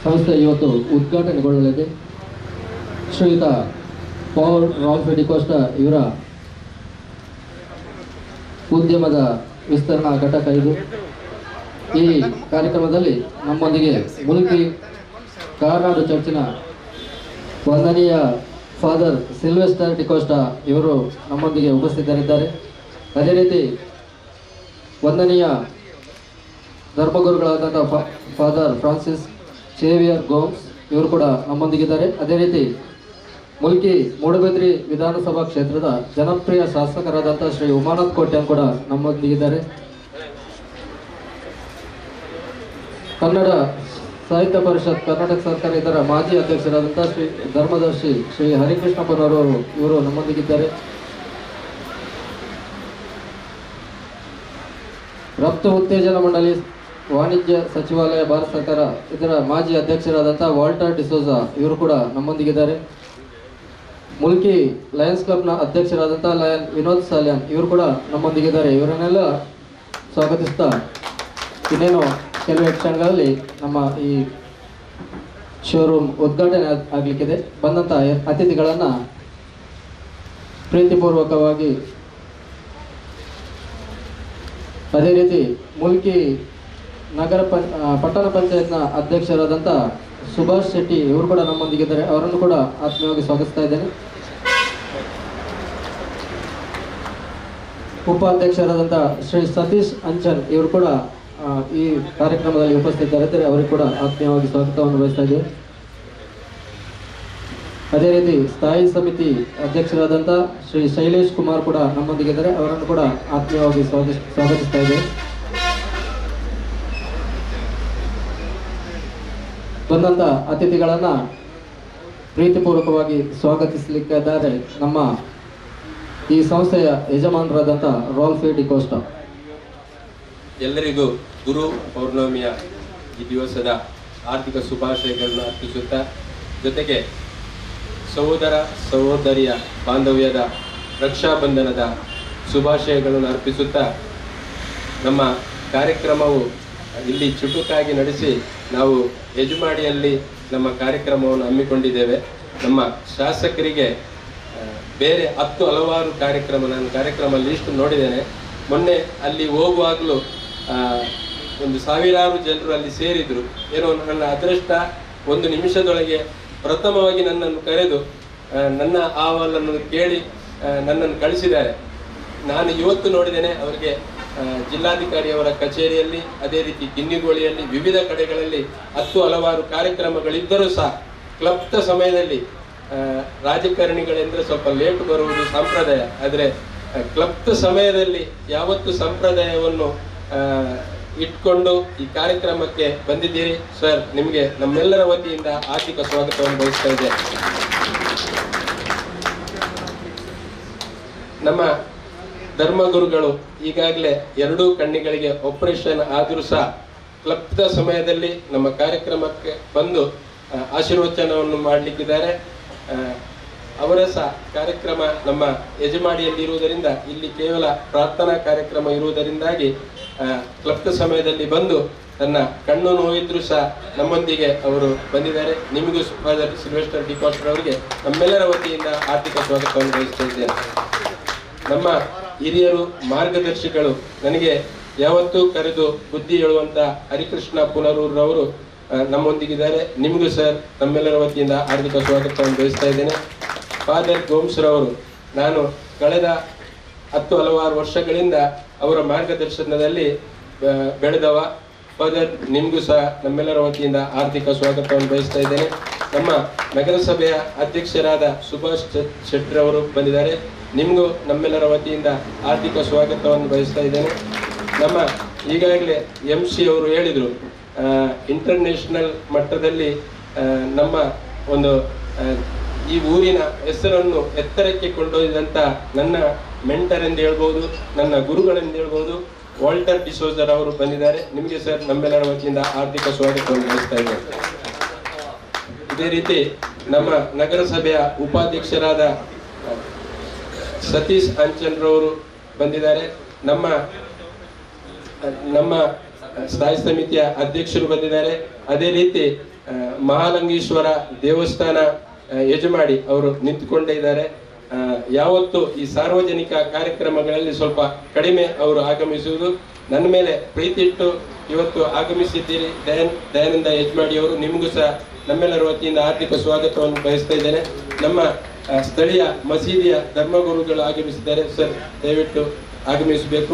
ಸಂಸ್ಥೆ ಇವತ್ತು ಉದ್ಘಾಟನೆಗೊಳ್ಳಲಿದೆ ಶ್ರೀಯುತ ಪೌಲ್ ರಾಲ್ಫ್ ಡಿಕೋಸ್ಟ ಇವರ ಉದ್ಯಮದ ವಿಸ್ತರಣಾ ಘಟಕ ಇದು ಈ ಕಾರ್ಯಕ್ರಮದಲ್ಲಿ ನಮ್ಮೊಂದಿಗೆ ಮುಲ್ಕಿ ಕಾರ್ನಾಡು ಚರ್ಚಿನ ವಂದನೀಯ ಫಾದರ್ ಸಿಲ್ವೆಸ್ಟರ್ ಡಿಕೋಸ್ಟಾ ಇವರು ನಮ್ಮೊಂದಿಗೆ ಉಪಸ್ಥಿತರಿದ್ದಾರೆ ಅದೇ ರೀತಿ ವಂದನೀಯ ಧರ್ಮಗುರುಗಳಾದಂಥ ಫಾ- ಫಾದರ್ ಫ್ರಾನ್ಸಿಸ್ ಸೇವಿಯರ್ ಗೋಮ್ಸ್ ಇವರು ಕೂಡ ನಮ್ಮೊಂದಿಗಿದ್ದಾರೆ ಅದೇ ರೀತಿ ಮುಲ್ಕಿ ಮೂಡಬಿದ್ರಿ ವಿಧಾನಸಭಾ ಕ್ಷೇತ್ರದ ಜನಪ್ರಿಯ ಶಾಸಕರಾದಂಥ ಶ್ರೀ ಉಮಾನಾಥ್ ಕೋಟ್ಯಾನ್ ಕೂಡ ನಮ್ಮೊಂದಿಗಿದ್ದಾರೆ ಕನ್ನಡ ಸಾಹಿತ್ಯ ಪರಿಷತ್ ಕರ್ನಾಟಕ ಸರ್ಕಾರ ಇದರ ಮಾಜಿ ಅಧ್ಯಕ್ಷರಾದಂಥ ಶ್ರೀ ಧರ್ಮದರ್ಶಿ ಶ್ರೀ ಹರಿಕೃಷ್ಣಪ್ಪನವರು ಇವರು ನಮ್ಮೊಂದಿಗಿದ್ದಾರೆ ರಫ್ತು ಉತ್ತೇಜನ ಮಂಡಳಿ ವಾಣಿಜ್ಯ ಸಚಿವಾಲಯ ಭಾರತ ಸರ್ಕಾರ ಇದರ ಮಾಜಿ ಅಧ್ಯಕ್ಷರಾದಂಥ ವಾಲ್ಟರ್ ಡಿಸೋಜಾ ಇವರು ಕೂಡ ನಮ್ಮೊಂದಿಗಿದ್ದಾರೆ ಮುಲ್ಕಿ ಲಯನ್ಸ್ ಕ್ಲಬ್ನ ಅಧ್ಯಕ್ಷರಾದಂಥ ಲಯನ್ ವಿನೋದ್ ಸಾಲ್ಯಾನ್ ಇವರು ಕೂಡ ನಮ್ಮೊಂದಿಗಿದ್ದಾರೆ ಇವರನ್ನೆಲ್ಲ ಸ್ವಾಗತಿಸ್ತಾ ಇನ್ನೇನು ಕೆಲವೇ ಕ್ಷಣಗಳಲ್ಲಿ ನಮ್ಮ ಈ ಶೋರೂಮ್ ಉದ್ಘಾಟನೆ ಆಗ್- ಆಗ್ಲಿಕ್ಕಿದೆ ಬಂದಂಥ ಅತಿಥಿಗಳನ್ನು ಪ್ರೀತಿಪೂರ್ವಕವಾಗಿ ಅದೇ ರೀತಿ ಮುಲ್ಕಿ ನಗರ ಪಂ ಆ, ಪಟ್ಟಣ ಪಂಚಾಯತ್ನ ಅಧ್ಯಕ್ಷರಾದಂಥ ಸುಭಾಷ್ ಶೆಟ್ಟಿ ಇವರು ಕೂಡ ನಮ್ಮೊಂದಿಗಿದ್ದಾರೆ ಅವರನ್ನು ಕೂಡ ಆತ್ಮೀಯವಾಗಿ ಸ್ವಾಗತಿಸ್ತಾ ಇದ್ದೇನೆ ಉಪಾಧ್ಯಕ್ಷರಾದಂಥ ಶ್ರೀ ಸತೀಶ್ ಅಂಚನ್ ಇವರು ಕೂಡ ಆ, ಈ ಕಾರ್ಯಕ್ರಮದಲ್ಲಿ ಉಪಸ್ಥಿತರಿದ್ದಾರೆ ಅವರಿಗೆ ಕೂಡ ಆತ್ಮೀಯವಾಗಿ ಸ್ವಾಗತವನ್ನು ಬಯಸ್ತಾ ಇದ್ದೇವೆ ಅದೇ ರೀತಿ ಸ್ಥಾಯಿ ಸಮಿತಿ ಅಧ್ಯಕ್ಷರಾದಂಥ ಶ್ರೀ ಶೈಲೇಶ್ ಕುಮಾರ್ ಕೂಡ ನಮ್ಮೊಂದಿಗಿದ್ದಾರೆ ಅವರನ್ನು ಕೂಡ ಆತ್ಮೀಯವಾಗಿ ಸ್ವಾಗತ ಸ್ವಾಗತಿಸ್ತಾ ಇದ್ದೇವೆ ಬಂದಂಥ ಅತಿಥಿಗಳನ್ನು ಪ್ರೀತಿಪೂರ್ವಕವಾಗಿ ಸ್ವಾಗತಿಸಲಿಕ್ಕಿದ್ದಾರೆ ನಮ್ಮ ಈ ಸಂಸ್ಥೆಯ ಯಜಮಾನರಾದಂಥ ರಾಲ್ಫಿ ಡಿಕೋಸ್ಟಾ ಎಲ್ಲರಿಗೂ ಗುರು ಪೌರ್ಣಮಿಯ ಈ ದಿವಸದ ಆರ್ಥಿಕ ಶುಭಾಶಯಗಳನ್ನು ಅರ್ಪಿಸುತ್ತಾ ಜೊತೆಗೆ ಸಹೋದರ ಸಹೋದರಿಯ ಬಾಂಧವ್ಯದ ರಕ್ಷಾಬಂಧನದ ಶುಭಾಶಯಗಳನ್ನು ಅರ್ಪಿಸುತ್ತಾ ನಮ್ಮ ಕಾರ್ಯಕ್ರಮವು ಇಲ್ಲಿ ಚುಟುಕಾಗಿ ನಡೆಸಿ ನಾವು ಯಜಮಾಡಿಯಲ್ಲಿ ನಮ್ಮ ಕಾರ್ಯಕ್ರಮವನ್ನು ಹಮ್ಮಿಕೊಂಡಿದ್ದೇವೆ ನಮ್ಮ ಶಾಸಕರಿಗೆ ಆ, ಬೇರೆ ಹತ್ತು ಹಲವಾರು ಕಾರ್ಯಕ್ರಮ ನಾನು ಕಾರ್ಯಕ್ರಮ ಲಿಸ್ಟ್ ನೋಡಿದ್ದೇನೆ ಮೊನ್ನೆ ಅಲ್ಲಿ ಹೋಗುವಾಗಲೂ ಆ, ಒಂದು ಸಾವಿರಾರು ಜನರು ಅಲ್ಲಿ ಸೇರಿದ್ರು ಏನೋ ನನ್ನ ಅದೃಷ್ಟ ಒಂದು ನಿಮಿಷದೊಳಗೆ ಪ್ರಥಮವಾಗಿ ನನ್ನನ್ನು ಕರೆದು ಆ, ನನ್ನ ಅಹವಾಲನ್ನು ಕೇಳಿ ಆ, ನನ್ನನ್ನು ಕಳಿಸಿದ್ದಾರೆ ನಾನು ಇವತ್ತು ನೋಡಿದ್ದೇನೆ ಅವರಿಗೆ ಆ, ಜಿಲ್ಲಾಧಿಕಾರಿಯವರ ಕಚೇರಿಯಲ್ಲಿ ಅದೇ ರೀತಿ ಗಿನ್ನಿಗೋಳಿಯಲ್ಲಿ ವಿವಿಧ ಕಡೆಗಳಲ್ಲಿ ಹತ್ತು ಹಲವಾರು ಕಾರ್ಯಕ್ರಮಗಳಿದ್ದರೂ ಸಹ ಕ್ಲಪ್ತ ಸಮಯದಲ್ಲಿ ಆ, ರಾಜಕಾರಣಿಗಳೆಂದ್ರೆ ಸ್ವಲ್ಪ ಲೇಟ್ ಬರುವುದು ಸಂಪ್ರದಾಯ ಆದರೆ ಆ, ಕ್ಲಪ್ತ ಸಮಯದಲ್ಲಿ ಯಾವತ್ತು ಸಂಪ್ರದಾಯವನ್ನು ಆ, ಇಟ್ಕೊಂಡು ಈ ಕಾರ್ಯಕ್ರಮಕ್ಕೆ ಬಂದಿದ್ದೀರಿ ಸರ್ ನಿಮಗೆ ನಮ್ಮೆಲ್ಲರ ವತಿಯಿಂದ ಆರ್ಥಿಕ ಸ್ವಾಗತವನ್ನು ಬಯಸ್ತಾ ಇದ್ದೇನೆ ನಮ್ಮ ಧರ್ಮಗುರುಗಳು ಈಗಾಗಲೇ ಎರಡೂ ಕಣ್ಣಿಗಳಿಗೆ ಆಪರೇಷನ್ ಆದರೂ ಸಹ ಕ್ಲಪ್ತ ಸಮಯದಲ್ಲಿ ನಮ್ಮ ಕಾರ್ಯಕ್ರಮಕ್ಕೆ ಬಂದು ಆ, ಆಶೀರ್ವಚನವನ್ನು ಮಾಡಲಿಕ್ಕಿದ್ದಾರೆ ಆ, ಅವರ ಸಹ ಕಾರ್ಯಕ್ರಮ ನಮ್ಮ ಯಜಮಾಡಿಯಲ್ಲಿ ಇರುವುದರಿಂದ ಇಲ್ಲಿ ಕೇವಲ ಪ್ರಾರ್ಥನಾ ಕಾರ್ಯಕ್ರಮ ಇರುವುದರಿಂದಾಗಿ ಆ, ಕ್ಲಪ್ತ ಸಮಯದಲ್ಲಿ ಬಂದು ತನ್ನ ಕಣ್ಣು ನೋವಿದ್ರು ಸಹ ನಮ್ಮೊಂದಿಗೆ ಅವರು ಬಂದಿದ್ದಾರೆ ನಿಮಗೂ ಫಾದರ್ ಸಿಲ್ವೆಸ್ಟರ್ ಡಿಕಾಸ್ಟರ್ ಅವರಿಗೆ ನಮ್ಮೆಲ್ಲರ ವತಿಯಿಂದ ಆರ್ಥಿಕ ಸ್ವಾಗತವನ್ನು ಬಯಸ್ತಾ ಇದ್ದೇನೆ ನಮ್ಮ ಹಿರಿಯರು ಮಾರ್ಗದರ್ಶಿಗಳು ನನಗೆ ಯಾವತ್ತೂ ಕರೆದು ಬುದ್ಧಿ ಹೇಳುವಂತ ಹರಿಕೃಷ್ಣ ಪುನರೂರವರು ಆ, ನಮ್ಮೊಂದಿಗಿದ್ದಾರೆ ನಿಮಗೂ ಸರ್ ನಮ್ಮೆಲ್ಲರ ವತಿಯಿಂದ ಆರ್ಥಿಕ ಸ್ವಾಗತವನ್ನು ಬಯಸ್ತಾ ಇದ್ದೇನೆ ಫಾದರ್ ಗೋಮ್ಸ್ರವರು ನಾನು ಕಳೆದ ಹತ್ತು ಹಲವಾರು ವರ್ಷಗಳಿಂದ ಅವರ ಮಾರ್ಗದರ್ಶನದಲ್ಲಿ ಆ, ಬೆಳೆದವ ಫಾದರ್ ನಿಮಗೂ ಸಹ ನಮ್ಮೆಲ್ಲರ ವತಿಯಿಂದ ಆರ್ಥಿಕ ಸ್ವಾಗತವನ್ನು ಬಯಸ್ತಾ ಇದ್ದೇನೆ ನಮ್ಮ ನಗರಸಭೆಯ ಅಧ್ಯಕ್ಷರಾದ ಸುಭಾಷ್ ಚ- ಶೆಟ್ಟಿ ಅವರು ಬಂದಿದ್ದಾರೆ ನಿಮಗೂ ನಮ್ಮೆಲ್ಲರ ವತಿಯಿಂದ ಆರ್ಥಿಕ ಸ್ವಾಗತವನ್ನು ಬಯಸ್ತಾ ಇದ್ದೇನೆ ನಮ್ಮ ಈಗಾಗಲೇ ಎಂ ಸಿ ಅವರು ಹೇಳಿದರು ಇಂಟರ್ನ್ಯಾಷನಲ್ ಮಟ್ಟದಲ್ಲಿ ಆ, ನಮ್ಮ ಒಂದು ಆ, ಈ ಊರಿನ ಹೆಸರನ್ನು ಎತ್ತರಕ್ಕೆ ಕೊಂಡೊಯ್ದಂತ ನನ್ನ ಮೆಂಟರ್ ಎಂದು ಹೇಳ್ಬೋದು ನನ್ನ ಗುರುಗಳೆಂದು ಹೇಳ್ಬೋದು ವಾಲ್ಟರ್ ಡಿಸೋಜರ್ ಅವರು ಬಂದಿದ್ದಾರೆ ನಿಮಗೆ ಸರ್ ನಮ್ಮೆಲ್ಲರ ವತಿಯಿಂದ ಆರ್ಥಿಕ ಸ್ವಾಗತವನ್ನು ಬಯಸ್ತಾ ಇದ್ದೇನೆ ಇದೇ ರೀತಿ ನಮ್ಮ ನಗರಸಭೆಯ ಉಪಾಧ್ಯಕ್ಷರಾದ ಆ, ಸತೀಶ್ ಅಂಚನ್ರವರು ಬಂದಿದ್ದಾರೆ ನಮ್ಮ ನಮ್ಮ ಸ್ಥಾಯಿ ಸಮಿತಿಯ ಅಧ್ಯಕ್ಷರು ಬಂದಿದ್ದಾರೆ ಅದೇ ರೀತಿ ಆ, ಮಹಾಲಿಂಗೇಶ್ವರ ದೇವಸ್ಥಾನ ಆ, ಯಜಮಾಡಿ ಅವರು ನಿಂತುಕೊಂಡೇ ಇದ್ದಾರೆ ಆ, ಯಾವತ್ತು ಈ ಸಾರ್ವಜನಿಕ ಕಾರ್ಯಕ್ರಮಗಳಲ್ಲಿ ಸ್ವಲ್ಪ ಕಡಿಮೆ ಅವರು ಆಗಮಿಸುವುದು ನನ್ನ ಮೇಲೆ ಪ್ರೀತಿ ಇಟ್ಟು ಇವತ್ತು ಆಗಮಿಸಿದ್ದೀರಿ ದಯಾನ್ ದಯಾನಂದ ಯಜಮಾಡಿ ಅವರು ನಿಮಗೂ ಸಹ ನಮ್ಮೆಲ್ಲರ ವತಿಯಿಂದ ಆರ್ಥಿಕ ಸ್ವಾಗತವನ್ನು ಬಯಸ್ತಾ ಇದ್ದೇನೆ ನಮ್ಮ ಆ, ಸ್ಥಳೀಯ ಮಸೀದಿಯ ಧರ್ಮಗುರುಗಳು ಆಗಮಿಸಿದ್ದಾರೆ ಸರ್ ದಯವಿಟ್ಟು ಆಗಮಿಸಬೇಕು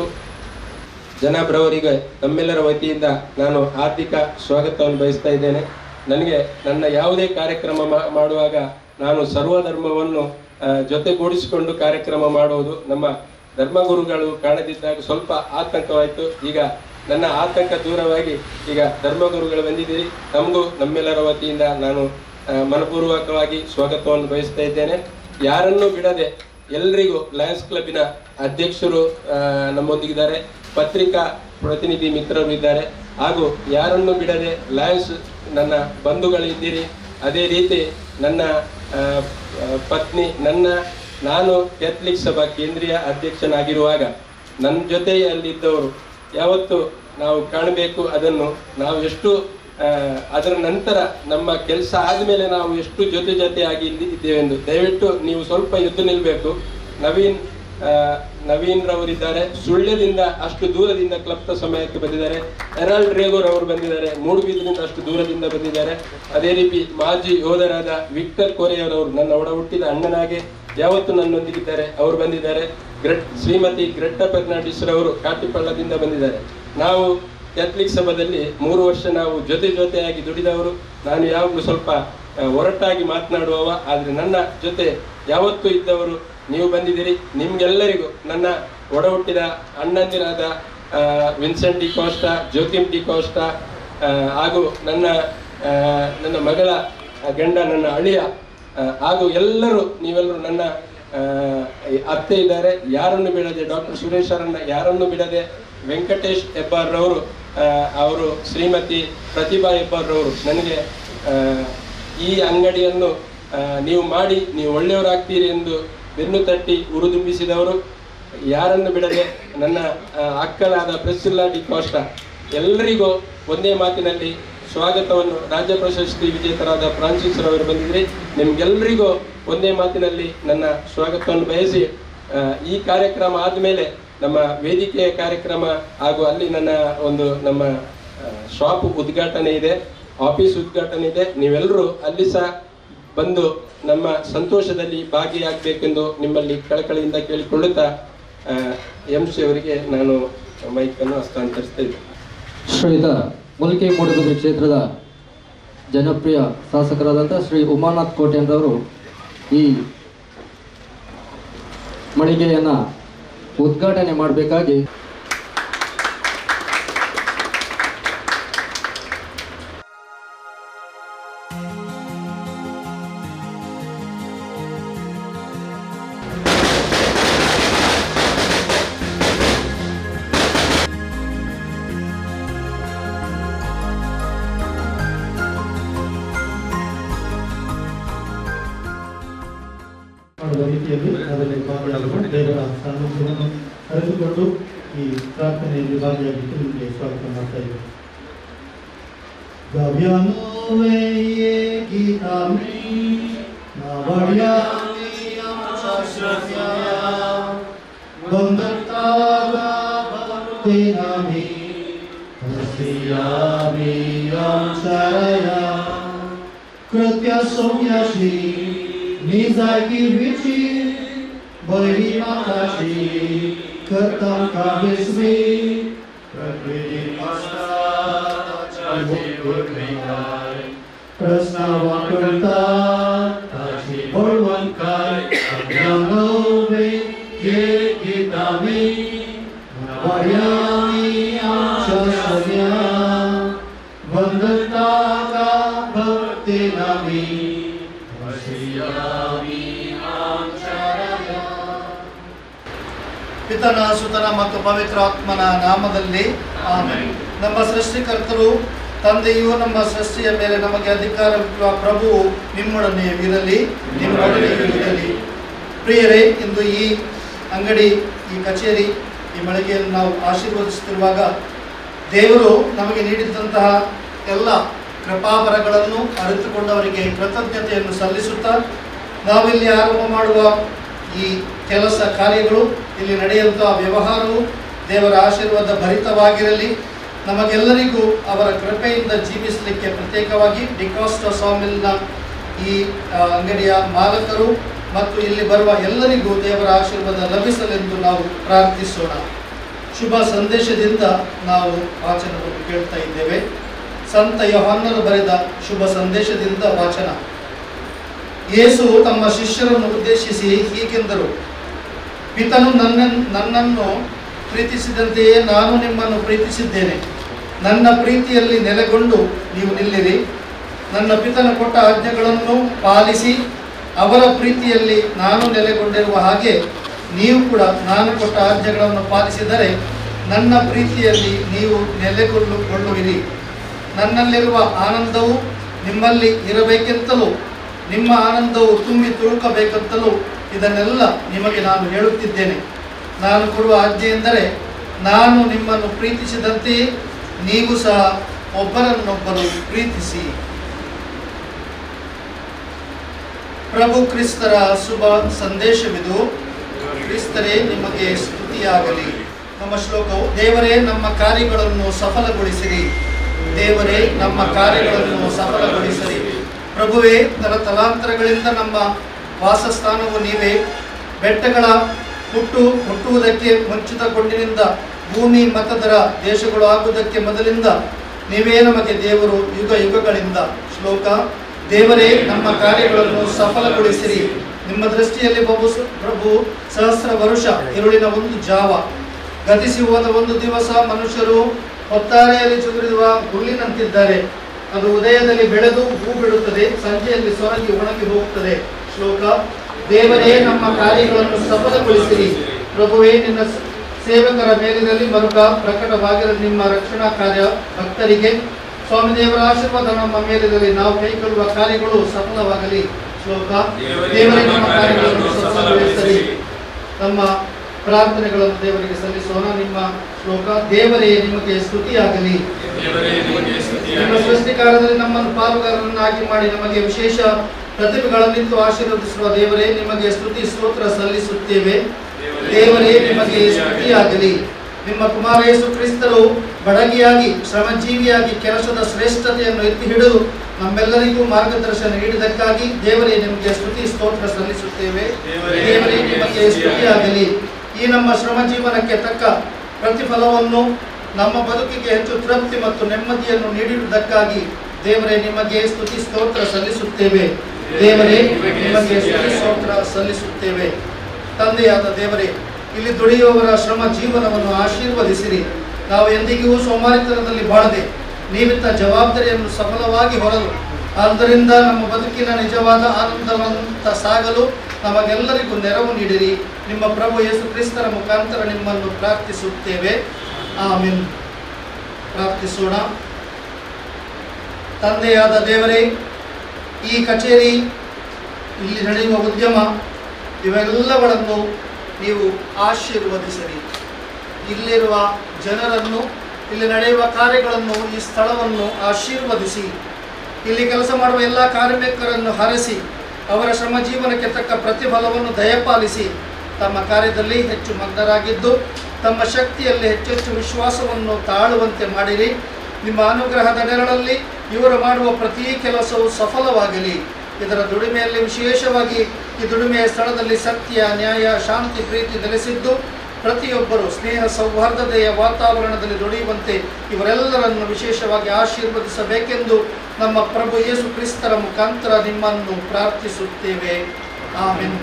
ಜನಾಬ್ರವರಿಗೆ ನಮ್ಮೆಲ್ಲರ ವತಿಯಿಂದ ನಾನು ಆರ್ಥಿಕ ಸ್ವಾಗತವನ್ನು ಬಯಸ್ತಾ ಇದ್ದೇನೆ ನನಗೆ ನನ್ನ ಯಾವುದೇ ಕಾರ್ಯಕ್ರಮ ಮಾ- ಮಾಡುವಾಗ ನಾನು ಸರ್ವಧರ್ಮವನ್ನು ಆ, ಜೊತೆಗೂಡಿಸಿಕೊಂಡು ಕಾರ್ಯಕ್ರಮ ಮಾಡುವುದು ನಮ್ಮ ಧರ್ಮಗುರುಗಳು ಕಾಣದಿದ್ದಾಗ ಸ್ವಲ್ಪ ಆತಂಕವಾಯಿತು ಈಗ ನನ್ನ ಆತಂಕ ದೂರವಾಗಿ ಈಗ ಧರ್ಮಗುರುಗಳು ಬಂದಿದ್ದೀರಿ ನಮಗೂ ನಮ್ಮೆಲ್ಲರ ವತಿಯಿಂದ ನಾನು ಆ, ಮನಪೂರ್ವಕವಾಗಿ ಸ್ವಾಗತವನ್ನು ಬಯಸ್ತಾ ಇದ್ದೇನೆ ಯಾರನ್ನೂ ಬಿಡದೆ ಎಲ್ರಿಗೂ ಲಯನ್ಸ್ ಕ್ಲಬ್ಬಿನ ಅಧ್ಯಕ್ಷರು ಆ, ನಮ್ಮೊಂದಿಗಿದ್ದಾರೆ ಪತ್ರಿಕಾ ಪ್ರತಿನಿಧಿ ಮಿತ್ರರು ಇದ್ದಾರೆ ಹಾಗೂ ಯಾರನ್ನು ಬಿಡದೆ ಲಯನ್ಸ್ ನನ್ನ ಬಂಧುಗಳಿದ್ದೀರಿ ಅದೇ ರೀತಿ ನನ್ನ ಆ, ಆ, ಪತ್ನಿ ನನ್ನ ನಾನು ಕ್ಯಾಥಲಿಕ್ ಸಭಾ ಕೇಂದ್ರೀಯ ಅಧ್ಯಕ್ಷನಾಗಿರುವಾಗ ನನ್ನ ಜೊತೆಯಲ್ಲಿದ್ದವರು ಯಾವತ್ತು ನಾವು ಕಾಣಬೇಕು ಅದನ್ನು ನಾವು ಎಷ್ಟು ಆ, ಅದರ ನಂತರ ನಮ್ಮ ಕೆಲಸ ಆದಮೇಲೆ ನಾವು ಎಷ್ಟು ಜೊತೆ ಜೊತೆಯಾಗಿ ಇಲ್ಲಿ ಇದ್ದೇವೆಂದು ದಯವಿಟ್ಟು ನೀವು ಸ್ವಲ್ಪ ಎದ್ದು ನಿಲ್ಲಬೇಕು ನವೀನ್ ಆ, ನವೀನ್ ರವರಿದ್ದಾರೆ ಸುಳ್ಯದಿಂದ ಅಷ್ಟು ದೂರದಿಂದ ಕ್ಲಬ್ನ ಸಮಯಕ್ಕೆ ಬಂದಿದ್ದಾರೆ ಹೆರಾಲ್ಡ್ ರೇಗೋರ್ ಅವರು ಬಂದಿದ್ದಾರೆ ಮೂಡುಬಿದ್ರಿಂದ ಅಷ್ಟು ದೂರದಿಂದ ಬಂದಿದ್ದಾರೆ ಅದೇ ರೀತಿ ಮಾಜಿ ಯೋಧರಾದ ವಿಕ್ಟರ್ ಕೊರೆಯವರವರು ನನ್ನ ಒಡ ಹುಟ್ಟಿದ ಅಣ್ಣನಾಗೆ ಯಾವತ್ತು ನನ್ನೊಂದಿಗಿದ್ದಾರೆ ಅವರು ಬಂದಿದ್ದಾರೆ ಗ್ರೆಟ್ ಶ್ರೀಮತಿ ಗ್ರೆಟ್ಟ ಫೆರ್ನಾಂಡಿಸ್ ರವರು ಕಾಟಿಪಳ್ಳದಿಂದ ಬಂದಿದ್ದಾರೆ ನಾವು ಕ್ಯಾಥಲಿಕ್ ಸಭಾದಲ್ಲಿ ಮೂರು ವರ್ಷ ನಾವು ಜೊತೆ ಜೊತೆಯಾಗಿ ದುಡಿದವರು ನಾನು ಯಾವಾಗಲೂ ಸ್ವಲ್ಪ ಆ, ಒರಟಾಗಿ ಮಾತನಾಡುವವ ಆದರೆ ನನ್ನ ಜೊತೆ ಯಾವತ್ತೂ ಇದ್ದವರು ನೀವು ಬಂದಿದ್ದೀರಿ ನಿಮ್ಗೆಲ್ಲರಿಗೂ ನನ್ನ ಒಡ ಹುಟ್ಟಿದ ಅಣ್ಣಂದಿರಾದ ಆ, Vincent D Costa Joachim D Costa ಆ, ಹಾಗೂ ನನ್ನ ಆ, ನನ್ನ ಮಗಳ ಗಂಡ ನನ್ನ ಅಳಿಯ ಆ, ಹಾಗೂ ಎಲ್ಲರೂ ನೀವೆಲ್ಲರೂ ನನ್ನ ಆ, ಈ ಅತ್ತೆ ಇದ್ದಾರೆ ಯಾರನ್ನು ಬಿಡದೆ ಡಾಕ್ಟರ್ ಸುರೇಶರನ್ನ ಯಾರನ್ನು ಬಿಡದೆ ವೆಂಕಟೇಶ್ ಹೆಬ್ಬಾರ್ರವರು ಆ, ಅವರು ಶ್ರೀಮತಿ ಪ್ರತಿಭಾ ಹೆಬ್ಬಾರ್ರವರು ನನಗೆ ಆ, ಈ ಅಂಗಡಿಯನ್ನು ಆ, ನೀವು ಮಾಡಿ ನೀವು ಒಳ್ಳೆಯವರಾಗ್ತೀರಿ ಎಂದು ಬೆನ್ನು ತಟ್ಟಿ ಉರುದುಂಬಿಸಿದವರು ಯಾರನ್ನು ಬಿಡದೆ ನನ್ನ ಆ, ಅಕ್ಕಳಾದ ಪ್ರೆಸ್ಸಿಲ್ಲಾ ಡಿ ಕೋಸ್ಟಾ ಎಲ್ಲರಿಗೂ ಒಂದೇ ಮಾತಿನಲ್ಲಿ ಸ್ವಾಗತವನ್ನು ರಾಜ್ಯ ಪ್ರಶಸ್ತಿ ವಿಜೇತರಾದ ಫ್ರಾನ್ಸಿಸ್ ರವರು ಬಂದಿದ್ರಿ ನಿಮ್ಗೆಲ್ರಿಗೂ ಒಂದೇ ಮಾತಿನಲ್ಲಿ ನನ್ನ ಸ್ವಾಗತವನ್ನು ಬಯಸಿ ಆ, ಈ ಕಾರ್ಯಕ್ರಮ ಆದಮೇಲೆ ನಮ್ಮ ವೇದಿಕೆಯ ಕಾರ್ಯಕ್ರಮ ಹಾಗೂ ಅಲ್ಲಿ ನನ್ನ ಒಂದು ನಮ್ಮ ಶಾಪ್ ಉದ್ಘಾಟನೆ ಇದೆ ಆಫೀಸ್ ಉದ್ಘಾಟನೆ ಇದೆ ನೀವೆಲ್ಲರೂ ಅಲ್ಲಿ ಸಹ ಬಂದು ನಮ್ಮ ಸಂತೋಷದಲ್ಲಿ ಭಾಗಿಯಾಗಬೇಕೆಂದು ನಿಮ್ಮಲ್ಲಿ ಕಳಕಳಿಯಿಂದ ಕೇಳಿಕೊಳ್ಳುತ್ತಾ ಎಂ ಸಿ ಅವರಿಗೆ ನಾನು ಮೈಕನ್ನು ಹಸ್ತಾಂತರಿಸ್ತಾ ಇದ್ದೇನೆ ಶ್ರೀಯುತ ಮುಲ್ಕಿ ಮೂಡುಬಿದ್ರೆ ಕ್ಷೇತ್ರದ ಜನಪ್ರಿಯ ಶಾಸಕರಾದಂಥ ಶ್ರೀ ಉಮಾನಾಥ್ ಕೋಟೆಯನ್ರವರು ಈ ಮಳಿಗೆಯನ್ನು ಉದ್ಘಾಟನೆ ಮಾಡಬೇಕಾಗಿ ಮಾಡುವ ರೀತಿಯಲ್ಲಿ ಅದರಲ್ಲಿ ಪಾಲ್ಗೊಳ್ಳಲು ದೇವರ ಸಾನ್ನಿಧ್ಯವನ್ನು ಅರಿತುಕೊಂಡು ಈ ಪ್ರಾರ್ಥನೆಯಲ್ಲಿ ಭಾಗಿಯಾಗಿದ್ದು ನಿಮಗೆ ಸ್ವಾಗತ ಮಾಡ್ತಾ ಇದ್ದೇವೆ ಗವ್ಯನುವೆಯೇ ಗೀತಾಮಿ ನಾವಡ್ಯಾಮಿ ಶಾಶ್ವತ್ಯಾಯ ಬಂಧತ್ತಾಗ ಭಕ್ತಿ ನಾಮಿ ಹಸಿಯಾಮಿ ಶರಯ कृत्य सौम्याशी निजागी विची बहिरी माताशी करतां कामेस्वी प्रकृती प्रस्तावा करता ताची बळवण काय अज्ञानवे ये गीतामी वाड्यामी आमच्या सगळ्या वंदता का भक्ती नामी ಪಿತನ ಸುತನ ಮತ್ತು ಪವಿತ್ರಾತ್ಮನ ನಾಮದಲ್ಲಿ ಆಮೆನ್ ನಮ್ಮ ಸೃಷ್ಟಿಕರ್ತರು ತಂದೆಯು ನಮ್ಮ ಸೃಷ್ಟಿಯ ಮೇಲೆ ನಮಗೆ ಅಧಿಕಾರವಿರುವ ಪ್ರಭುವು ನಿಮ್ಮೊಡನೆ ಇರಲಿ ನಿಮ್ಮೊಡನೆ ಇರಲಿ ಪ್ರಿಯರೇ ಇಂದು ಈ ಅಂಗಡಿ ಈ ಕಚೇರಿ ಈ ಮಳಿಗೆಯನ್ನು ನಾವು ಆಶೀರ್ವದಿಸುತ್ತಿರುವಾಗ ದೇವರು ನಮಗೆ ನೀಡಿದಂತಹ ಎಲ್ಲ ಕೃಪಾವರಗಳನ್ನು ಅರಿತುಕೊಂಡವರಿಗೆ ಕೃತಜ್ಞತೆಯನ್ನು ಸಲ್ಲಿಸುತ್ತಾ ನಾವಿಲ್ಲಿ ಆರಂಭ ಮಾಡುವ ಈ ಕೆಲಸ ಕಾರ್ಯಗಳು ಇಲ್ಲಿ ನಡೆಯುವಂತಹ ವ್ಯವಹಾರವು ದೇವರ ಆಶೀರ್ವಾದ ಭರಿತವಾಗಿರಲಿ ನಮಗೆಲ್ಲರಿಗೂ ಅವರ ಕೃಪೆಯಿಂದ ಜೀವಿಸಲಿಕ್ಕೆ ಪ್ರತ್ಯೇಕವಾಗಿ ಡಿಕಾಸ್ಟ ಸಾಮಿಲ್ನ ಈ ಆ, ಅಂಗಡಿಯ ಮಾಲಕರು ಮತ್ತು ಇಲ್ಲಿ ಬರುವ ಎಲ್ಲರಿಗೂ ದೇವರ ಆಶೀರ್ವಾದ ಲಭಿಸಲೆಂದು ನಾವು ಪ್ರಾರ್ಥಿಸೋಣ ಶುಭ ಸಂದೇಶದಿಂದ ನಾವು ವಾಚನವನ್ನು ಕೇಳ್ತಾ ಇದ್ದೇವೆ ಸಂತ ಯೋಹಾನರು ಬರೆದ ಶುಭ ಸಂದೇಶದಿಂದ ವಾಚನ ಯೇಸು ತಮ್ಮ ಶಿಷ್ಯರನ್ನು ಉದ್ದೇಶಿಸಿ ಹೀಗೆಂದರು ಪಿತನು ನನ್ನ ನನ್ನನ್ನು ಪ್ರೀತಿಸಿದಂತೆಯೇ ನಾನು ನಿಮ್ಮನ್ನು ಪ್ರೀತಿಸಿದ್ದೇನೆ ನನ್ನ ಪ್ರೀತಿಯಲ್ಲಿ ನೆಲೆಗೊಂಡು ನೀವು ನಿಲ್ಲಿರಿ ನನ್ನ ಪಿತನ ಕೊಟ್ಟ ಆಜ್ಞೆಗಳನ್ನು ಪಾಲಿಸಿ ಅವರ ಪ್ರೀತಿಯಲ್ಲಿ ನಾನು ನೆಲೆಗೊಂಡಿರುವ ಹಾಗೆ ನೀವು ಕೂಡ ನಾನು ಕೊಟ್ಟ ಆಜ್ಞೆಗಳನ್ನು ಪಾಲಿಸಿದರೆ ನನ್ನ ಪ್ರೀತಿಯಲ್ಲಿ ನೀವು ನೆಲೆಗೊಳ್ಳುಕೊಳ್ಳುವಿರಿ ನನ್ನಲ್ಲಿರುವ ಆನಂದವು ನಿಮ್ಮಲ್ಲಿ ಇರಬೇಕೆಂತಲೂ ನಿಮ್ಮ ಆನಂದವು ತುಂಬಿ ತುಳುಕಬೇಕೆಂತಲೂ ಇದನ್ನೆಲ್ಲ ನಿಮಗೆ ನಾನು ಹೇಳುತ್ತಿದ್ದೇನೆ ನಾನು ಕೊಡುವ ಆಜ್ಞೆ ಎಂದರೆ ನಾನು ನಿಮ್ಮನ್ನು ಪ್ರೀತಿಸಿದಂತೆಯೇ ನೀವು ಸಹ ಒಬ್ಬರನ್ನೊಬ್ಬರು ಪ್ರೀತಿಸಿ ಪ್ರಭು ಕ್ರಿಸ್ತರ ಶುಭ ಸಂದೇಶವಿದು ಕ್ರಿಸ್ತರೇ ನಿಮಗೆ ಸ್ತುತಿಯಾಗಲಿ ನಮ್ಮ ಶ್ಲೋಕವು ದೇವರೇ ನಮ್ಮ ಕಾರ್ಯಗಳನ್ನು ಸಫಲಗೊಳಿಸಿರಿ ದೇವರೇ ನಮ್ಮ ಕಾರ್ಯಗಳನ್ನು ಸಫಲಗೊಳಿಸಿರಿ ಪ್ರಭುವೇ ತಲ ತಲಾಂತರಗಳಿಂದ ನಮ್ಮ ವಾಸಸ್ಥಾನವು ನೀವೇ ಬೆಟ್ಟಗಳ ಹುಟ್ಟು ಹುಟ್ಟುವುದಕ್ಕೆ ಮುಂಚಿತಗೊಂಡಿನಿಂದ ಭೂಮಿ ಮತದರ ದೇಶಗಳು ಆಗುವುದಕ್ಕೆ ಮೊದಲಿಂದ ನೀವೇ ನಮಗೆ ದೇವರು ಯುಗ ಯುಗಗಳಿಂದ ಶ್ಲೋಕ ದೇವರೇ ನಮ್ಮ ಕಾರ್ಯಗಳನ್ನು ಸಫಲಗೊಳಿಸಿರಿ ನಿಮ್ಮ ದೃಷ್ಟಿಯಲ್ಲಿ ಪ್ರಭು ಪ್ರಭು ಸಹಸ್ರ ವರುಷ ಇರುಳಿನ ಒಂದು ಜಾವ ಗತಿಸಿ ಹೋದ ಒಂದು ದಿವಸ ಮನುಷ್ಯರು ಹೊತ್ತಾರೆಯಲ್ಲಿ ಚದುರಿರುವ ಹುಲ್ಲಿನಂತಿದ್ದಾರೆ ಅದು ಉದಯದಲ್ಲಿ ಬೆಳೆದು ಹೂ ಬಿಡುತ್ತದೆ ಸಂಜೆಯಲ್ಲಿ ಸೊರಗಿ ಒಣಗಿ ಹೋಗುತ್ತದೆ ಶ್ಲೋಕ ದೇವರೇ ನಮ್ಮ ಕಾರ್ಯಗಳನ್ನು ಸಫಲಗೊಳಿಸಿರಿ ಪ್ರಭುವೇ ನಿನ್ನ ಸ- ಸೇವಕರ ಮೇಲಿನಲ್ಲಿ ಮರುಕ ಪ್ರಕಟವಾಗಿರಲಿ ನಿಮ್ಮ ರಕ್ಷಣಾ ಕಾರ್ಯ ಭಕ್ತರಿಗೆ ಸ್ವಾಮಿ ದೇವರ ಆಶೀರ್ವಾದ ನಮ್ಮ ಮೇಲಿರಲಿ ನಾವು ಕೈಗೊಳ್ಳುವ ಕಾರ್ಯಗಳು ಸಫಲವಾಗಲಿ ಶ್ಲೋಕ ದೇವರೇ ನಮ್ಮ ಕಾರ್ಯಗಳನ್ನು ಸಫಲಗೊಳಿಸಲಿ ನಮ್ಮ ಪ್ರಾರ್ಥನೆಗಳನ್ನು ದೇವರಿಗೆ ಸಲ್ಲಿಸೋಣ ನಿಮ್ಮ ಶ್ಲೋಕ ದೇವರೇ ನಿಮಗೆ ಸ್ತುತಿಯಾಗಲಿ ನಿಮ್ಮ ಸೃಷ್ಟಿಕಾರದಲ್ಲಿ ನಮ್ಮನ್ನು ಪಾಲುಗಾರರನ್ನಾಗಿ ಮಾಡಿ ನಮಗೆ ವಿಶೇಷ ಪ್ರತಿಭೆಗಳನ್ನಿತ್ತು ಆಶೀರ್ವದಿಸುವ ದೇವರೇ ನಿಮಗೆ ಸ್ತುತಿ ಸ್ತೋತ್ರ ಸಲ್ಲಿಸುತ್ತೇವೆ ದೇವರೇ ನಿಮಗೆ ಸ್ತುತಿಯಾಗಲಿ ನಿಮ್ಮ ಕುಮಾರ ಯೇಸು ಕ್ರಿಸ್ತರು ಬಡಗಿಯಾಗಿ ಶ್ರಮಜೀವಿಯಾಗಿ ಕೆಲಸದ ಶ್ರೇಷ್ಠತೆಯನ್ನು ಎತ್ತಿ ಹಿಡಿದು ನಮ್ಮೆಲ್ಲರಿಗೂ ಮಾರ್ಗದರ್ಶನ ನೀಡಿದ್ದಕ್ಕಾಗಿ ದೇವರೇ ನಿಮಗೆ ಸ್ತುತಿ ಸ್ತೋತ್ರ ಸಲ್ಲಿಸುತ್ತೇವೆ ದೇವರೇ ನಿಮಗೆ ಸ್ತುತಿಯಾಗಲಿ ಈ ನಮ್ಮ ಶ್ರಮ ಜೀವನಕ್ಕೆ ತಕ್ಕ ಪ್ರತಿಫಲವನ್ನು ನಮ್ಮ ಬದುಕಿಗೆ ಹೆಚ್ಚು ತೃಪ್ತಿ ಮತ್ತು ನೆಮ್ಮದಿಯನ್ನು ನೀಡಿರುವುದಕ್ಕಾಗಿ ದೇವರೇ ನಿಮಗೆ ಸ್ತುತಿ ಸ್ತೋತ್ರ ಸಲ್ಲಿಸುತ್ತೇವೆ ದೇವರೇ ನಿಮಗೆ ಸ್ತುತಿ ಸ್ತೋತ್ರ ಸಲ್ಲಿಸುತ್ತೇವೆ ತಂದೆಯಾದ ದೇವರೇ ಇಲ್ಲಿ ದುಡಿಯುವವರ ಶ್ರಮ ಜೀವನವನ್ನು ಆಶೀರ್ವದಿಸಿರಿ ನಾವು ಎಂದಿಗೂ ಸೋಮಾರಿತನದಲ್ಲಿ ಬಾಳದೆ ನೀವಿತ್ತ ಜವಾಬ್ದಾರಿಯನ್ನು ಸಫಲವಾಗಿ ಹೊರಲು ಆದ್ದರಿಂದ ನಮ್ಮ ಬದುಕಿನ ನಿಜವಾದ ಆನಂದವಂತ ಸಾಗಲು ನಮಗೆಲ್ಲರಿಗೂ ನೆರವು ನೀಡಿರಿ ನಿಮ್ಮ ಪ್ರಭು ಯೇಸು ಕ್ರಿಸ್ತರ ಮುಖಾಂತರ ನಿಮ್ಮನ್ನು ಪ್ರಾರ್ಥಿಸುತ್ತೇವೆ ಆಮೇನ್ ಪ್ರಾರ್ಥಿಸೋಣ ತಂದೆಯಾದ ದೇವರೇ ಈ ಕಚೇರಿ ಇಲ್ಲಿ ನಡೆಯುವ ಉದ್ಯಮ ಇವೆಲ್ಲಗಳನ್ನು ನೀವು ಆಶೀರ್ವದಿಸಿರಿ ಇಲ್ಲಿರುವ ಜನರನ್ನು ಇಲ್ಲಿ ನಡೆಯುವ ಕಾರ್ಯಗಳನ್ನು ಈ ಸ್ಥಳವನ್ನು ಆಶೀರ್ವದಿಸಿ ಇಲ್ಲಿ ಕೆಲಸ ಮಾಡುವ ಎಲ್ಲ ಕಾರ್ಮಿಕರನ್ನು ಹರಸಿ ಅವರ ಶ್ರಮ ಜೀವನಕ್ಕೆ ತಕ್ಕ ಪ್ರತಿಫಲವನ್ನು ದಯಪಾಲಿಸಿ ತಮ್ಮ ಕಾರ್ಯದಲ್ಲಿ ಹೆಚ್ಚು ಮಗ್ನರಾಗಿದ್ದು ತಮ್ಮ ಶಕ್ತಿಯಲ್ಲಿ ಹೆಚ್ಚೆಚ್ಚು ವಿಶ್ವಾಸವನ್ನು ತಾಳುವಂತೆ ಮಾಡಿರಿ ನಿಮ್ಮ ಅನುಗ್ರಹದ ನೆರಳಲ್ಲಿ ಇವರು ಮಾಡುವ ಪ್ರತಿ ಕೆಲಸವು ಸಫಲವಾಗಲಿ ಇದರ ದುಡಿಮೆಯಲ್ಲಿ ವಿಶೇಷವಾಗಿ ಈ ದುಡಿಮೆಯ ಸ್ಥಳದಲ್ಲಿ ಸತ್ಯ ನ್ಯಾಯ ಶಾಂತಿ ಪ್ರೀತಿ ನೆಲೆಸಿದ್ದು ಪ್ರತಿಯೊಬ್ಬರು ಸ್ನೇಹ ಸೌಹಾರ್ದತೆಯ ವಾತಾವರಣದಲ್ಲಿ ದುಡಿಯುವಂತೆ ಇವರೆಲ್ಲರನ್ನು ವಿಶೇಷವಾಗಿ ಆಶೀರ್ವದಿಸಬೇಕೆಂದು ನಮ್ಮ ಪ್ರಭು ಯೇಸು ಕ್ರಿಸ್ತರ ಮುಖಾಂತರ ನಿಮ್ಮನ್ನು ಪ್ರಾರ್ಥಿಸುತ್ತೇವೆ ಆಮೆನ್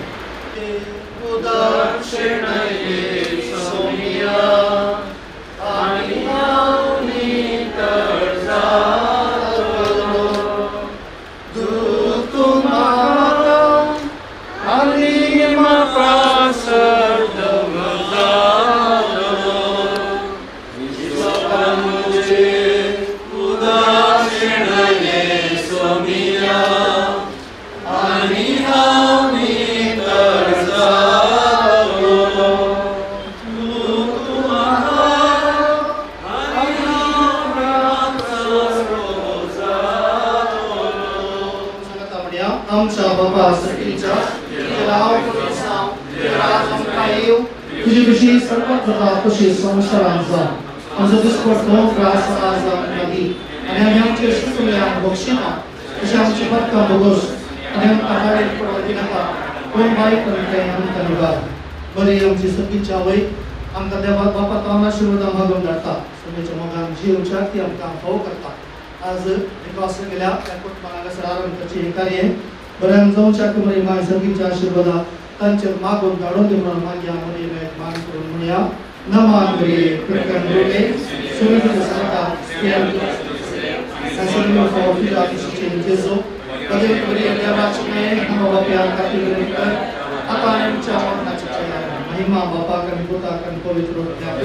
आमच्या बापासाठीच्या नाव नाव राजम कायू तुझी विषयी सर्व प्रथा तशी संसारांचा आमचा दुष्पटतो त्रास आज नाही आणि आम्ही आमची शिकूया बक्षिना अशी आमची बरका बघोस आणि आमकां हाडे पडोवची नाका कोण वाईट करते आमकां निवार बरी आमची सगळीच्या वय आमकां देवा बापा तो आशिर्वाद मागून धाडटा सगळ्याच्या मोगान जीव ती आमकां फोव करता आज एका वाजता गेल्या त्या कुटुंबाला आरंभ करची हे कार्य बऱ्यान जाऊच्या कुमारी माय सगळीच्या आशीर्वादा तांचे मागून धाडून दे म्हणून मागया मरी मान करून म्हणूया नमान रे कृपया रोले सुमित सरका Sasabihin ko, pila ako sa Chile Jesu. Pagin ko rin ang yabat may mababapian katigrin ka. At anong tiyawag na tsaya. Mahima, bapa kami puta kami pavitro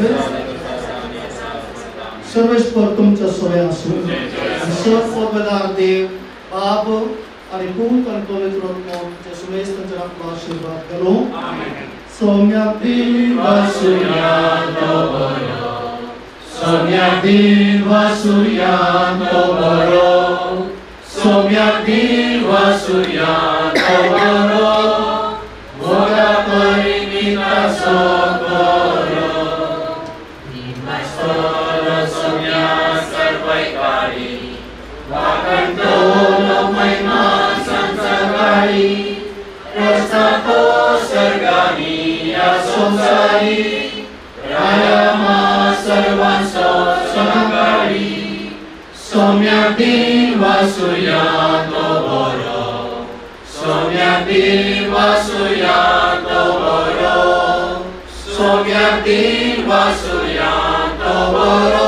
Sarveshwar तुमच्या सोय असू सर्व पदार देव बाप आणि पूत आणि पवित्र तुमच्या सुमेश त्यांच्या आपला आशीर्वाद करो Saumya Somiadirva Suryanto Baro Somiadirva Suryanto Baro Moga Parinita Sokoro Dimastoro Somya Sarvaikari Vakantolo Maima Sansagari Prostato Sargani Asomsari Rayama Sarvanso Samagari Somyati Vasuyanto Boro Somyati Vasuyanto Boro Somyati Vasuyanto Boro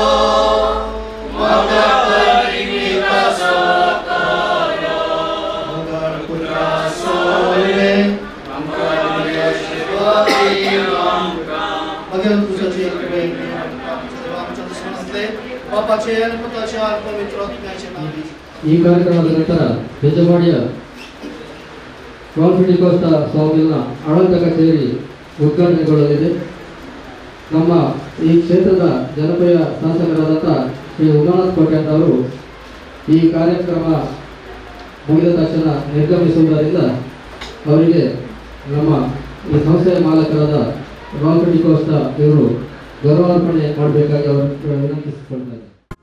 Magaparimita Sokoro Putra Sole Amkariya Shivati Amkam भगवान तुझ्याची एक वेळ आमच्या दुश्मनातले बापाचे आणि पुत्राचे आणि पवित्र आत्म्याचे नावे ಈ ಕಾರ್ಯಕ್ರಮದ ನಂತರ ಬೆಜವಾಡಿಯ ಕಾನ್ಫಿಡಿಕೋಸ್ತ ಸ್ವಾಮಿನ ಆಡಳಿತ ಕಚೇರಿ ಉದ್ಘಾಟನೆಗೊಳ್ಳಲಿದೆ ನಮ್ಮ ಈ ಕ್ಷೇತ್ರದ ಜನಪ್ರಿಯ ಶಾಸಕರಾದಂಥ ಶ್ರೀ ಉಮಾನಾಥ್ ಕೋಟ್ಯಾನ್ ಅವರು ಈ ಕಾರ್ಯಕ್ರಮ ಮುಗಿದ ತಕ್ಷಣ ನಿರ್ಗಮಿಸುವುದರಿಂದ ಅವರಿಗೆ ನಮ್ಮ ಈ ಸಂಸ್ಥೆಯ ಮಾಲಕರಾದ ರಾಲ್ ಡಿಕೋಸ್ತ ಇವರು ಗೌರವಾರ್ಪಣೆ ಮಾಡಬೇಕಾಗಿ ಅವರು ವಿನಂತಿಸಿಕೊಳ್ತಾರೆ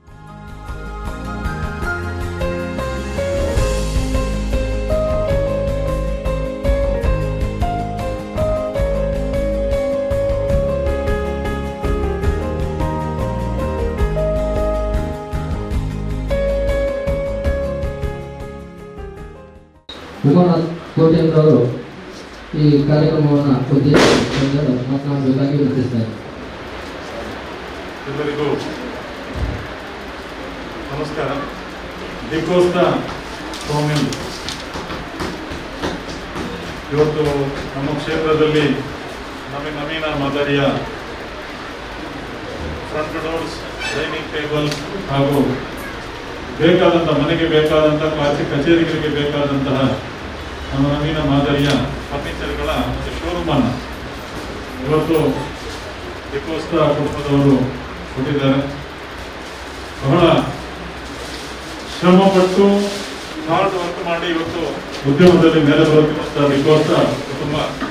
ಉಮಾನಾಥ್ ಕೋಟೆಯವರು ಈ ಕಾರ್ಯಕ್ರಮವನ್ನು ಉದ್ದೇಶಿಸಿ ಮಾತನಾಡಬೇಕಾಗಿ ವಿನಂತಿಸ್ತಾರೆ ಎಲ್ಲರಿಗೂ ನಮಸ್ಕಾರ ದಿಗ್ಗೋಸ್ತ ಸ್ವಾಮಿ ಇವತ್ತು ನಮ್ಮ ಕ್ಷೇತ್ರದಲ್ಲಿ ನವೀನ ನವೀನ ಮಾದರಿಯ ಫ್ರಂಟ್ ಡೋರ್ಸ್ ಡೈನಿಂಗ್ ಟೇಬಲ್ ಹಾಗೂ ಬೇಕಾದಂಥ ಮನೆಗೆ ಬೇಕಾದಂಥ ಕ್ಲಾಸಿಕ್ ಕಚೇರಿಗಳಿಗೆ ಬೇಕಾದಂತಹ ನಮ್ಮ ನವೀನ ಮಾದರಿಯ ಫರ್ನಿಚರ್ಗಳ ಒಂದು ಶೋರೂಮ್ ಅನ್ನು ಇವತ್ತು ದಿಕ್ಕೋಸ್ತ ಕುಟುಂಬದವರು ಕೊಟ್ಟಿದ್ದಾರೆ ಬಹಳ ಶ್ರಮಪಟ್ಟು ಹಾರ್ಡ್ ವರ್ಕ್ ಮಾಡಿ ಇವತ್ತು ಉದ್ಯಮದಲ್ಲಿ ಮೇಲೆ ಬರುತ್ತಿರುವಂತಹ ದಿಕ್ಕೋಸ್ತ ಕುಟುಂಬ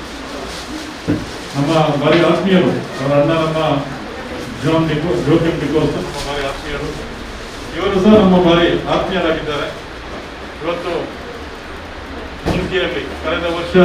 ನಮ್ಮ ಭಾರಿ ಆತ್ಮೀಯರು ಅವರ ಅಣ್ಣ ನಮ್ಮ ಜಾನ್ ಡಿಕೋ ಜೋಕಿಮ್ ಡಿಕೋಸ್ ನಮ್ಮ ಭಾರಿ ಆತ್ಮೀಯರು ಇವರು ಸಹ ನಮ್ಮ ಭಾರಿ ಆತ್ಮೀಯರಾಗಿದ್ದಾರೆ ಇವತ್ತು ಮುಲ್ಕಿಯಲ್ಲಿ ಕಳೆದ ವರ್ಷ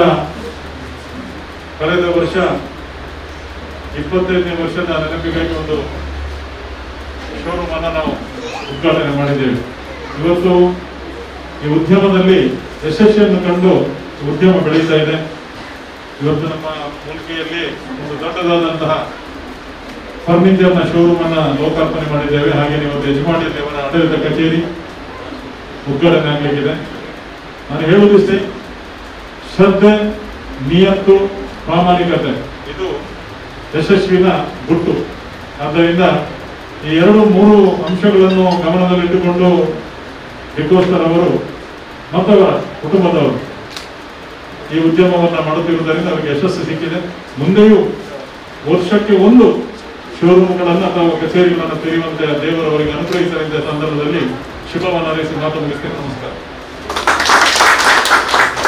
ಕಳೆದ ವರ್ಷ ಇಪ್ಪತ್ತೈದನೇ ವರ್ಷದ ನೆನಪಿಗಾಗಿ ಒಂದು ಶೋರೂಮ್ ಅನ್ನ ನಾವು ಉದ್ಘಾಟನೆ ಮಾಡಿದ್ದೇವೆ ಇವತ್ತು ಈ ಉದ್ಯಮದಲ್ಲಿ ಯಶಸ್ವಿಯನ್ನು ಕಂಡು ಈ ಉದ್ಯಮ ಬೆಳೀತಾ ಇದೆ ಇವತ್ತು ನಮ್ಮ ಮುಲ್ಕಿಯಲ್ಲಿ ಒಂದು ದೊಡ್ಡದಾದಂತಹ ಫರ್ನಿಚರ್ನ ಶೋರೂಮ್ ಅನ್ನ ಲೋಕಾರ್ಪಣೆ ಮಾಡಿದ್ದೇವೆ ಹಾಗೆ ಇವತ್ತು ಯಜಮಾನಿಯಲ್ಲಿ ಅವರ ಆಡಳಿತ ಕಚೇರಿ ಉದ್ಘಾಟನೆ ಆಗಲಿಕ್ಕಿದೆ ನಾನು ಹೇಳುವುದಿಷ್ಟೇ ಶ್ರದ್ಧೆ ನಿಯತ್ತು ಪ್ರಾಮಾಣಿಕತೆ ಇದು ಯಶಸ್ವಿನ ಗುಟ್ಟು ಆದ್ದರಿಂದ ಈ ಎರಡು ಮೂರು ಅಂಶಗಳನ್ನು ಗಮನದಲ್ಲಿಟ್ಟುಕೊಂಡು ಡಿಕೋಸ್ಟರ್ ಅವರು ಮತ್ತವರ ಕುಟುಂಬದವರು ಈ ಉದ್ಯಮವನ್ನ ಮಾಡುತ್ತಿರುವುದರಿಂದ ಅವರಿಗೆ ಯಶಸ್ಸು ಸಿಕ್ಕಿದೆ ಮುಂದೆಯೂ ವರ್ಷಕ್ಕೆ ಒಂದು ಶೋರೂಮ್ಗಳನ್ನು ಅಥವಾ ಕಚೇರಿಗಳನ್ನು ತೆರೆಯುವಂತೆ ದೇವರವರಿಗೆ ಅನುಗ್ರಹಿಸಲಿದ್ದ ಸಂದರ್ಭದಲ್ಲಿ ಶುಭವನ್ನು ಹಾರೈಸಿ ಮಾತು ಮುಗಿಸ್ತೇನೆ ನಮಸ್ಕಾರ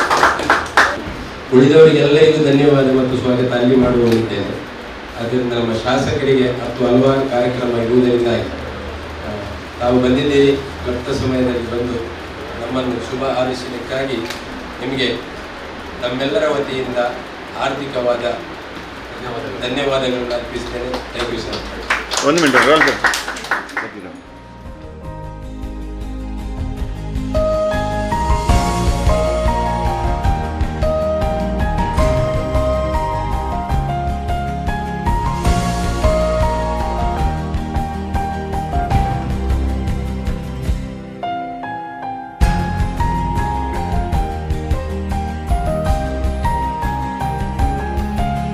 ಉಳಿದವರಿಗೆಲ್ಲರಿಗೂ ಧನ್ಯವಾದ ಮತ್ತು ಸ್ವಾಗತ ಅಲ್ಲಿ ಮಾಡುವಂತಿದ್ದೇನೆ ಅದರಿಂದ ನಮ್ಮ ಶಾಸಕರಿಗೆ ಮತ್ತು ಹಲವಾರು ಕಾರ್ಯಕ್ರಮ ಇರುವುದರಿಂದಾಗಿ ಆ, ತಾವು ಬಂದಿದ್ದೀರಿ ಕ್ಲಪ್ತ ಸಮಯದಲ್ಲಿ ಬಂದು ನಮ್ಮನ್ನು ಶುಭ ಹಾರೈಸಲಿಕ್ಕಾಗಿ ನಿಮಗೆ ನಮ್ಮೆಲ್ಲರ ವತಿಯಿಂದ ಆರ್ಥಿಕವಾದ ಧನ್ಯವಾದಗಳನ್ನು ಅರ್ಪಿಸ್ತೇನೆ ಥ್ಯಾಂಕ್ ಯು ಸರ್ ಒಂದು ಮಿನಿಟ್ ರೋಲ್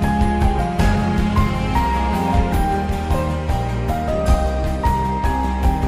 ಿ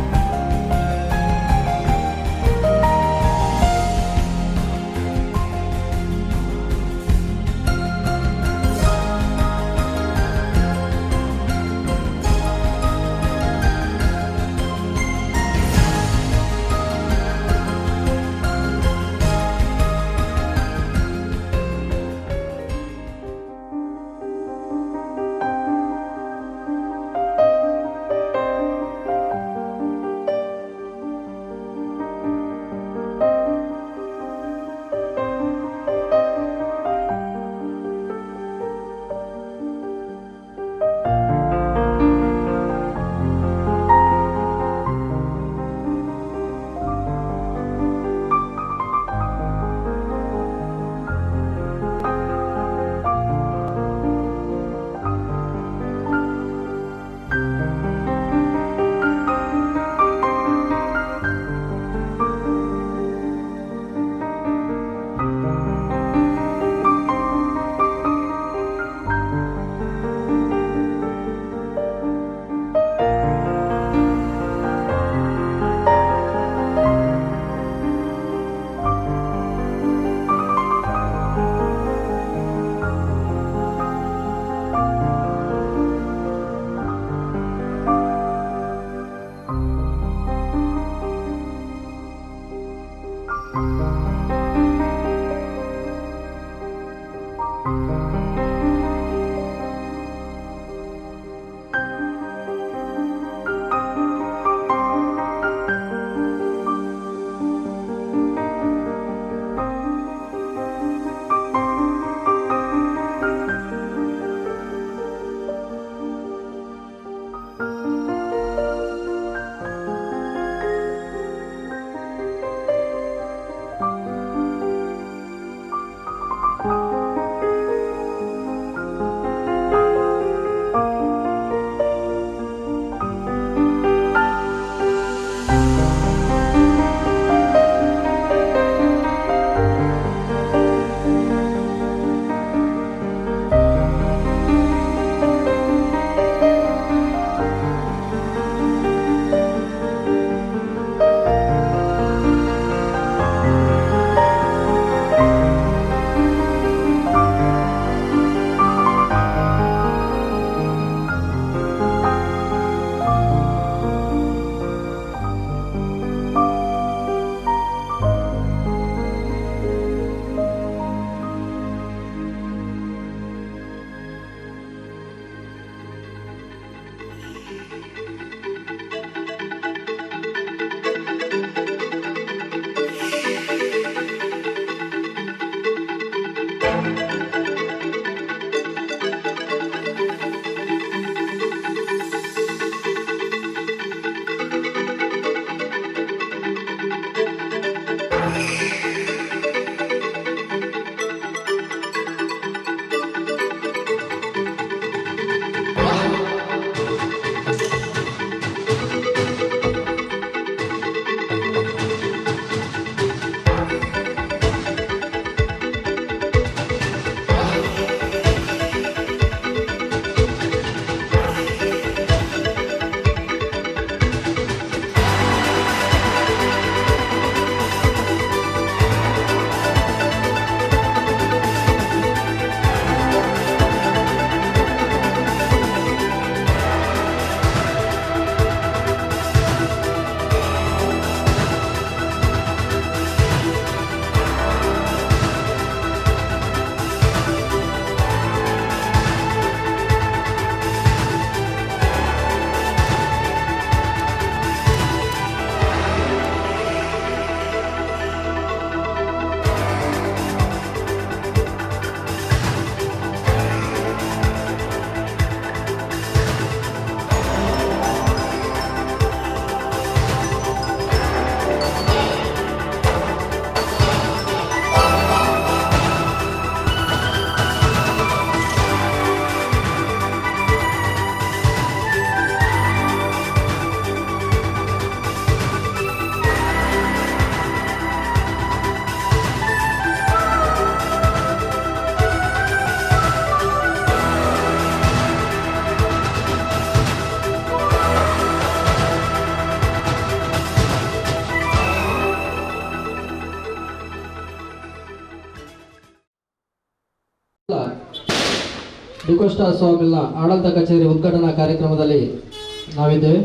ಡಿಕೋಸ್ಟಾ ಸ್ವಾಮಿಲ್ನ ಆಡಳಿತ ಕಚೇರಿ ಉದ್ಘಾಟನಾ ಕಾರ್ಯಕ್ರಮದಲ್ಲಿ ನಾವಿದ್ದೇವೆ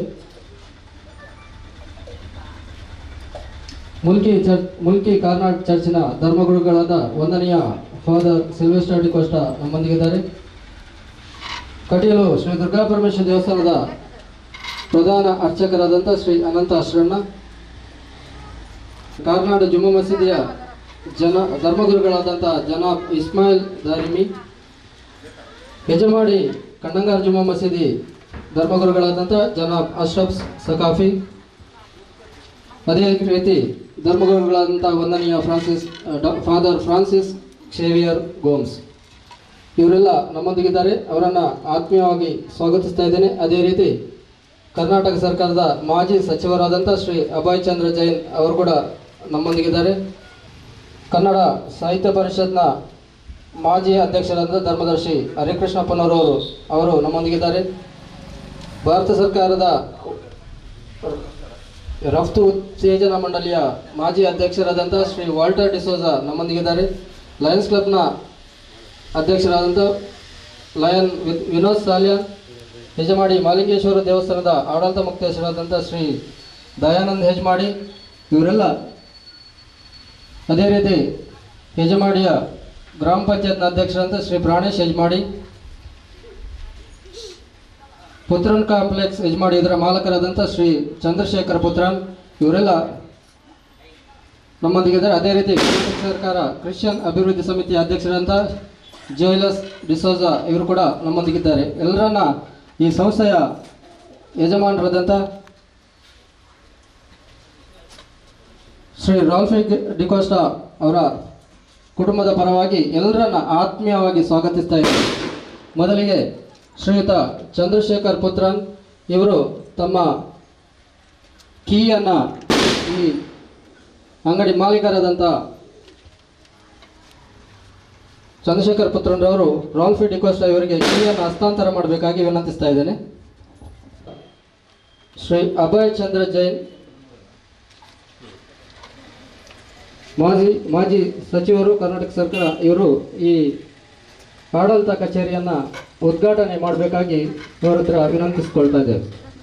ಮುಲ್ಕಿ ಚರ್ಚ್ ಮುಲ್ಕಿ ಕಾರ್ನಾಡ್ ಚರ್ಚಿನ ಧರ್ಮಗುರುಗಳಾದ ವಂದನೀಯ ಫಾದರ್ ಸಿಲ್ವೆಸ್ಟರ್ ಡಿಕೋಸ್ಟಾ ನಮ್ಮೊಂದಿಗಿದ್ದಾರೆ ಕಟೀಲು ಶ್ರೀ ದುರ್ಗಾಪರಮೇಶ್ವರ ದೇವಸ್ಥಾನದ ಪ್ರಧಾನ ಅರ್ಚಕರಾದಂಥ ಶ್ರೀ ಅನಂತ ಅಶ್ರಣ್ಣ ಕಾರ್ನಾಡು ಜುಮ್ಮಾ ಮಸೀದಿಯ ಜನ ಧರ್ಮಗುರುಗಳಾದಂಥ ಜನಾಬ್ ಇಸ್ಮಾಯಿಲ್ ದಾರಿಮಿ ಯಜಮಾಡಿ ಕಣ್ಣಂಗಾರ್ ಜುಮ್ಮಾ ಮಸೀದಿ ಧರ್ಮಗುರುಗಳಾದಂಥ ಜನಾಬ್ ಅಶ್ರಫ್ ಸಕಾಫಿ ಅದೇ ರೀತಿ ಧರ್ಮಗುರುಗಳಾದಂಥ ವಂದನೀಯ ಫ್ರಾನ್ಸಿಸ್ ಡಾ- ಫಾದರ್ ಫ್ರಾನ್ಸಿಸ್ ಶೇವಿಯರ್ ಗೋಮ್ಸ್ ಇವರೆಲ್ಲ ನಮ್ಮೊಂದಿಗಿದ್ದಾರೆ ಅವರನ್ನು ಆತ್ಮೀಯವಾಗಿ ಸ್ವಾಗತಿಸ್ತಾ ಇದ್ದೇನೆ ಅದೇ ರೀತಿ ಕರ್ನಾಟಕ ಸರ್ಕಾರದ ಮಾಜಿ ಸಚಿವರಾದಂಥ ಶ್ರೀ ಅಭಯ್ ಚಂದ್ರ ಜೈನ್ ಅವರು ಕೂಡ ನಮ್ಮೊಂದಿಗಿದ್ದಾರೆ ಕನ್ನಡ ಸಾಹಿತ್ಯ ಪರಿಷತ್ನ ಮಾಜಿ ಅಧ್ಯಕ್ಷರಾದ ಧರ್ಮದರ್ಶಿ ಹರಿಕೃಷ್ಣಪ್ಪನವರವರು ಅವರು ನಮ್ಮೊಂದಿಗಿದ್ದಾರೆ ಭಾರತ ಸರ್ಕಾರದ ರಫ್ತು ಉತ್ತೇಜನ ಮಂಡಳಿಯ ಮಾಜಿ ಅಧ್ಯಕ್ಷರಾದಂಥ ಶ್ರೀ ವಾಲ್ಟರ್ ಡಿಸೋಜ ನಮ್ಮೊಂದಿಗಿದ್ದಾರೆ ಲಯನ್ಸ್ ಕ್ಲಬ್ನ ಅಧ್ಯಕ್ಷರಾದಂಥ ಲಯನ್ ವಿ- ವಿನೋದ್ ಸಾಲ್ಯಾನ್ ಯಜಮಾಡಿ ಮಾಲಿಂಗೇಶ್ವರ ದೇವಸ್ಥಾನದ ಆಡಳಿತ ಮುಕ್ತೇಶ್ವರಾದಂಥ ಶ್ರೀ ದಯಾನಂದ್ ಹೆಜ್ಮಾಡಿ ಇವರೆಲ್ಲ ಅದೇ ರೀತಿ ಯಜಮಾಡಿಯ ಗ್ರಾಮ ಪಂಚಾಯತ್ನ ಅಧ್ಯಕ್ಷರಾದಂಥ ಶ್ರೀ ಪ್ರಾಣೇಶ್ ಯಜಮಾಡಿ ಪುತ್ರನ್ ಕಾಂಪ್ಲೆಕ್ಸ್ ಯಜಮಾಡಿ ಇದರ ಮಾಲಕರಾದಂಥ ಶ್ರೀ ಚಂದ್ರಶೇಖರ್ ಪುತ್ರನ್ ಇವರೆಲ್ಲ ನಮ್ಮೊಂದಿಗಿದ್ದಾರೆ ಅದೇ ರೀತಿ ಕರ್ನಾಟಕ ಸರ್ಕಾರ ಕ್ರಿಶ್ಚಿಯನ್ ಅಭಿವೃದ್ಧಿ ಸಮಿತಿಯ ಅಧ್ಯಕ್ಷರಾದಂಥ ಜೋಯ್ಲಸ್ ಡಿಸೋಜಾ ಇವರು ಕೂಡ ನಮ್ಮೊಂದಿಗಿದ್ದಾರೆ ಎಲ್ಲರನ್ನ ಈ ಸಂಸ್ಥೆಯ ಯಜಮಾನರಾದಂಥ ಶ್ರೀ ರಾಲ್ಫಿ ಡಿಕೋಸ್ಟಾ ಅವರ ಕುಟುಂಬದ ಪರವಾಗಿ ಎಲ್ಲರನ್ನ ಆತ್ಮೀಯವಾಗಿ ಸ್ವಾಗತಿಸ್ತಾ ಇದ್ದಾರೆ ಮೊದಲಿಗೆ ಶ್ರೀಯುತ ಚಂದ್ರಶೇಖರ್ ಪುತ್ರನ್ ಇವರು ತಮ್ಮ ಕೀಯನ್ನು ಈ ಅಂಗಡಿ ಮಾಲೀಕರಾದಂಥ ಚಂದ್ರಶೇಖರ್ ಪುತ್ರನ್ರವರು ರಾಲ್ಫಿ ಡಿಕೋಸ್ಟಾ ಇವರಿಗೆ ಕೀಯನ್ನು ಹಸ್ತಾಂತರ ಮಾಡಬೇಕಾಗಿ ವಿನಂತಿಸ್ತಾ ಇದ್ದೇನೆ ಶ್ರೀ ಅಭಯ್ ಚಂದ್ರ ಜೈನ್ ಮಾಜಿ ಮಾಜಿ ಸಚಿವರು ಕರ್ನಾಟಕ ಸರ್ಕಾರ ಇವರು ಈ ಆಡಳಿತ ಕಚೇರಿಯನ್ನು ಉದ್ಘಾಟನೆ ಮಾಡಬೇಕಾಗಿ ಇವರ ಹತ್ರ ವಿನಂತಿಸ್ಕೊಳ್ತಾ ಇದ್ದೇವೆ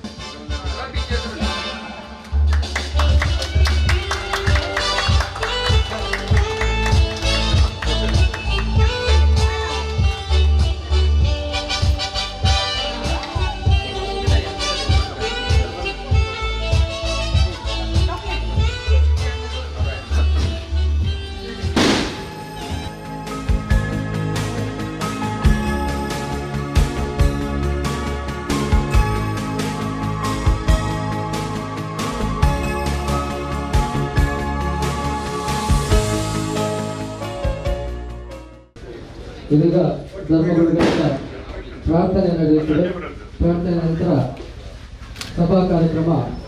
ಇದೀಗ ಧರ್ಮಗುರುಗಳಿಂದ ಪ್ರಾರ್ಥನೆ ನಡೆಯುತ್ತದೆ ಪ್ರಾರ್ಥನೆ ನಂತರ ಸಭಾ ಕಾರ್ಯಕ್ರಮ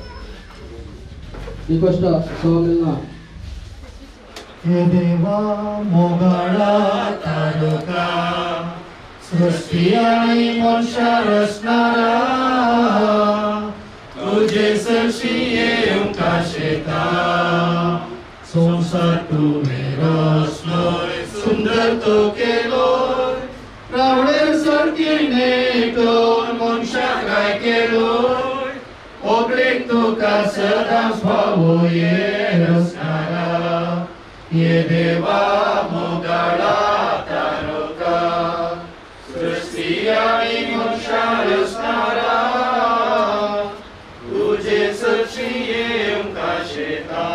ನಿಕೋಷ್ಟ ಸ್ವಾಮಿನ हे देवा मोगाळा तालुका सृष्टी आणि मनशा रचणारा तुझे सरशी येऊन काशेता संसार तुने रचलोय सुंदर तो केलोय रावळेर सरकीने टोन मनशा काय केलोय ओगळेक तुका सदांच भावो ये रचणारा ये देवा मोगाळा तारका सृष्टी आणि मनशा रचणारा तुझे सची येऊन काशेता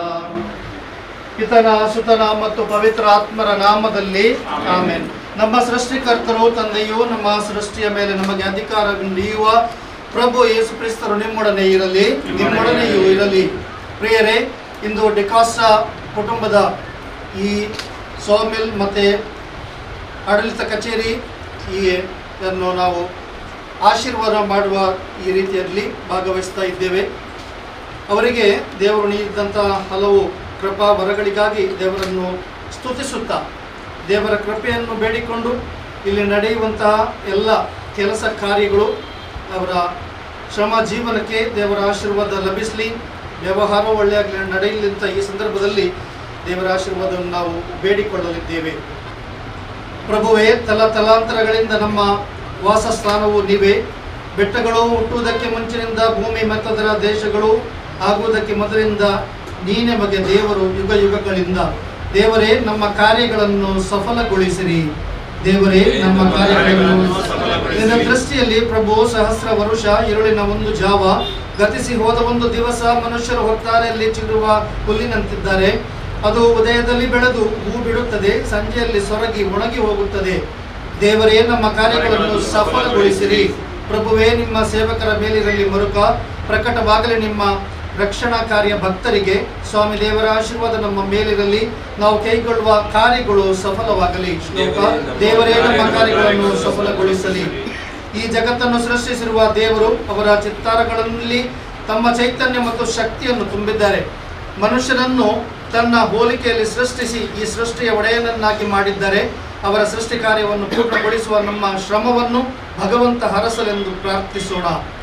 ಪಿತನ ಸುತನ ಮತ್ತು ಪವಿತ್ರ ಆತ್ಮರ ನಾಮದಲ್ಲಿ ಆಮೇನ್ ನಮ್ಮ ಸೃಷ್ಟಿಕರ್ತರು ತಂದೆಯು ನಮ್ಮ ಸೃಷ್ಟಿಯ ಮೇಲೆ ನಮಗೆ ಅಧಿಕಾರ ನೀಡುವ ಪ್ರಭು ಯೇಸು ಕ್ರಿಸ್ತರು ನಿಮ್ಮೊಡನೆ ಇರಲಿ ನಿಮ್ಮೊಡನೆಯೂ ಇರಲಿ ಪ್ರಿಯರೇ ಇಂದು ಡಿಕಾಸ ಕುಟುಂಬದ ಈ ಸೋಮಿಲ್ ಮತ್ತು ಆಡಳಿತ ಕಚೇರಿ ಈ ಅನ್ನು ನಾವು ಆಶೀರ್ವಾದ ಮಾಡುವ ಈ ರೀತಿಯಲ್ಲಿ ಭಾಗವಹಿಸ್ತಾ ಇದ್ದೇವೆ ಅವರಿಗೆ ದೇವರು ನೀಡಿದಂಥ ಹಲವು ಕೃಪಾ ವರಗಳಿಗಾಗಿ ದೇವರನ್ನು ಸ್ತುತಿಸುತ್ತಾ ದೇವರ ಕೃಪೆಯನ್ನು ಬೇಡಿಕೊಂಡು ಇಲ್ಲಿ ನಡೆಯುವಂತಹ ಎಲ್ಲ ಕೆಲಸ ಕಾರ್ಯಗಳು ಅವರ ಶ್ರಮ ಜೀವನಕ್ಕೆ ದೇವರ ಆಶೀರ್ವಾದ ಲಭಿಸಲಿ ವ್ಯವಹಾರ ಒಳ್ಳೆಯ ನಡೆಯಲಿ ಅಂತ ಈ ಸಂದರ್ಭದಲ್ಲಿ ದೇವರ ಆಶೀರ್ವಾದವನ್ನು ನಾವು ಬೇಡಿಕೊಳ್ಳಲಿದ್ದೇವೆ ಪ್ರಭುವೇ ತಲ ತಲಾಂತರಗಳಿಂದ ನಮ್ಮ ವಾಸಸ್ಥಾನವು ನೀವೇ ಬೆಟ್ಟಗಳು ಹುಟ್ಟುವುದಕ್ಕೆ ಮುಂಚಿನಿಂದ ಭೂಮಿ ಮತ್ತದರ ದೇಶಗಳು ಆಗುವುದಕ್ಕೆ ಮೊದಲಿಂದ ನೀನೆ ಮಗೆ ದೇವರು ಯುಗ ಯುಗಗಳಿಂದ ದೇವರೇ ನಮ್ಮ ಕಾರ್ಯಗಳನ್ನು ಸಫಲಗೊಳಿಸಿರಿ ದೇವರೇ ನಮ್ಮ ಕಾರ್ಯಗಳನ್ನು ನಿನ್ನ ದೃಷ್ಟಿಯಲ್ಲಿ ಪ್ರಭು ಸಹಸ್ರ ವರುಷ ഇരുಳಿನ ಒಂದು ಜಾವ ಗತಿಸಿ ಹೋದ ಒಂದು ದಿವಸ ಮನುಷ್ಯರು ಹೊತ್ತಾರೆಯಲ್ಲಿ ಚಿಗುರುವ ಹುಲ್ಲಿನಂತಿದ್ದಾರೆ ಅದು ಉದಯದಲ್ಲಿ ಬೆಳೆದು ಹೂ ಬಿಡುತ್ತದೆ ಸಂಜೆಯಲ್ಲಿ ಸೊರಗಿ ಒಣಗಿ ಹೋಗುತ್ತದೆ ದೇವರೇ ನಮ್ಮ ಕಾರ್ಯಗಳನ್ನು ಸಫಲಗೊಳಿಸಿರಿ ಪ್ರಭುವೇ ನಿಮ್ಮ ಸೇವಕರ ಮೇಲಿರಲಿ ಮರುಕ ಪ್ರಕಟವಾಗಲಿ ನಿಮ್ಮ ರಕ್ಷಣಾ ಕಾರ್ಯ ಭಕ್ತರಿಗೆ ಸ್ವಾಮಿ ದೇವರ ಆಶೀರ್ವಾದ ನಮ್ಮ ಮೇಲಿರಲಿ ನಾವು ಕೈಗೊಳ್ಳುವ ಕಾರ್ಯಗಳು ಸಫಲವಾಗಲಿ ಶ್ಲೋಕ ದೇವರೇ ನಮ್ಮ ಕಾರ್ಯಗಳನ್ನು ಸಫಲಗೊಳಿಸಲಿ ಈ ಜಗತ್ತನ್ನು ಸೃಷ್ಟಿಸಿರುವ ದೇವರು ಅವರ ಚಿತ್ತಾರಗಳಲ್ಲಿ ತಮ್ಮ ಚೈತನ್ಯ ಮತ್ತು ಶಕ್ತಿಯನ್ನು ತುಂಬಿದ್ದಾರೆ ಮನುಷ್ಯನನ್ನು ತನ್ನ ಹೋಲಿಕೆಯಲ್ಲಿ ಸೃಷ್ಟಿಸಿ ಈ ಸೃಷ್ಟಿಯ ಒಡೆಯನನ್ನಾಗಿ ಮಾಡಿದ್ದಾರೆ ಅವರ ಸೃಷ್ಟಿ ಕಾರ್ಯವನ್ನು ಪೂರ್ಣಗೊಳಿಸುವ ನಮ್ಮ ಶ್ರಮವನ್ನು ಭಗವಂತ ಹರಸಲೆಂದು ಪ್ರಾರ್ಥಿಸೋಣ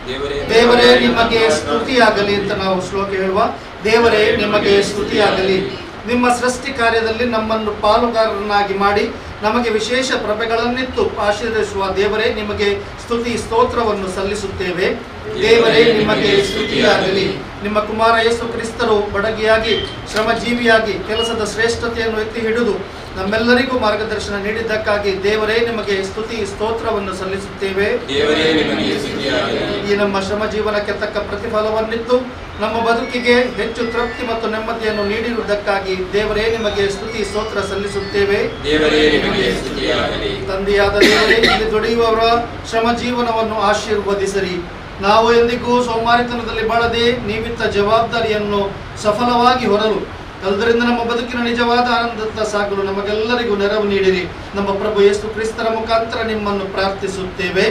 ದೇವರೇ ನಿಮಗೆ ಸ್ತುತಿಯಾಗಲಿ ಅಂತ ನಾವು ಶ್ಲೋಕ ಹೇಳುವ ದೇವರೇ ನಿಮಗೆ ಸ್ತುತಿಯಾಗಲಿ ನಿಮ್ಮ ಸೃಷ್ಟಿ ಕಾರ್ಯದಲ್ಲಿ ನಮ್ಮನ್ನು ಪಾಲುಗಾರರನ್ನಾಗಿ ಮಾಡಿ ನಮಗೆ ವಿಶೇಷ ಪ್ರಭೆಗಳನ್ನಿತ್ತು ಆಶೀರ್ವದಿಸುವ ದೇವರೇ ನಿಮಗೆ ಸ್ತುತಿ ಸ್ತೋತ್ರವನ್ನು ಸಲ್ಲಿಸುತ್ತೇವೆ ದೇವರೇ ನಿಮಗೆ ಸ್ತುತಿಯಾಗಲಿ ನಿಮ್ಮ ಕುಮಾರ ಯೇಸು ಕ್ರಿಸ್ತರು ಬಡಗಿಯಾಗಿ ಶ್ರಮಜೀವಿಯಾಗಿ ಕೆಲಸದ ಶ್ರೇಷ್ಠತೆಯನ್ನು ಎತ್ತಿ ಹಿಡಿದು ನಮ್ಮೆಲ್ಲರಿಗೂ ಮಾರ್ಗದರ್ಶನ ನೀಡಿದ್ದಕ್ಕಾಗಿ ದೇವರೇ ನಿಮಗೆ ಸ್ತುತಿ ಸ್ತೋತ್ರವನ್ನು ಸಲ್ಲಿಸುತ್ತೇವೆ ದೇವರೇ ನಿಮಗೆ ಸ್ತುತಿಯಾಗಲಿ ಈ ನಮ್ಮ ಶ್ರಮ ಜೀವನಕ್ಕೆ ತಕ್ಕ ಪ್ರತಿಫಲವನ್ನಿತ್ತು ನಮ್ಮ ಬದುಕಿಗೆ ಹೆಚ್ಚು ತೃಪ್ತಿ ಮತ್ತು ನೆಮ್ಮದಿಯನ್ನು ನೀಡಿರುವುದಕ್ಕಾಗಿ ದೇವರೇ ನಿಮಗೆ ಸ್ತುತಿ ಸ್ತೋತ್ರ ಸಲ್ಲಿಸುತ್ತೇವೆ ದೇವರೇ ನಿಮಗೆ ಸ್ತುತಿಯಾಗಲಿ ತಂದೆಯಾದ ದೇವರೇ ಇಲ್ಲಿ ದುಡಿಯುವವರ ಶ್ರಮ ಜೀವನವನ್ನು ಆಶೀರ್ವದಿಸಿರಿ ನಾವು ಎಂದಿಗೂ ಸೋಮಾರಿತನದಲ್ಲಿ ಬಾಳದೆ ನೀವಿತ್ತ ಜವಾಬ್ದಾರಿಯನ್ನು ಸಫಲವಾಗಿ ಹೊರಲು ಅದರಿಂದ ನಮ್ಮ ಬದುಕಿನ ನಿಜವಾದ ಆನಂದದ ಸಾಗಲು ನಮಗೆಲ್ಲರಿಗೂ ನೆರವು ನೀಡಿರಿ ನಮ್ಮ ಪ್ರಭು ಯೇಸು ಕ್ರಿಸ್ತರ ಮುಖಾಂತರ ನಿಮ್ಮನ್ನು ಪ್ರಾರ್ಥಿಸುತ್ತೇವೆ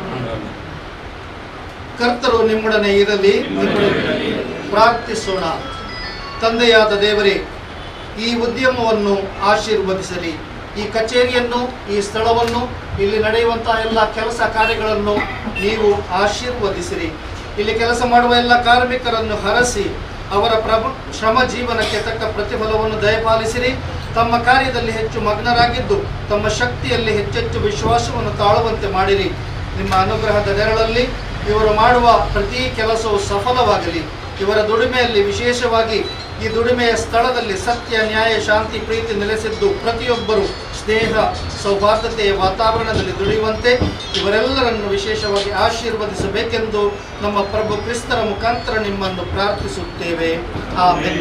ಕರ್ತರು ನಿಮ್ಮೊಡನೆ ಇರಲಿ ನಿಮ್ಮೊಡನೆ ಪ್ರಾರ್ಥಿಸೋಣ ತಂದೆಯಾದ ದೇವರೇ ಈ ಉದ್ಯಮವನ್ನು ಆಶೀರ್ವದಿಸಲಿ ಈ ಕಚೇರಿಯನ್ನು ಈ ಸ್ಥಳವನ್ನು ಇಲ್ಲಿ ನಡೆಯುವಂತಹ ಎಲ್ಲ ಕೆಲಸ ಕಾರ್ಯಗಳನ್ನು ನೀವು ಆಶೀರ್ವದಿಸಿರಿ ಇಲ್ಲಿ ಕೆಲಸ ಮಾಡುವ ಎಲ್ಲ ಕಾರ್ಮಿಕರನ್ನು ಹರಸಿ ಅವರ ಪ್ರಭ ಶ್ರಮ ಜೀವನಕ್ಕೆ ತಕ್ಕ ಪ್ರತಿಫಲವನ್ನು ದಯಪಾಲಿಸಿರಿ ತಮ್ಮ ಕಾರ್ಯದಲ್ಲಿ ಹೆಚ್ಚು ಮಗ್ನರಾಗಿದ್ದು ತಮ್ಮ ಶಕ್ತಿಯಲ್ಲಿ ಹೆಚ್ಚೆಚ್ಚು ವಿಶ್ವಾಸವನ್ನು ತಾಳುವಂತೆ ಮಾಡಿರಿ ನಿಮ್ಮ ಅನುಗ್ರಹದ ನೆರಳಲ್ಲಿ ಇವರು ಮಾಡುವ ಪ್ರತಿ ಕೆಲಸವು ಸಫಲವಾಗಲಿ ಇವರ ದುಡಿಮೆಯಲ್ಲಿ ವಿಶೇಷವಾಗಿ ಈ ದುಡಿಮೆಯ ಸ್ಥಳದಲ್ಲಿ ಸತ್ಯ ನ್ಯಾಯ ಶಾಂತಿ ಪ್ರೀತಿ ನೆಲೆಸಿದ್ದು ಪ್ರತಿಯೊಬ್ಬರು ಸ್ನೇಹ ಸೌಹಾರ್ದತೆಯ ವಾತಾವರಣದಲ್ಲಿ ದುಡಿಯುವಂತೆ ಇವರೆಲ್ಲರನ್ನು ವಿಶೇಷವಾಗಿ ಆಶೀರ್ವದಿಸಬೇಕೆಂದು ನಮ್ಮ ಪ್ರಭು ಕ್ರಿಸ್ತರ ಮುಖಾಂತರ ನಿಮ್ಮನ್ನು ಪ್ರಾರ್ಥಿಸುತ್ತೇವೆ ಆಮೇಲೆ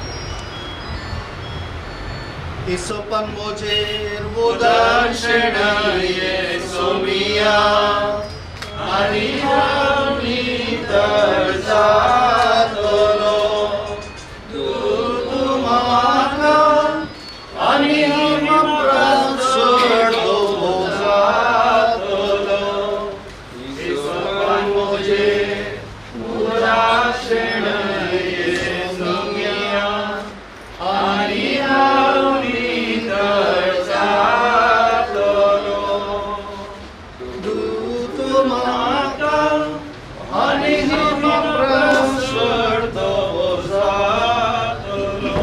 Isopan mojer budan Shanaye Somiya Arihani Tarzatolo Tutumaka Anihim Prasardo Zatolo Isopan mojer budan Shanaye Somiya Arihani Tarzatolo Tutumaka Anihim Prasardo Zatolo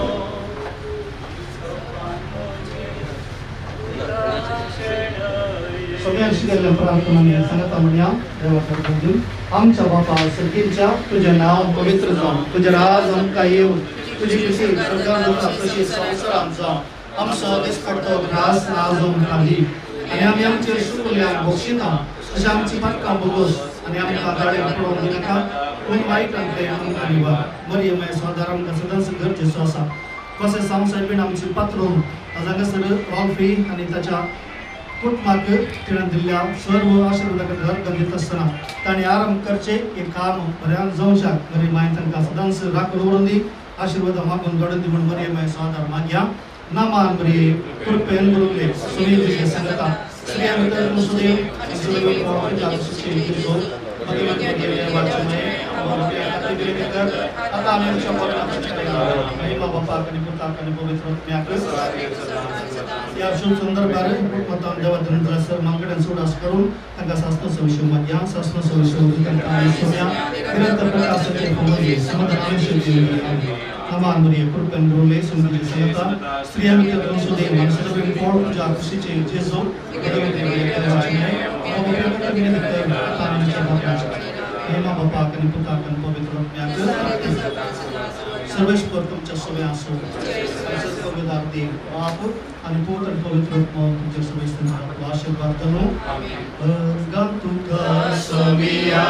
सगळ्यांशी केलेल्या प्रार्थना संगतामण्या देवाकडे आमच्या बापा सगळींच्या तुझे नाव पवित्र जावं तुझे राज आमकां येवं तुझी खुशी स्वर्गान जाता तशी संवसारांत जावं आमचो दिसपडतो घास नाजून खाली आनी आमी आमचेर सुकल्यांक बक्षिता अशें आमची पातकां बगोस आनी आमकां गाडे पडोवंक दिनाका पूण वायटांतले आमकां निवार मरिय माय स्वादार आमकां सदांच गरजेचो आसा कसे सांग साहेबीन आमची पात्रो ताजा कसर रॉल्फी आनी ताच्या कुटुंबाक तिणें दिल्ल्या सर्व आशिर्वादाक घर दित आसतना ताणें आराम करचे हे काम बऱ्यान जावशाक बरी माय तांकां सदांच राखून व्हरून दी आशिर्वाद मागून घडोवन दी म्हण बरी माय स्वादार मागया नामान बरी कृपेन बरोवले सुनील तुझे सांगता श्री भितर मुसदेव सुदेव प्रॉफिट आशिषे किरको मगे मगे देवाचे माय आमच्या खातीर कितें कर आतां आमी आमच्या मरणाच्या महिमा बापाक आनी पुताक आनी पवित्र आत्म्याक या शुभ सुंदर कार्य मतान देवाच्या सर मागड्यान सोडास करून तांकां शास्त्र विषय मध्या शास्त्र विषय तांकां सोम्या निरंतर प्रकाशाचे फुलले समाधान आयुष्य दिले Samaan Maria Kurpen Rule Sumati Sanata Striyan ke Tusu de Mansa de For Puja Kushi Che Jesu Kedai de Maria Kedai Omo Pemata Bini de Tani Chabha Hema बापा कनि पुता कनि पवित्र ज्ञान सर्वेश्वर तुमच्या सगळे असो सत्य वेदांती आप आणि पोट आणि पवित्र आत्मा तुमच्या सगळे स्तंभात आशीर्वाद दनो अर्गंतुका समिया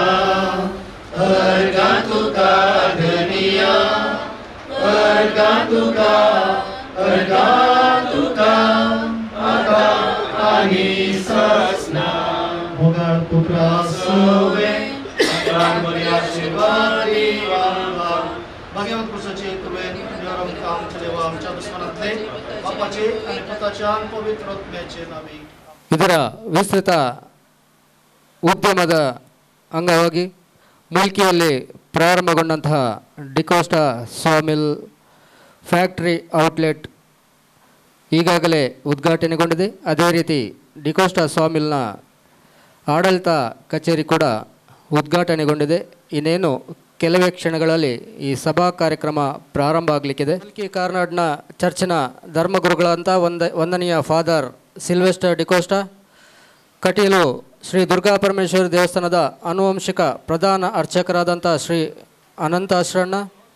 अर्गंतुका धनिया अर्गंतुका अर्गंतुका आता आणि ससना भोगाळ पुत्रा सवे Tuhan beri आशीर्वाद Bagaimana kursaचे तुम्ही निरम काम चलेवा आमच्या दुश्मनातले बापाचे आणि पुताच्या आणि पवित्र आत्म्याचे नामे ಇದರ ವಿಸ್ತೃತ ಉದ್ಯಮದ ಅಂಗವಾಗಿ ಮುಲ್ಕಿಯಲ್ಲಿ ಪ್ರಾರಂಭಗೊಂಡಂತಹ ಡಿಕೋಸ್ಟಾ ಸಾಮಿಲ್ ಫ್ಯಾಕ್ಟ್ರಿ ಔಟ್ಲೆಟ್ ಈಗಾಗಲೇ ಉದ್ಘಾಟನೆಗೊಂಡಿದೆ ಅದೇ ರೀತಿ ಡಿಕೋಸ್ಟಾ ಸಾಮಿಲ್ನ ಆಡಳಿತ ಕಚೇರಿ ಕೂಡ ಉದ್ಘಾಟನೆಗೊಂಡಿದೆ ಇನ್ನೇನು ಕೆಲವೇ ಕ್ಷಣಗಳಲ್ಲಿ ಈ ಸಭಾ ಕಾರ್ಯಕ್ರಮ ಪ್ರಾರಂಭ ಆಗಲಿಕ್ಕಿದೆ ಮುಲ್ಕಿ ಕಾರ್ನಾಡ್ನ ಚರ್ಚಿನ ಧರ್ಮಗುರುಗಳಂತ ಒಂದ ವಂದನೀಯ ಫಾದರ್ ಸಿಲ್ವೆಸ್ಟರ್ ಡಿಕೋಸ್ಟಾ ಕಟೀಲು ಶ್ರೀ ದುರ್ಗಾ ಪರಮೇಶ್ವರಿ ದೇವಸ್ಥಾನದ ಆನುವಂಶಿಕ ಪ್ರಧಾನ ಅರ್ಚಕರಾದಂಥ ಶ್ರೀ ಅನಂತಾಶ್ರಣ್ಣ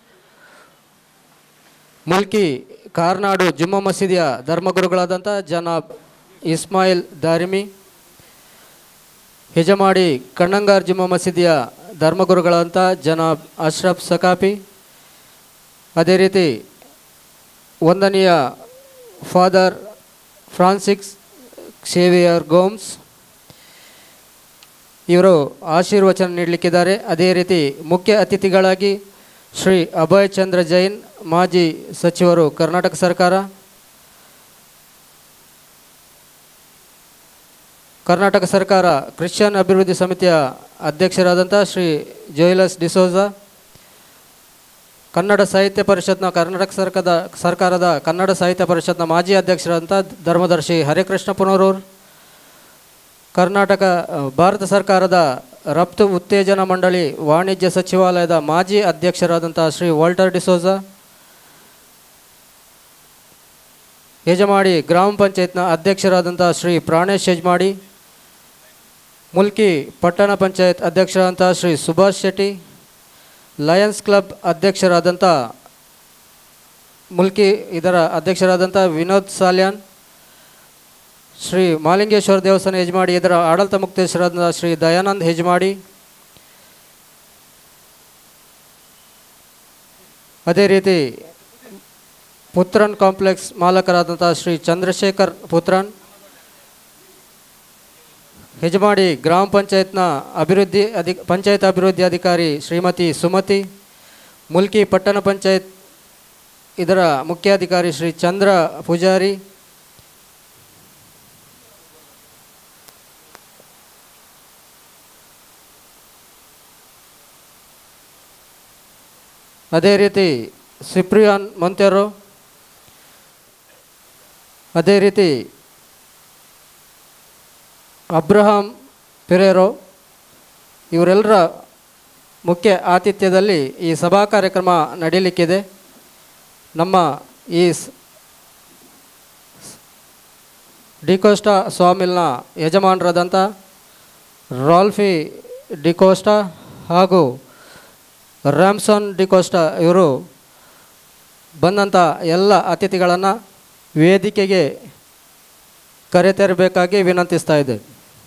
ಮುಲ್ಕಿ ಕಾರ್ನಾಡು ಜುಮ್ಮಾ ಮಸೀದಿಯ ಧರ್ಮಗುರುಗಳಾದಂಥ ಜನಾಬ್ ಇಸ್ಮಾಯಿಲ್ ದಾರಿಮಿ ಹೆಜಮಾಡಿ ಕಣ್ಣಂಗಾರ್ ಜುಮ್ಮಾ ಮಸೀದಿಯ ಧರ್ಮಗುರುಗಳಾದಂಥ ಜನಾಬ್ ಅಶ್ರಫ್ ಸಕಾಪಿ ಅದೇ ರೀತಿ ವಂದನೀಯ ಫಾದರ್ ಫ್ರಾನ್ಸಿಕ್ಸ್ ಸೇವಿಯರ್ ಗೋಮ್ಸ್ ಇವರು ಆಶೀರ್ವಚನ ನೀಡಲಿಕ್ಕಿದ್ದಾರೆ ಅದೇ ರೀತಿ ಮುಖ್ಯ ಅತಿಥಿಗಳಾಗಿ ಶ್ರೀ ಅಭಯ್ ಚಂದ್ರ ಜೈನ್ ಮಾಜಿ ಸಚಿವರು ಕರ್ನಾಟಕ ಸರ್ಕಾರ ಕರ್ನಾಟಕ ಸರ್ಕಾರ ಕ್ರಿಶ್ಚಿಯನ್ ಅಭಿವೃದ್ಧಿ ಸಮಿತಿಯ ಅಧ್ಯಕ್ಷರಾದಂಥ ಶ್ರೀ ಜೋಯಿಲಸ್ ಡಿಸೋಜಾ ಕನ್ನಡ ಸಾಹಿತ್ಯ ಪರಿಷತ್ನ ಕರ್ನಾಟಕ ಸರ್ಕಾರದ ಸರ್ಕಾರದ ಕನ್ನಡ ಸಾಹಿತ್ಯ ಪರಿಷತ್ನ ಮಾಜಿ ಅಧ್ಯಕ್ಷರಾದಂಥ ಧರ್ಮದರ್ಶಿ ಹರಿಕೃಷ್ಣ ಪುನರೂರ್ ಕರ್ನಾಟಕ ಅ, ಭಾರತ ಸರ್ಕಾರದ ರಫ್ತು ಉತ್ತೇಜನ ಮಂಡಳಿ ವಾಣಿಜ್ಯ ಸಚಿವಾಲಯದ ಮಾಜಿ ಅಧ್ಯಕ್ಷರಾದಂಥ ಶ್ರೀ ವಾಲ್ಟರ್ ಡಿಸೋಜಾ ಯಜಮಾಡಿ ಗ್ರಾಮ ಪಂಚಾಯತ್ನ ಅಧ್ಯಕ್ಷರಾದಂಥ ಶ್ರೀ ಪ್ರಾಣೇಶ್ ಯಜಮಾಡಿ ಮುಲ್ಕಿ ಪಟ್ಟಣ ಪಂಚಾಯತ್ ಅಧ್ಯಕ್ಷರಾದಂಥ ಶ್ರೀ ಸುಭಾಷ್ ಶೆಟ್ಟಿ ಲಯನ್ಸ್ ಕ್ಲಬ್ ಅಧ್ಯಕ್ಷರಾದಂಥ ಮುಲ್ಕಿ ಇದರ ಅಧ್ಯಕ್ಷರಾದಂಥ ವಿನೋದ್ ಸಾಲ್ಯಾನ್ ಶ್ರೀ ಮಾಲಿಂಗೇಶ್ವರ ದೇವಸ್ಥಾನ ಯಜಮಾಡಿ ಇದರ ಆಡಳಿತ ಮುಕ್ತೇಶ್ವರಾದ ಶ್ರೀ ದಯಾನಂದ್ ಹೆಜ್ಮಾಡಿ ಅದೇ ರೀತಿ ಪುತ್ರನ್ ಕಾಂಪ್ಲೆಕ್ಸ್ ಮಾಲಕರಾದಂಥ ಶ್ರೀ ಚಂದ್ರಶೇಖರ್ ಪುತ್ರನ್ ಹೆಜಮಾಡಿ ಗ್ರಾಮ ಪಂಚಾಯತ್ನ ಅಭಿವೃದ್ಧಿ ಅಧಿ ಪಂಚಾಯತ್ ಅಭಿವೃದ್ಧಿ ಅಧಿಕಾರಿ ಶ್ರೀಮತಿ ಸುಮತಿ ಮುಲ್ಕಿ ಪಟ್ಟಣ ಪಂಚಾಯತ್ ಇದರ ಮುಖ್ಯಾಧಿಕಾರಿ ಶ್ರೀ ಚಂದ್ರ ಪೂಜಾರಿ ಅದೇ ರೀತಿ ಸಿಪ್ರಿಯಾನ್ ಮೊಂತೆರೋ ಅದೇ ರೀತಿ ಅಬ್ರಹಾಂ ಪೆರೇರೋ ಇವರೆಲ್ಲರ ಮುಖ್ಯ ಆತಿಥ್ಯದಲ್ಲಿ ಈ ಸಭಾ ಕಾರ್ಯಕ್ರಮ ನಡೆಯಲಿಕ್ಕಿದೆ ನಮ್ಮ ಈ ಸ್- ಡಿಕೋಸ್ಟಾ ಸ್ವಾಮಿಲ್ನ ಯಜಮಾನರಾದಂಥ ರಾಲ್ಫಿ ಡಿಕೋಸ್ಟಾ ಹಾಗೂ ರ್ಯಾಮ್ಸನ್ ಡಿಕೋಸ್ಟಾ ಇವರು ಬಂದಂಥ ಎಲ್ಲ ಅತಿಥಿಗಳನ್ನು ವೇದಿಕೆಗೆ ಕರೆತರಬೇಕಾಗಿ ವಿನಂತಿಸ್ತಾ ಇದೆ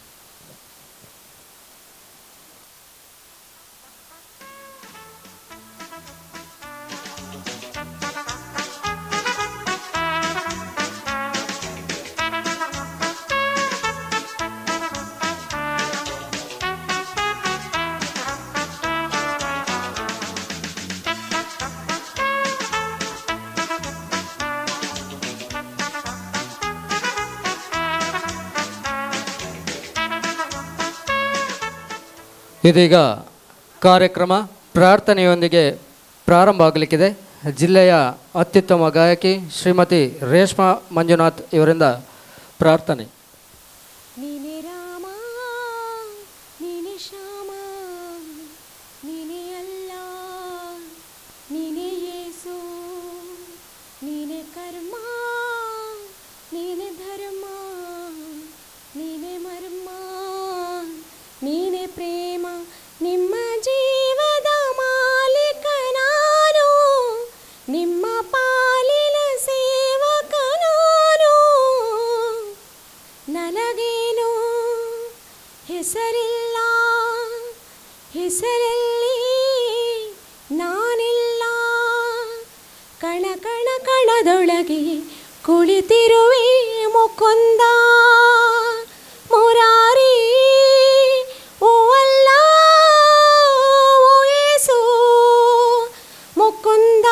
ಇದೀಗ ಕಾರ್ಯಕ್ರಮ ಪ್ರಾರ್ಥನೆಯೊಂದಿಗೆ ಪ್ರಾರಂಭ ಆಗಲಿಕ್ಕಿದೆ ಜಿಲ್ಲೆಯ ಅತ್ಯುತ್ತಮ ಗಾಯಕಿ ಶ್ರೀಮತಿ ರೇಷ್ಮಾ ಮಂಜುನಾಥ್ ಇವರಿಂದ ಪ್ರಾರ್ಥನೆ ನೀನೆ ರಾಮ ನೀನೆ ಶ್ಯಾಮ ನೀನೆ ಅಲ್ಲ ನೀನೆ ಯೇಸು ಹೆಸರಿಲ್ಲ ಹೆಸರಲ್ಲಿ ನಾನಿಲ್ಲ ಕಣ ಕಣ ಕಣದೊಳಗೆ ಕುಳಿತಿರುವೆ ಮುಕುಂದ ಮುರಾರಿ ಓ ಅಲ್ಲ ಓ ಯೇಸು ಮುಕುಂದ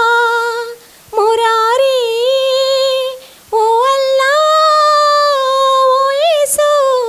ಮುರಾರಿ ಓ ಅಲ್ಲ ಓ ಯೇಸು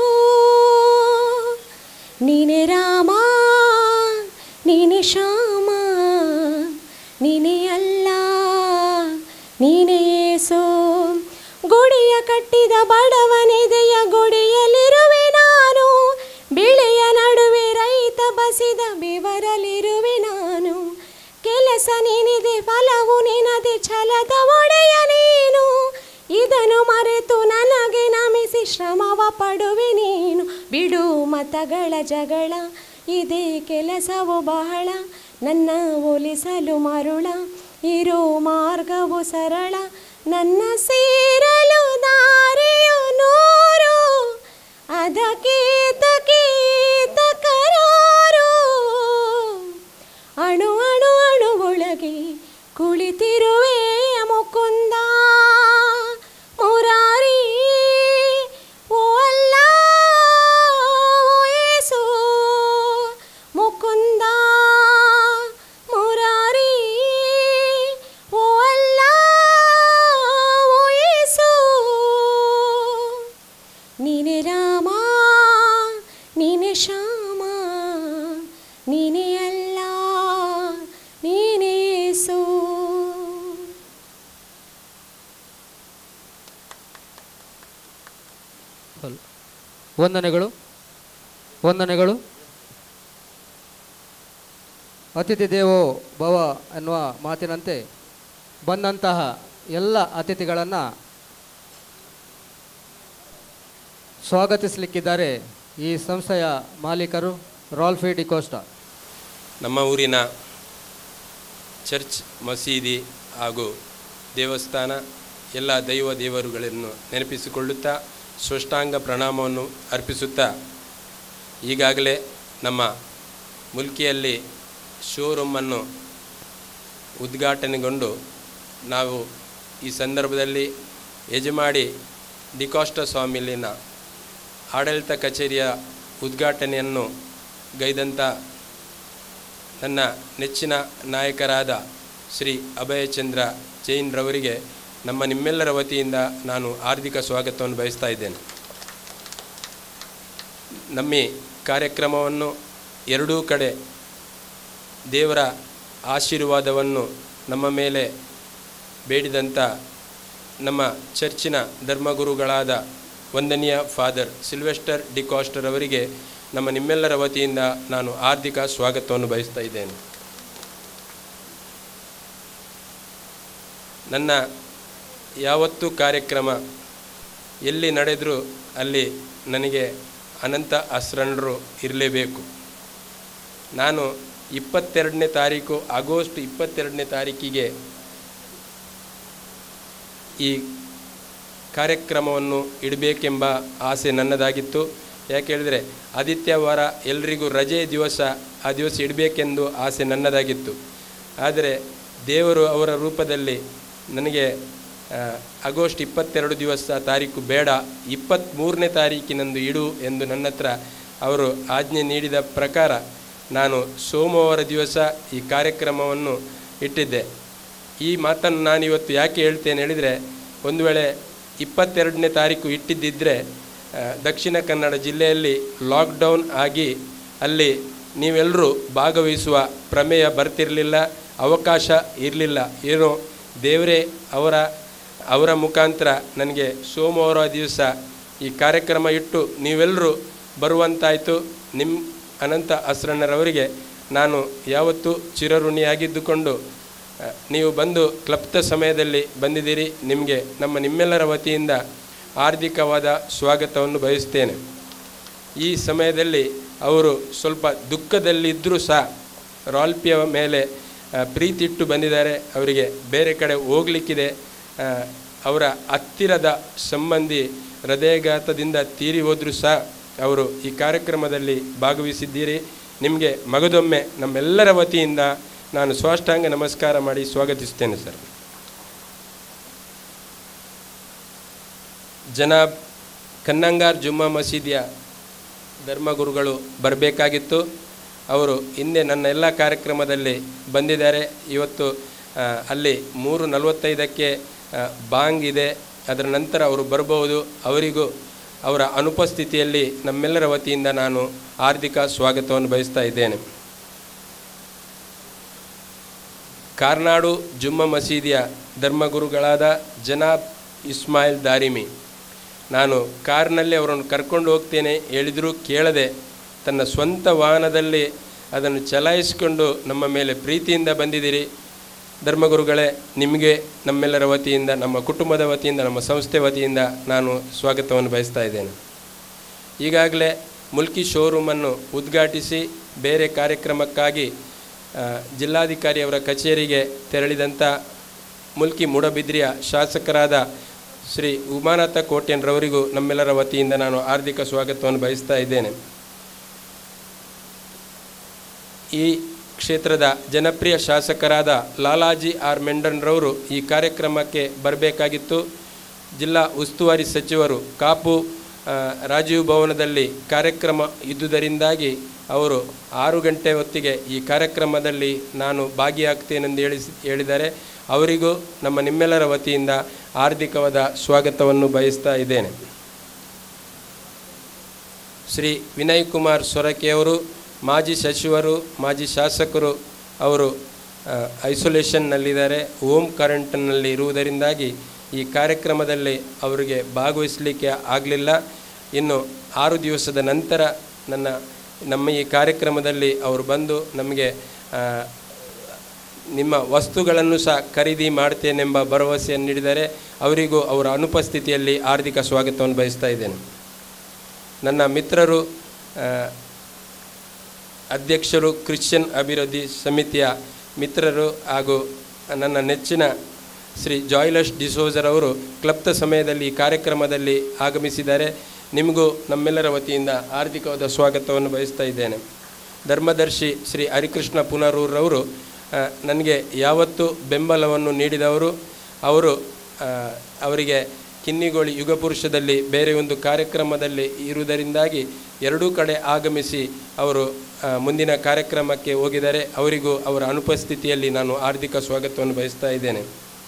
ನೀನೆ ರಾಮ ನೀನೆ ಶ್ಯಾಮ ನೀನೆ ಅಲ್ಲ ನೀನೆ ಯೇಸು ಗುಡಿಯ ಕಟ್ಟಿದ ಬಡವನೆದೆಯ ಗುಡಿಯಲ್ಲಿರುವೆ ನಾನು ಬಿಳೆಯ ನಡುವೆ ರೈತ ಬಸಿದ ಬೆವರಲಿರುವೆ ನಾನು ಕೆಲಸ ನಿನಿದೆ ಫಲವು ನಿನದೆ ಛಲದ ಒಡೆಯ ನೀನು ಇದನ್ನು ಮರೆತು ನನಗೆ ನಮಿಸಿ ಶ್ರಮವ ಪಡುವೆ ನೀನು ಬಿಡು ಮತಗಳ ಜಗಳ ಇದೇ ಕೆಲಸವು ಬಹಳ ನನ್ನ ಒಲಿಸಲು ಮರುಳ ಇರೋ ಮಾರ್ಗವು ಸರಳ ನನ್ನ ಸೇರಲು ದಾರಿಯು ನೂರು ಅದಕ್ಕೀತ ಕೀತ ಕರಾರು ಅಣು ಅಣು ಅಣು ಒಳಗೆ ಕುಳಿತಿರುವೆ ಮುಕುಂದ ಮುರಾರಿ ಓ ಅಲ್ಲ ಓ ಯೇಸು ಮುಕುಂದ ಮುರಾರಿ ಓ ಅಲ್ಲ ಓ ಯೇಸು ನೀನೆ ರಾಮ ನೀನೆ ಶ್ಯಾಮ ನೀನೆ ಅಲ್ಲ ನೀನೆ ಯೇಸು ವಂದನೆಗಳು ವಂದನೆಗಳು ಅತಿಥಿ ದೇವೋ ಭವ ಎನ್ನುವ ಮಾತಿನಂತೆ ಬಂದಂತಹ ಎಲ್ಲ ಅತಿಥಿಗಳನ್ನು ಸ್ವಾಗತಿಸಲಿಕ್ಕಿದ್ದಾರೆ ಈ ಸಂಸ್ಥೆಯ ಮಾಲೀಕರು ರಾಲ್ಫಿ ಡಿಕೋಸ್ಟಾ ನಮ್ಮ ಊರಿನ ಚರ್ಚ್ ಮಸೀದಿ ಹಾಗೂ ದೇವಸ್ಥಾನ ಎಲ್ಲ ದೈವ ದೇವರುಗಳನ್ನು ನೆನಪಿಸಿಕೊಳ್ಳುತ್ತಾ ಸ್ವಷ್ಟಾಂಗ ಪ್ರಣಾಮವನ್ನು ಅರ್ಪಿಸುತ್ತಾ ಈಗಾಗಲೇ ನಮ್ಮ ಮುಲ್ಕಿಯಲ್ಲಿ ಶೋರೂಮನ್ನು ಉದ್ಘಾಟನೆಗೊಂಡು ನಾವು ಈ ಸಂದರ್ಭದಲ್ಲಿ ಯಜಮಾಡಿ ಡಿಕಾಸ್ಟ ಸ್ವಾಮಿಲಿನ ಆಡಳಿತ ಕಚೇರಿಯ ಉದ್ಘಾಟನೆಯನ್ನು ಗೈದಂಥ ನನ್ನ ನೆಚ್ಚಿನ ನಾಯಕರಾದ ಶ್ರೀ ಅಭಯಚಂದ್ರ ಜೈನ್ರವರಿಗೆ ನಮ್ಮ ನಿಮ್ಮೆಲ್ಲರ ವತಿಯಿಂದ ನಾನು ಹಾರ್ದಿಕ ಸ್ವಾಗತವನ್ನು ಬಯಸ್ತಾ ಇದ್ದೇನೆ ನಮ್ಮಿ ಕಾರ್ಯಕ್ರಮವನ್ನು ಎರಡೂ ಕಡೆ ದೇವರ ಆಶೀರ್ವಾದವನ್ನು ನಮ್ಮ ಮೇಲೆ ಬೇಡಿದಂಥ ನಮ್ಮ ಚರ್ಚಿನ ಧರ್ಮಗುರುಗಳಾದ ವಂದನೀಯ ಫಾದರ್ ಸಿಲ್ವೆಸ್ಟರ್ ಡಿಕಾಸ್ಟರ್ ಅವರಿಗೆ ನಮ್ಮ ನಿಮ್ಮೆಲ್ಲರ ವತಿಯಿಂದ ನಾನು ಹಾರ್ದಿಕ ಸ್ವಾಗತವನ್ನು ಬಯಸ್ತಾ ಇದ್ದೇನೆ ನನ್ನ ಯಾವತ್ತೂ ಕಾರ್ಯಕ್ರಮ ಎಲ್ಲಿ ನಡೆದರೂ ಅಲ್ಲಿ ನನಗೆ ಅನಂತ ಅಸ್ರಣರು ಇರಲೇಬೇಕು ನಾನು ಇಪ್ಪತ್ತೆರಡನೇ ತಾರೀಕು ಆಗಸ್ಟ್ ಇಪ್ಪತ್ತೆರಡನೇ ತಾರೀಕಿಗೆ ಈ ಕಾರ್ಯಕ್ರಮವನ್ನು ಇಡಬೇಕೆಂಬ ಆಸೆ ನನ್ನದಾಗಿತ್ತು ಯಾಕೆ ಹೇಳಿದರೆ ಆದಿತ್ಯವಾರ ಎಲ್ರಿಗೂ ರಜೆ ದಿವಸ ಆ ದಿವಸ ಇಡಬೇಕೆಂದು ಆಸೆ ನನ್ನದಾಗಿತ್ತು ಆದರೆ ದೇವರು ಅವರ ರೂಪದಲ್ಲಿ ನನಗೆ ಆ, ಆಗಸ್ಟ್ ಇಪ್ಪತ್ತೆರಡು ದಿವಸ ತಾರೀಕು ಬೇಡ ಇಪ್ಪತ್ತ್ಮೂರನೇ ತಾರೀಕಿನಂದು ಇಡು ಎಂದು ನನ್ನ ಹತ್ರ ಅವರು ಆಜ್ಞೆ ನೀಡಿದ ಪ್ರಕಾರ ನಾನು ಸೋಮವಾರ ದಿವಸ ಈ ಕಾರ್ಯಕ್ರಮವನ್ನು ಇಟ್ಟಿದ್ದೆ ಈ ಮಾತನ್ನು ನಾನು ಇವತ್ತು ಯಾಕೆ ಹೇಳ್ತೇನೆ ಹೇಳಿದರೆ ಒಂದು ವೇಳೆ ಇಪ್ಪತ್ತೆರಡನೇ ತಾರೀಕು ಇಟ್ಟಿದ್ದಿದ್ದರೆ ಆ, ದಕ್ಷಿಣ ಕನ್ನಡ ಜಿಲ್ಲೆಯಲ್ಲಿ ಲಾಕ್ಡೌನ್ ಆಗಿ ಅಲ್ಲಿ ನೀವೆಲ್ಲರೂ ಭಾಗವಹಿಸುವ ಪ್ರಮೇಯ ಬರ್ತಿರಲಿಲ್ಲ ಅವಕಾಶ ಇರಲಿಲ್ಲ ಏನೋ ದೇವರೇ ಅವರ ಅವರ ಮುಖಾಂತರ ನನಗೆ ಸೋಮವಾರ ದಿವಸ ಈ ಕಾರ್ಯಕ್ರಮ ಇಟ್ಟು ನೀವೆಲ್ಲರೂ ಬರುವಂತಾಯಿತು ನಿಮ್ಮ ಅನಂತ ಅಸ್ರಣ್ಣರವರಿಗೆ ನಾನು ಯಾವತ್ತೂ ಚಿರಋಣಿಯಾಗಿದ್ದುಕೊಂಡು ಆ, ನೀವು ಬಂದು ಕ್ಲಪ್ತ ಸಮಯದಲ್ಲಿ ಬಂದಿದ್ದೀರಿ ನಿಮಗೆ ನಮ್ಮ ನಿಮ್ಮೆಲ್ಲರ ವತಿಯಿಂದ ಹಾರ್ದಿಕವಾದ ಸ್ವಾಗತವನ್ನು ಬಯಸ್ತೇನೆ ಈ ಸಮಯದಲ್ಲಿ ಅವರು ಸ್ವಲ್ಪ ದುಃಖದಲ್ಲಿದ್ದರೂ ಸಹ ರಾಲ್ಪಿಯ ಮೇಲೆ ಆ, ಪ್ರೀತಿ ಇಟ್ಟು ಬಂದಿದ್ದಾರೆ ಅವರಿಗೆ ಬೇರೆ ಕಡೆ ಹೋಗಲಿಕ್ಕಿದೆ ಆ, ಅವರ ಹತ್ತಿರದ ಸಂಬಂಧಿ ಹೃದಯಘಾತದಿಂದ ತೀರಿ ಹೋದರೂ ಸಹ ಅವರು ಈ ಕಾರ್ಯಕ್ರಮದಲ್ಲಿ ಭಾಗವಹಿಸಿದ್ದೀರಿ ನಿಮಗೆ ಮಗದೊಮ್ಮೆ ನಮ್ಮೆಲ್ಲರ ವತಿಯಿಂದ ನಾನು ಸ್ವಾಷ್ಟಾಂಗ ನಮಸ್ಕಾರ ಮಾಡಿ ಸ್ವಾಗತಿಸ್ತೇನೆ ಸರ್ ಜನಾಬ್ ಕನ್ನಂಗಾರ್ ಜುಮ್ಮಾ ಮಸೀದಿಯ ಧರ್ಮಗುರುಗಳು ಬರಬೇಕಾಗಿತ್ತು ಅವರು ಹಿಂದೆ ನನ್ನ ಎಲ್ಲ ಕಾರ್ಯಕ್ರಮದಲ್ಲಿ ಬಂದಿದ್ದಾರೆ ಇವತ್ತು ಆ, ಅಲ್ಲಿ ಮೂರು ನಲವತ್ತೈದಕ್ಕೆ ಆ, ಬಾಂಗ್ ಇದೆ ಅದರ ನಂತರ ಅವರು ಬರಬಹುದು ಅವರಿಗೂ ಅವರ ಅನುಪಸ್ಥಿತಿಯಲ್ಲಿ ನಮ್ಮೆಲ್ಲರ ವತಿಯಿಂದ ನಾನು ಹಾರ್ದಿಕ ಸ್ವಾಗತವನ್ನು ಬಯಸ್ತಾ ಇದ್ದೇನೆ ಕಾರ್ನಾಡು ಜುಮ್ಮಾ ಮಸೀದಿಯ ಧರ್ಮಗುರುಗಳಾದ ಜನಾಬ್ ಇಸ್ಮಾಯಿಲ್ ದಾರಿಮಿ ನಾನು ಕಾರ್ನಲ್ಲಿ ಅವರನ್ನು ಕರ್ಕೊಂಡು ಹೋಗ್ತೇನೆ ಹೇಳಿದರೂ ಕೇಳದೆ ತನ್ನ ಸ್ವಂತ ವಾಹನದಲ್ಲಿ ಅದನ್ನು ಚಲಾಯಿಸಿಕೊಂಡು ನಮ್ಮ ಮೇಲೆ ಪ್ರೀತಿಯಿಂದ ಬಂದಿದ್ದೀರಿ ಧರ್ಮಗುರುಗಳೇ ನಿಮಗೆ ನಮ್ಮೆಲ್ಲರ ವತಿಯಿಂದ ನಮ್ಮ ಕುಟುಂಬದ ವತಿಯಿಂದ ನಮ್ಮ ಸಂಸ್ಥೆ ವತಿಯಿಂದ ನಾನು ಸ್ವಾಗತವನ್ನು ಬಯಸ್ತಾ ಇದ್ದೇನೆ ಈಗಾಗಲೇ ಮುಲ್ಕಿ ಶೋರೂಮನ್ನು ಉದ್ಘಾಟಿಸಿ ಬೇರೆ ಕಾರ್ಯಕ್ರಮಕ್ಕಾಗಿ ಆ, ಜಿಲ್ಲಾಧಿಕಾರಿಯವರ ಕಚೇರಿಗೆ ತೆರಳಿದಂಥ ಮುಲ್ಕಿ ಮೂಡಬಿದ್ರಿಯ ಶಾಸಕರಾದ ಶ್ರೀ ಉಮಾನಾಥ ಕೋಟ್ಯನ್ರವರಿಗೂ ನಮ್ಮೆಲ್ಲರ ವತಿಯಿಂದ ನಾನು ಹಾರ್ದಿಕ ಸ್ವಾಗತವನ್ನು ಬಯಸ್ತಾ ಇದ್ದೇನೆ ಈ ಕ್ಷೇತ್ರದ ಜನಪ್ರಿಯ ಶಾಸಕರಾದ ಲಾಲಾಜಿ ಆರ್ ಮೆಂಡನ್ರವರು ಈ ಕಾರ್ಯಕ್ರಮಕ್ಕೆ ಬರಬೇಕಾಗಿತ್ತು ಜಿಲ್ಲಾ ಉಸ್ತುವಾರಿ ಸಚಿವರು ಕಾಪು ಆ, ರಾಜೀವ್ ಭವನದಲ್ಲಿ ಕಾರ್ಯಕ್ರಮ ಇದ್ದುದರಿಂದಾಗಿ ಅವರು ಆರು ಗಂಟೆ ಹೊತ್ತಿಗೆ ಈ ಕಾರ್ಯಕ್ರಮದಲ್ಲಿ ನಾನು ಭಾಗಿಯಾಗ್ತೇನೆಂದು ಹೇಳಿ ಹೇಳಿದ್ದಾರೆ ಅವರಿಗೂ ನಮ್ಮ ನಿಮ್ಮೆಲ್ಲರ ವತಿಯಿಂದ ಹಾರ್ದಿಕವಾದ ಸ್ವಾಗತವನ್ನು ಬಯಸ್ತಾ ಇದ್ದೇನೆ ಶ್ರೀ ವಿನಯ್ ಕುಮಾರ್ ಸೊರಕೆಯವರು ಮಾಜಿ ಸಚಿವರು ಮಾಜಿ ಶಾಸಕರು ಅವರು ಆ, ಐಸೋಲೇಷನ್ನಲ್ಲಿದ್ದಾರೆ ಹೋಮ್ ಕರೆಂಟ್ನಲ್ಲಿ ಇರುವುದರಿಂದಾಗಿ ಈ ಕಾರ್ಯಕ್ರಮದಲ್ಲಿ ಅವರಿಗೆ ಭಾಗವಹಿಸಲಿಕ್ಕೆ ಆಗಲಿಲ್ಲ ಇನ್ನು ಆರು ದಿವಸದ ನಂತರ ನನ್ನ ನಮ್ಮ ಈ ಕಾರ್ಯಕ್ರಮದಲ್ಲಿ ಅವರು ಬಂದು ನಮಗೆ ಆ, ನಿಮ್ಮ ವಸ್ತುಗಳನ್ನು ಸಹ ಖರೀದಿ ಮಾಡ್ತೇನೆಂಬ ಭರವಸೆಯನ್ನು ನೀಡಿದರೆ ಅವರಿಗೂ ಅವರ ಅನುಪಸ್ಥಿತಿಯಲ್ಲಿ ಹಾರ್ದಿಕ ಸ್ವಾಗತವನ್ನು ಬಯಸ್ತಾ ಇದ್ದೇನೆ ನನ್ನ ಮಿತ್ರರು ಆ, ಅಧ್ಯಕ್ಷರು ಕ್ರಿಶ್ಚಿಯನ್ ಅಭಿವೃದ್ಧಿ ಸಮಿತಿಯ ಮಿತ್ರರು ಹಾಗೂ ನನ್ನ ನೆಚ್ಚಿನ ಶ್ರೀ ಜಾಯ್ಲಸ್ ಡಿಸೋಜರವರು ಕ್ಲಬ್ದ ಸಮಯದಲ್ಲಿ ಈ ಕಾರ್ಯಕ್ರಮದಲ್ಲಿ ಆಗಮಿಸಿದ್ದಾರೆ ನಿಮಗೂ ನಮ್ಮೆಲ್ಲರ ವತಿಯಿಂದ ಹಾರ್ದಿಕವಾದ ಸ್ವಾಗತವನ್ನು ಬಯಸ್ತಾ ಇದ್ದೇನೆ ಧರ್ಮದರ್ಶಿ ಶ್ರೀ ಹರಿಕೃಷ್ಣ ಪುನರೂರವರು ಆ, ನನಗೆ ಯಾವತ್ತೂ ಬೆಂಬಲವನ್ನು ನೀಡಿದವರು ಅವರು ಆ, ಅವರಿಗೆ ಕಿನ್ನಿಗೋಳಿ ಯುಗಪುರುಷದಲ್ಲಿ ಬೇರೆ ಒಂದು ಕಾರ್ಯಕ್ರಮದಲ್ಲಿ ಇರುವುದರಿಂದಾಗಿ ಎರಡೂ ಕಡೆ ಆಗಮಿಸಿ ಅವರು ಆ, ಮುಂದಿನ ಕಾರ್ಯಕ್ರಮಕ್ಕೆ ಹೋಗಿದ್ದಾರೆ ಅವರಿಗೂ ಅವರ ಅನುಪಸ್ಥಿತಿಯಲ್ಲಿ ನಾನು ಹಾರ್ದಿಕ ಸ್ವಾಗತವನ್ನು ಬಯಸ್ತಾ ಇದ್ದೇನೆ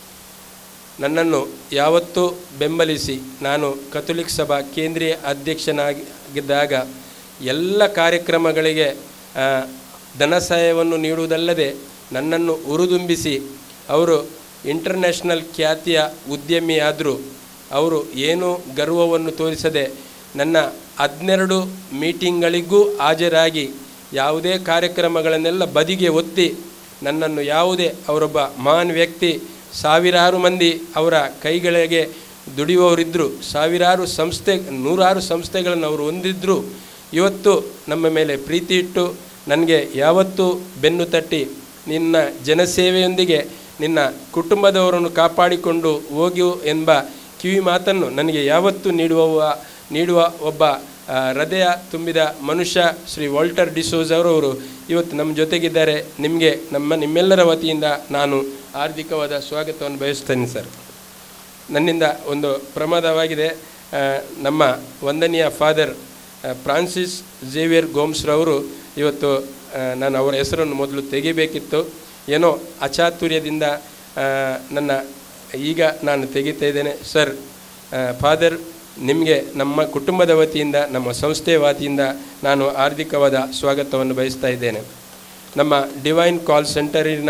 ನನ್ನನ್ನು ಯಾವತ್ತೂ ಬೆಂಬಲಿಸಿ ನಾನು ಕಥೋಲಿಕ್ ಸಭಾ ಕೇಂದ್ರೀಯ ಅಧ್ಯಕ್ಷನಾಗಿದ್ದಾಗ ಎಲ್ಲ ಕಾರ್ಯಕ್ರಮಗಳಿಗೆ ಆ, ಧನ ಸಹಾಯವನ್ನು ನೀಡುವುದಲ್ಲದೆ ನನ್ನನ್ನು ಹುರಿದುಂಬಿಸಿ ಅವರು ಇಂಟರ್ನ್ಯಾಷನಲ್ ಖ್ಯಾತಿಯ ಉದ್ಯಮಿಯಾದರೂ ಅವರು ಏನೂ ಗರ್ವವನ್ನು ತೋರಿಸದೆ ನನ್ನ ಹದಿನೆರಡು ಮೀಟಿಂಗ್ಗಳಿಗೂ ಹಾಜರಾಗಿ ಯಾವುದೇ ಕಾರ್ಯಕ್ರಮಗಳನ್ನೆಲ್ಲ ಬದಿಗೆ ಒತ್ತಿ ನನ್ನನ್ನು ಯಾವುದೇ ಅವರೊಬ್ಬ ಮಹಾನ್ ವ್ಯಕ್ತಿ ಸಾವಿರಾರು ಮಂದಿ ಅವರ ಕೈಗಳಿಗೆ ದುಡಿಯುವವರಿದ್ದರು ಸಾವಿರಾರು ಸಂಸ್ಥೆ ನೂರಾರು ಸಂಸ್ಥೆಗಳನ್ನು ಅವರು ಹೊಂದಿದ್ದರು ಇವತ್ತು ನಮ್ಮ ಮೇಲೆ ಪ್ರೀತಿ ಇಟ್ಟು ನನಗೆ ಯಾವತ್ತೂ ಬೆನ್ನು ತಟ್ಟಿ ನಿನ್ನ ಜನಸೇವೆಯೊಂದಿಗೆ ನಿನ್ನ ಕುಟುಂಬದವರನ್ನು ಕಾಪಾಡಿಕೊಂಡು ಹೋಗು ಎಂಬ ಕಿವಿ ಮಾತನ್ನು ನನಗೆ ಯಾವತ್ತೂ ನೀಡುವ ನೀಡುವ ಒಬ್ಬ ಆ, ಹೃದಯ ತುಂಬಿದ ಮನುಷ್ಯ ಶ್ರೀ ವಾಲ್ಟರ್ ಡಿಸೋಜ್ ಅವರವರು ಇವತ್ತು ನಮ್ಮ ಜೊತೆಗಿದ್ದಾರೆ ನಿಮಗೆ ನಮ್ಮ ನಿಮ್ಮೆಲ್ಲರ ವತಿಯಿಂದ ನಾನು ಹಾರ್ದಿಕವಾದ ಸ್ವಾಗತವನ್ನು ಬಯಸ್ತೇನೆ ಸರ್ ನನ್ನಿಂದ ಒಂದು ಪ್ರಮಾದವಾಗಿದೆ ಆ, ನಮ್ಮ ವಂದನೀಯ ಫಾದರ್ ಆ, ಫ್ರಾನ್ಸಿಸ್ ಝೇವಿಯರ್ ಗೋಮ್ಸ್ರವರು ಇವತ್ತು ಆ, ನಾನು ಅವರ ಹೆಸರನ್ನು ಮೊದಲು ತೆಗಿಬೇಕಿತ್ತು ಏನೋ ಅಚಾತುರ್ಯದಿಂದ ಆ, ನನ್ನ ಈಗ ನಾನು ತೆಗಿತಾ ಇದ್ದೇನೆ ಸರ್ ಆ, ಫಾದರ್ ನಿಮಗೆ ನಮ್ಮ ಕುಟುಂಬದ ವತಿಯಿಂದ ನಮ್ಮ ಸಂಸ್ಥೆಯ ವತಿಯಿಂದ ನಾನು ಹಾರ್ದಿಕವಾದ ಸ್ವಾಗತವನ್ನು ಬಯಸ್ತಾ ಇದ್ದೇನೆ ನಮ್ಮ ಡಿವೈನ್ ಕಾಲ್ ಸೆಂಟರಿನ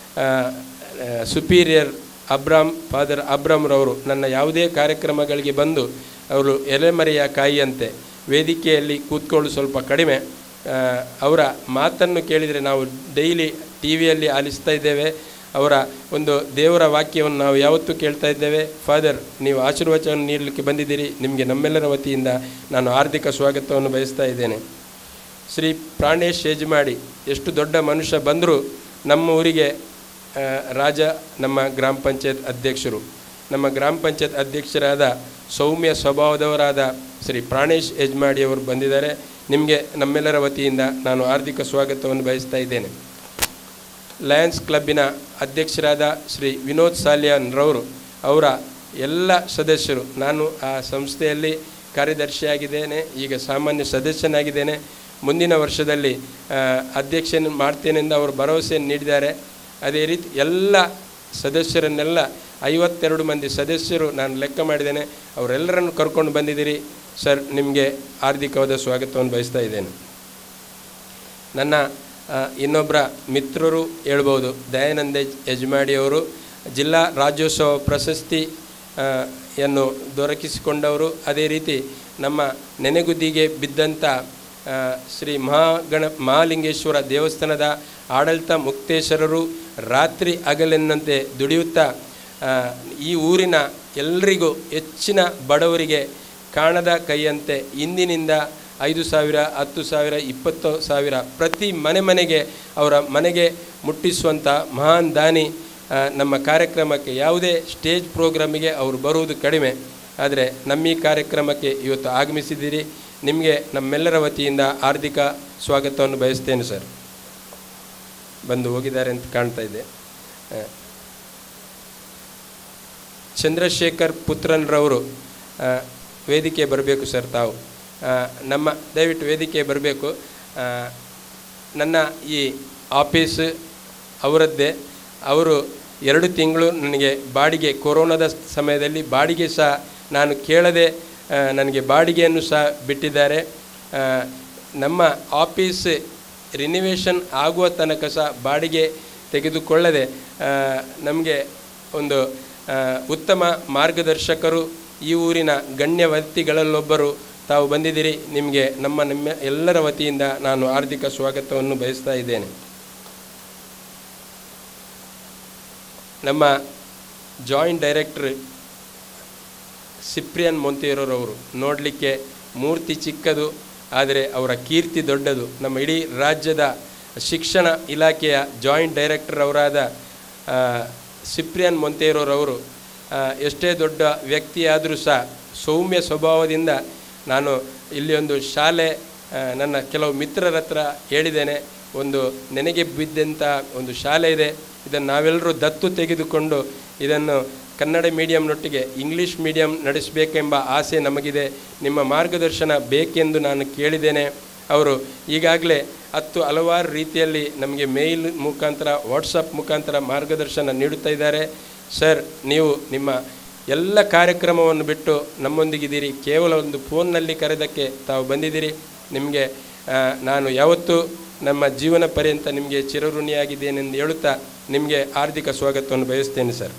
ಸುಪೀರಿಯರ್ ಅಬ್ರಾಮ್ ಫಾದರ್ ಅಬ್ರಾಮ್ರವರು ನನ್ನ ಯಾವುದೇ ಕಾರ್ಯಕ್ರಮಗಳಿಗೆ ಬಂದು ಅವರು ಎಲೆಮರೆಯ ಕಾಯಿಯಂತೆ ವೇದಿಕೆಯಲ್ಲಿ ಕೂತ್ಕೊಳ್ಳು ಸ್ವಲ್ಪ ಕಡಿಮೆ ಆ, ಅವರ ಮಾತನ್ನು ಕೇಳಿದರೆ ನಾವು ಡೈಲಿ ಟಿ ವಿಯಲ್ಲಿ ಆಲಿಸ್ತಾ ಇದ್ದೇವೆ ಅವರ ಒಂದು ದೇವರ ವಾಕ್ಯವನ್ನು ನಾವು ಯಾವತ್ತೂ ಕೇಳ್ತಾ ಇದ್ದೇವೆ ಫಾದರ್ ನೀವು ಆಶೀರ್ವಚನವನ್ನು ನೀಡಲಿಕ್ಕೆ ಬಂದಿದ್ದೀರಿ ನಿಮಗೆ ನಮ್ಮೆಲ್ಲರ ವತಿಯಿಂದ ನಾನು ಹಾರ್ದಿಕ ಸ್ವಾಗತವನ್ನು ಬಯಸ್ತಾ ಇದ್ದೇನೆ ಶ್ರೀ ಪ್ರಾಣೇಶ್ ಯಜಮಾಡಿ ಎಷ್ಟು ದೊಡ್ಡ ಮನುಷ್ಯ ಬಂದರೂ ನಮ್ಮ ಊರಿಗೆ ಆ, ರಾಜ ನಮ್ಮ ಗ್ರಾಮ ಪಂಚಾಯತ್ ಅಧ್ಯಕ್ಷರು ನಮ್ಮ ಗ್ರಾಮ ಪಂಚಾಯತ್ ಅಧ್ಯಕ್ಷರಾದ ಸೌಮ್ಯ ಸ್ವಭಾವದವರಾದ ಶ್ರೀ ಪ್ರಾಣೇಶ್ ಯಜ್ಮಾಡಿ ಅವರು ಬಂದಿದ್ದಾರೆ ನಿಮಗೆ ನಮ್ಮೆಲ್ಲರ ವತಿಯಿಂದ ನಾನು ಹಾರ್ದಿಕ ಸ್ವಾಗತವನ್ನು ಬಯಸ್ತಾ ಇದ್ದೇನೆ ಲಯನ್ಸ್ ಕ್ಲಬ್ಬಿನ ಅಧ್ಯಕ್ಷರಾದ ಶ್ರೀ ವಿನೋದ್ ಸಾಲಿಯಾನ್ ರವರು ಅವರ ಎಲ್ಲ ಸದಸ್ಯರು ನಾನು ಆ ಸಂಸ್ಥೆಯಲ್ಲಿ ಕಾರ್ಯದರ್ಶಿಯಾಗಿದ್ದೇನೆ ಈಗ ಸಾಮಾನ್ಯ ಸದಸ್ಯನಾಗಿದ್ದೇನೆ ಮುಂದಿನ ವರ್ಷದಲ್ಲಿ ಆ, ಅಧ್ಯಕ್ಷನ ಮಾಡ್ತೇನೆಂದು ಅವರು ಭರವಸೆಯನ್ನು ನೀಡಿದ್ದಾರೆ ಅದೇ ರೀತಿ ಎಲ್ಲ ಸದಸ್ಯರನ್ನೆಲ್ಲ ಐವತ್ತೆರಡು ಮಂದಿ ಸದಸ್ಯರು ನಾನು ಲೆಕ್ಕ ಮಾಡಿದ್ದೇನೆ ಅವರೆಲ್ಲರನ್ನು ಕರ್ಕೊಂಡು ಬಂದಿದ್ದೀರಿ ಸರ್ ನಿಮಗೆ ಹಾರ್ದಿಕವಾದ ಸ್ವಾಗತವನ್ನು ಬಯಸ್ತಾ ಇದ್ದೇನೆ ನನ್ನ ಆ, ಇನ್ನೊಬ್ಬರ ಮಿತ್ರರು ಹೇಳ್ಬೋದು ದಯಾನಂದ ಯಜಮಾಡಿ ಅವರು ಜಿಲ್ಲಾ ರಾಜ್ಯೋತ್ಸವ ಪ್ರಶಸ್ತಿ ಆ, ಯನ್ನು ದೊರಕಿಸಿಕೊಂಡವರು ಅದೇ ರೀತಿ ನಮ್ಮ ನೆನೆಗುದ್ದಿಗೆ ಬಿದ್ದಂಥ ಆ, ಶ್ರೀ ಮಹಾಗಣ ಮಹಾಲಿಂಗೇಶ್ವರ ದೇವಸ್ಥಾನದ ಆಡಳಿತ ಮುಕ್ತೇಶ್ವರರು ರಾತ್ರಿ ಹಗಲೆನ್ನಂತೆ ದುಡಿಯುತ್ತಾ ಆ, ಈ ಊರಿನ ಎಲ್ರಿಗೂ ಹೆಚ್ಚಿನ ಬಡವರಿಗೆ ಕಾಣದ ಕೈಯಂತೆ ಇಂದಿನಿಂದ ಐದು ಸಾವಿರ ಹತ್ತು ಸಾವಿರ ಇಪ್ಪತ್ತು ಸಾವಿರ ಪ್ರತಿ ಮನೆ ಮನೆಗೆ ಅವರ ಮನೆಗೆ ಮುಟ್ಟಿಸುವಂಥ ಮಹಾನ್ ದಾನಿ ಆ, ನಮ್ಮ ಕಾರ್ಯಕ್ರಮಕ್ಕೆ ಯಾವುದೇ ಸ್ಟೇಜ್ ಪ್ರೋಗ್ರಾಮಿಗೆ ಅವರು ಬರುವುದು ಕಡಿಮೆ ಆದರೆ ನಮ್ಮ ಈ ಕಾರ್ಯಕ್ರಮಕ್ಕೆ ಇವತ್ತು ಆಗಮಿಸಿದ್ದೀರಿ ನಿಮಗೆ ನಮ್ಮೆಲ್ಲರ ವತಿಯಿಂದ ಹಾರ್ದಿಕ ಸ್ವಾಗತವನ್ನು ಬಯಸ್ತೇನೆ ಸರ್ ಬಂದು ಹೋಗಿದ್ದಾರೆ ಅಂತ ಕಾಣ್ತಾ ಇದೆ ಆ, ಚಂದ್ರಶೇಖರ್ ಪುತ್ರನ್ರವರು ಆ, ವೇದಿಕೆ ಬರಬೇಕು ಸರ್ ತಾವು ಆ, ನಮ್ಮ ದಯವಿಟ್ಟು ವೇದಿಕೆ ಬರಬೇಕು ಆ, ನನ್ನ ಈ ಆಫೀಸ್ ಅವರದ್ದೇ ಅವರು ಎರಡು ತಿಂಗಳು ನನಗೆ ಬಾಡಿಗೆ ಕೊರೋನಾದ ಸಮಯದಲ್ಲಿ ಬಾಡಿಗೆ ಸಹ ನಾನು ಕೇಳದೆ ಆ, ನನಗೆ ಬಾಡಿಗೆಯನ್ನು ಸಹ ಬಿಟ್ಟಿದ್ದಾರೆ ಆ, ನಮ್ಮ ಆಫೀಸ್ ರಿನಿವೇಷನ್ ಆಗುವ ತನಕ ಸಹ ಬಾಡಿಗೆ ತೆಗೆದುಕೊಳ್ಳದೆ ನಮಗೆ ಒಂದು ಆ, ಉತ್ತಮ ಮಾರ್ಗದರ್ಶಕರು ಈ ಊರಿನ ಗಣ್ಯ ವ್ಯಕ್ತಿಗಳಲ್ಲೊಬ್ಬರು ತಾವು ಬಂದಿದ್ದೀರಿ ನಿಮಗೆ ನಮ್ಮ ನಿಮ್ಮ ಎಲ್ಲರ ವತಿಯಿಂದ ನಾನು ಹಾರ್ದಿಕ ಸ್ವಾಗತವನ್ನು ಬಯಸ್ತಾ ಇದ್ದೇನೆ ನಮ್ಮ ಜಾಯಿಂಟ್ ಡೈರೆಕ್ಟ್ರ್ ಸಿಪ್ರಿಯನ್ ಮೊಂತೇರರವರು ನೋಡಲಿಕ್ಕೆ ಮೂರ್ತಿ ಚಿಕ್ಕದು ಆದರೆ ಅವರ ಕೀರ್ತಿ ದೊಡ್ಡದು ನಮ್ಮ ಇಡೀ ರಾಜ್ಯದ ಶಿಕ್ಷಣ ಇಲಾಖೆಯ ಜಾಯಿಂಟ್ ಡೈರೆಕ್ಟರ್ ಅವರಾದ ಆ, ಸಿಪ್ರಿಯನ್ ಮೊಂತೇರರವರು ಆ, ಎಷ್ಟೇ ದೊಡ್ಡ ವ್ಯಕ್ತಿಯಾದರೂ ಸಹ ಸೌಮ್ಯ ಸ್ವಭಾವದಿಂದ ನಾನು ಇಲ್ಲಿ ಒಂದು ಶಾಲೆ ಆ, ನನ್ನ ಕೆಲವು ಮಿತ್ರರ ಹತ್ರ ಹೇಳಿದ್ದೇನೆ ಒಂದು ನೆನೆಗೆ ಬಿದ್ದಂಥ ಒಂದು ಶಾಲೆ ಇದೆ ಇದನ್ನು ನಾವೆಲ್ಲರೂ ದತ್ತು ತೆಗೆದುಕೊಂಡು ಇದನ್ನು ಕನ್ನಡ ಮೀಡಿಯಂನೊಟ್ಟಿಗೆ ಇಂಗ್ಲೀಷ್ ಮೀಡಿಯಂ ನಡೆಸಬೇಕೆಂಬ ಆಸೆ ನಮಗಿದೆ ನಿಮ್ಮ ಮಾರ್ಗದರ್ಶನ ಬೇಕೆಂದು ನಾನು ಕೇಳಿದ್ದೇನೆ ಅವರು ಈಗಾಗಲೇ ಹತ್ತು ಹಲವಾರು ರೀತಿಯಲ್ಲಿ ನಮಗೆ ಮೇಲ್ ಮುಖಾಂತರ ವಾಟ್ಸಪ್ ಮುಖಾಂತರ ಮಾರ್ಗದರ್ಶನ ನೀಡುತ್ತಾ ಇದ್ದಾರೆ ಸರ್ ನೀವು ನಿಮ್ಮ ಎಲ್ಲ ಕಾರ್ಯಕ್ರಮವನ್ನು ಬಿಟ್ಟು ನಮ್ಮೊಂದಿಗಿದ್ದೀರಿ ಕೇವಲ ಒಂದು ಫೋನ್ನಲ್ಲಿ ಕರೆದಕ್ಕೆ ತಾವು ಬಂದಿದ್ದೀರಿ ನಿಮಗೆ ಆ, ನಾನು ಯಾವತ್ತೂ ನಮ್ಮ ಜೀವನ ಪರ್ಯಂತ ನಿಮಗೆ ಚಿರಋಣಿಯಾಗಿದ್ದೇನೆಂದು ಹೇಳುತ್ತಾ ನಿಮಗೆ ಹಾರ್ದಿಕ ಸ್ವಾಗತವನ್ನು ಬಯಸ್ತೇನೆ ಸರ್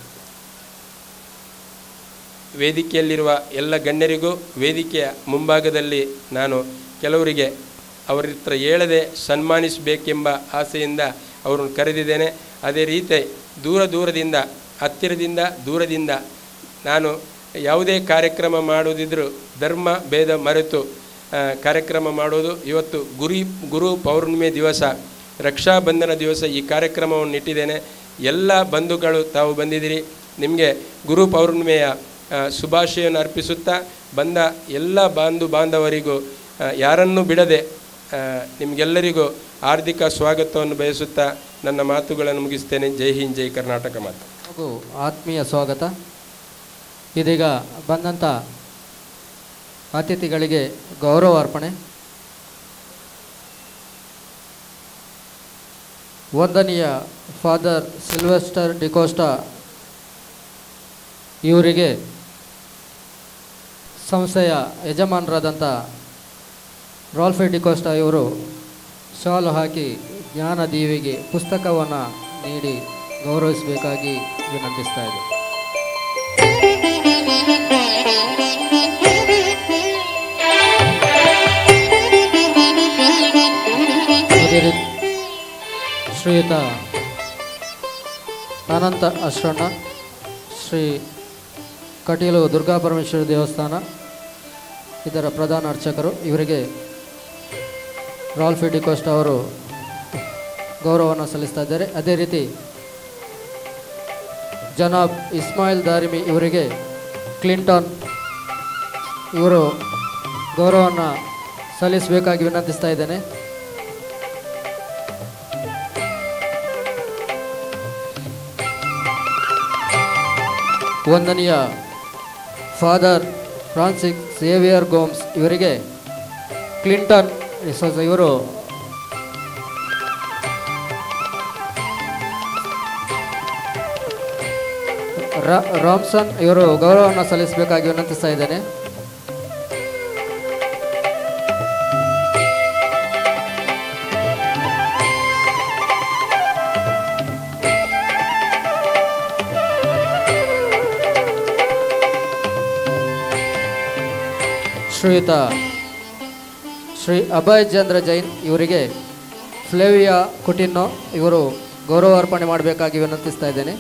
ವೇದಿಕೆಯಲ್ಲಿರುವ ಎಲ್ಲ ಗಣ್ಯರಿಗೂ ವೇದಿಕೆಯ ಮುಂಭಾಗದಲ್ಲಿ ನಾನು ಕೆಲವರಿಗೆ ಅವರ ಹತ್ರ ಹೇಳದೆ ಸನ್ಮಾನಿಸಬೇಕೆಂಬ ಆಸೆಯಿಂದ ಅವರನ್ನು ಕರೆದಿದ್ದೇನೆ ಅದೇ ರೀತಿ ದೂರ ದೂರದಿಂದ ಹತ್ತಿರದಿಂದ ದೂರದಿಂದ ನಾನು ಯಾವುದೇ ಕಾರ್ಯಕ್ರಮ ಮಾಡುವುದಿದ್ರೂ ಧರ್ಮ ಭೇದ ಮರೆತು ಆ, ಕಾರ್ಯಕ್ರಮ ಮಾಡೋದು ಇವತ್ತು ಗುರಿ ಗುರು ಪೌರ್ಣಿಮೆ ದಿವಸ ರಕ್ಷಾಬಂಧನ ದಿವಸ ಈ ಕಾರ್ಯಕ್ರಮವನ್ನು ಇಟ್ಟಿದ್ದೇನೆ ಎಲ್ಲ ಬಂಧುಗಳು ತಾವು ಬಂದಿದ್ದೀರಿ ನಿಮಗೆ ಗುರು ಪೌರ್ಣಿಮೆಯ ಆ, ಶುಭಾಶಯವನ್ನು ಅರ್ಪಿಸುತ್ತಾ ಬಂದ ಎಲ್ಲ ಬಾಂಧು ಬಾಂಧವರಿಗೂ ಆ, ಯಾರನ್ನೂ ಬಿಡದೆ ಆ, ನಿಮಗೆಲ್ಲರಿಗೂ ಹಾರ್ದಿಕ ಸ್ವಾಗತವನ್ನು ಬಯಸುತ್ತಾ ನನ್ನ ಮಾತುಗಳನ್ನು ಮುಗಿಸ್ತೇನೆ ಜೈ ಹಿಂದ್ ಜೈ ಕರ್ನಾಟಕ ಮಾತು ಹಾಗೂ ಆತ್ಮೀಯ ಸ್ವಾಗತ ಇದೀಗ ಬಂದಂಥ ಅತಿಥಿಗಳಿಗೆ ಗೌರವ ಅರ್ಪಣೆ ವಂದನೀಯ ಫಾದರ್ ಸಿಲ್ವೆಸ್ಟರ್ ಡಿಕೋಸ್ಟಾ ಇವರಿಗೆ ಸಂಸ್ಥೆಯ ಯಜಮಾನರಾದಂಥ ರಾಲ್ಫೆ ಡಿಕೋಸ್ಟಾ ಇವರು ಶಾಲು ಹಾಕಿ ಜ್ಞಾನ ದೀವಿಗೆ ಪುಸ್ತಕವನ್ನು ನೀಡಿ ಗೌರವಿಸಬೇಕಾಗಿ ವಿನಂತಿಸ್ತಾ ಇದೆ ಅದೇ ರೀತಿ ಶ್ರೀಯುತ ಅನಂತ ಅಶ್ರಣ್ಣ ಶ್ರೀ ಕಟೀಲು ದುರ್ಗಾ ಪರಮೇಶ್ವರಿ ದೇವಸ್ಥಾನ ಇದರ ಪ್ರಧಾನ ಅರ್ಚಕರು ಇವರಿಗೆ ರಾಲ್ಫಿ ಡಿಕೋಸ್ಟ್ ಅವರು ಗೌರವವನ್ನು ಸಲ್ಲಿಸ್ತಾ ಇದ್ದಾರೆ ಅದೇ ರೀತಿ ಜನಾಬ್ ಇಸ್ಮಾಯಿಲ್ ದಾರಿಮಿ ಇವರಿಗೆ ಕ್ಲಿಂಟಾನ್ ಇವರು ಗೌರವವನ್ನು ಸಲ್ಲಿಸಬೇಕಾಗಿ ವಿನಂತಿಸ್ತಾ ಇದ್ದೇನೆ ವಂದನೀಯ ಫಾದರ್ ಫ್ರಾನ್ಸಿಕ್ ಸೇವಿಯರ್ ಗೋಮ್ಸ್ ಇವರಿಗೆ ಕ್ಲಿಂಟನ್ ಡಿಸೋಜ ಇವರು ರಾ- ರಾಮ್ಸನ್ ಇವರು ಗೌರವವನ್ನು ಸಲ್ಲಿಸಬೇಕಾಗಿ ವಿನಂತಿಸ್ತಾ ಇದ್ದೇನೆ ಶ್ರೀಯುತ ಶ್ರೀ ಅಭಯ್ ಚಂದ್ರ ಜೈನ್ ಇವರಿಗೆ ಫ್ಲೇವಿಯಾ ಕುಟಿನ್ನೋ ಇವರು ಗೌರವಾರ್ಪಣೆ ಮಾಡಬೇಕಾಗಿ ವಿನಂತಿಸ್ತಾ ಇದ್ದೇನೆ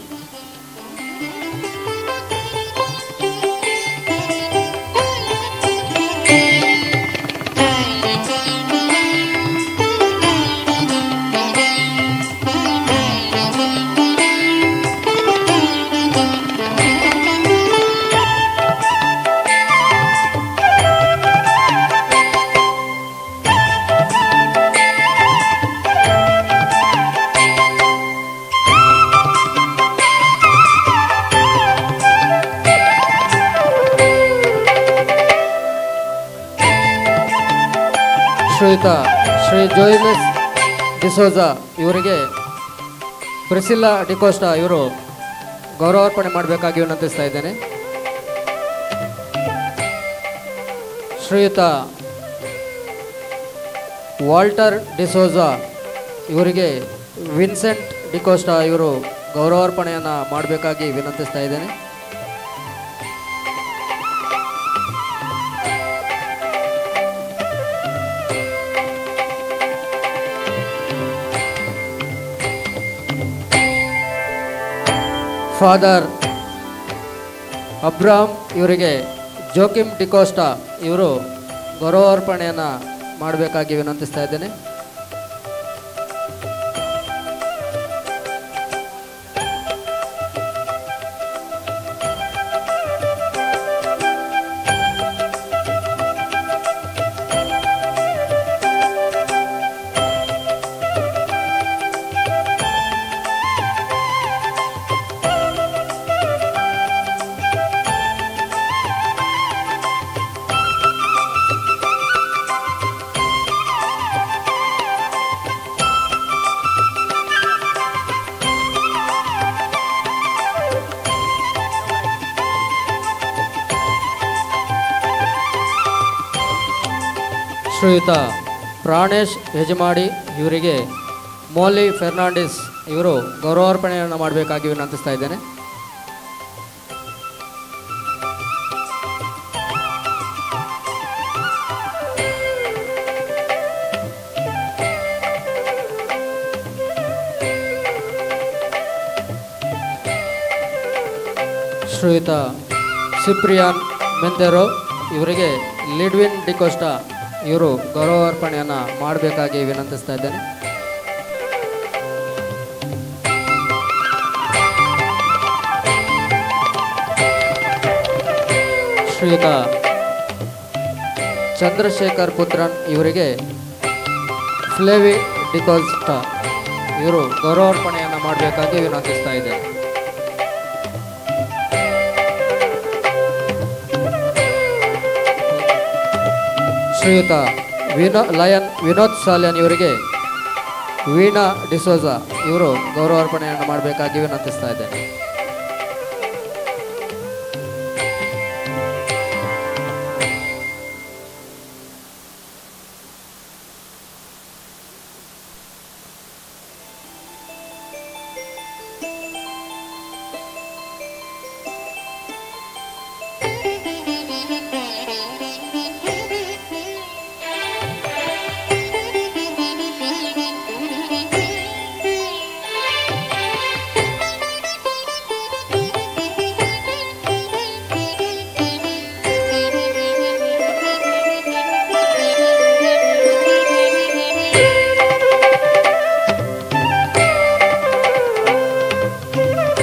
ಶ್ರೀಯುತ ಶ್ರೀ ಜೋಯಿಲೆಸ್ ಡಿಸೋಜಾ ಇವರಿಗೆ ಪ್ರಿಸಿಲ್ಲಾ ಡಿಕೋಸ್ಟಾ ಇವರು ಗೌರವಾರ್ಪಣೆ ಮಾಡಬೇಕಾಗಿ ವಿನಂತಿಸ್ತಾ ಇದ್ದೇನೆ ಶ್ರೀಯುತ ವಾಲ್ಟರ್ ಡಿಸೋಜಾ ಇವರಿಗೆ ವಿನ್ಸೆಂಟ್ ಡಿಕೋಸ್ಟಾ ಇವರು ಗೌರವಾರ್ಪಣೆಯನ್ನು ಮಾಡಬೇಕಾಗಿ ವಿನಂತಿಸ್ತಾ ಇದ್ದೇನೆ ಫಾದರ್ ಅಬ್ರಾಮ್ ಇವರಿಗೆ ಜೋಕಿಮ್ ಡಿಕೋಸ್ಟಾ ಇವರು ಗೌರವಾರ್ಪಣೆಯನ್ನು ಮಾಡಬೇಕಾಗಿ ವಿನಂತಿಸ್ತಾ ಇದ್ದೇನೆ ಶ್ರೀಯುತ ಪ್ರಾಣೇಶ್ ಯಜಮಾಡಿ ಇವರಿಗೆ ಮೋಲಿ ಫೆರ್ನಾಂಡಿಸ್ ಇವರು ಗೌರವಾರ್ಪಣೆಯನ್ನು ಮಾಡಬೇಕಾಗಿ ವಿನಂತಿಸ್ತಾ ಇದ್ದೇನೆ ಶ್ರೀಯುತ ಸಿಪ್ರಿಯಾನ್ ಮೆಂತೆರೋ ಇವರಿಗೆ ಲಿಡ್ವಿನ್ ಡಿಕೋಸ್ಟಾ ಇವರು ಗೌರವಾರ್ಪಣೆಯನ್ನು ಮಾಡಬೇಕಾಗಿ ವಿನಂತಿಸ್ತಾ ಇದ್ದೇನೆ ಶ್ರೀಯುತ ಚಂದ್ರಶೇಖರ್ ಪುತ್ರನ್ ಇವರಿಗೆ ಫ್ಲೇವಿ ಡಿಕೋಸ್ಟಾ ಇವರು ಗೌರವಾರ್ಪಣೆಯನ್ನು ಮಾಡಬೇಕಾಗಿ ವಿನಂತಿಸ್ತಾ ಇದ್ದೇನೆ ಶ್ರೀಯುತ ವಿನೋ ಲಯನ್ ವಿನೋದ್ ಸಾಲ್ಯನ್ ಇವರಿಗೆ ವೀಣಾ ಡಿಸೋಜಾ ಇವರು ಗೌರವಾರ್ಪಣೆಯನ್ನು ಮಾಡಬೇಕಾಗಿ ವಿನಂತಿಸ್ತಾ ಇದ್ದೇನೆ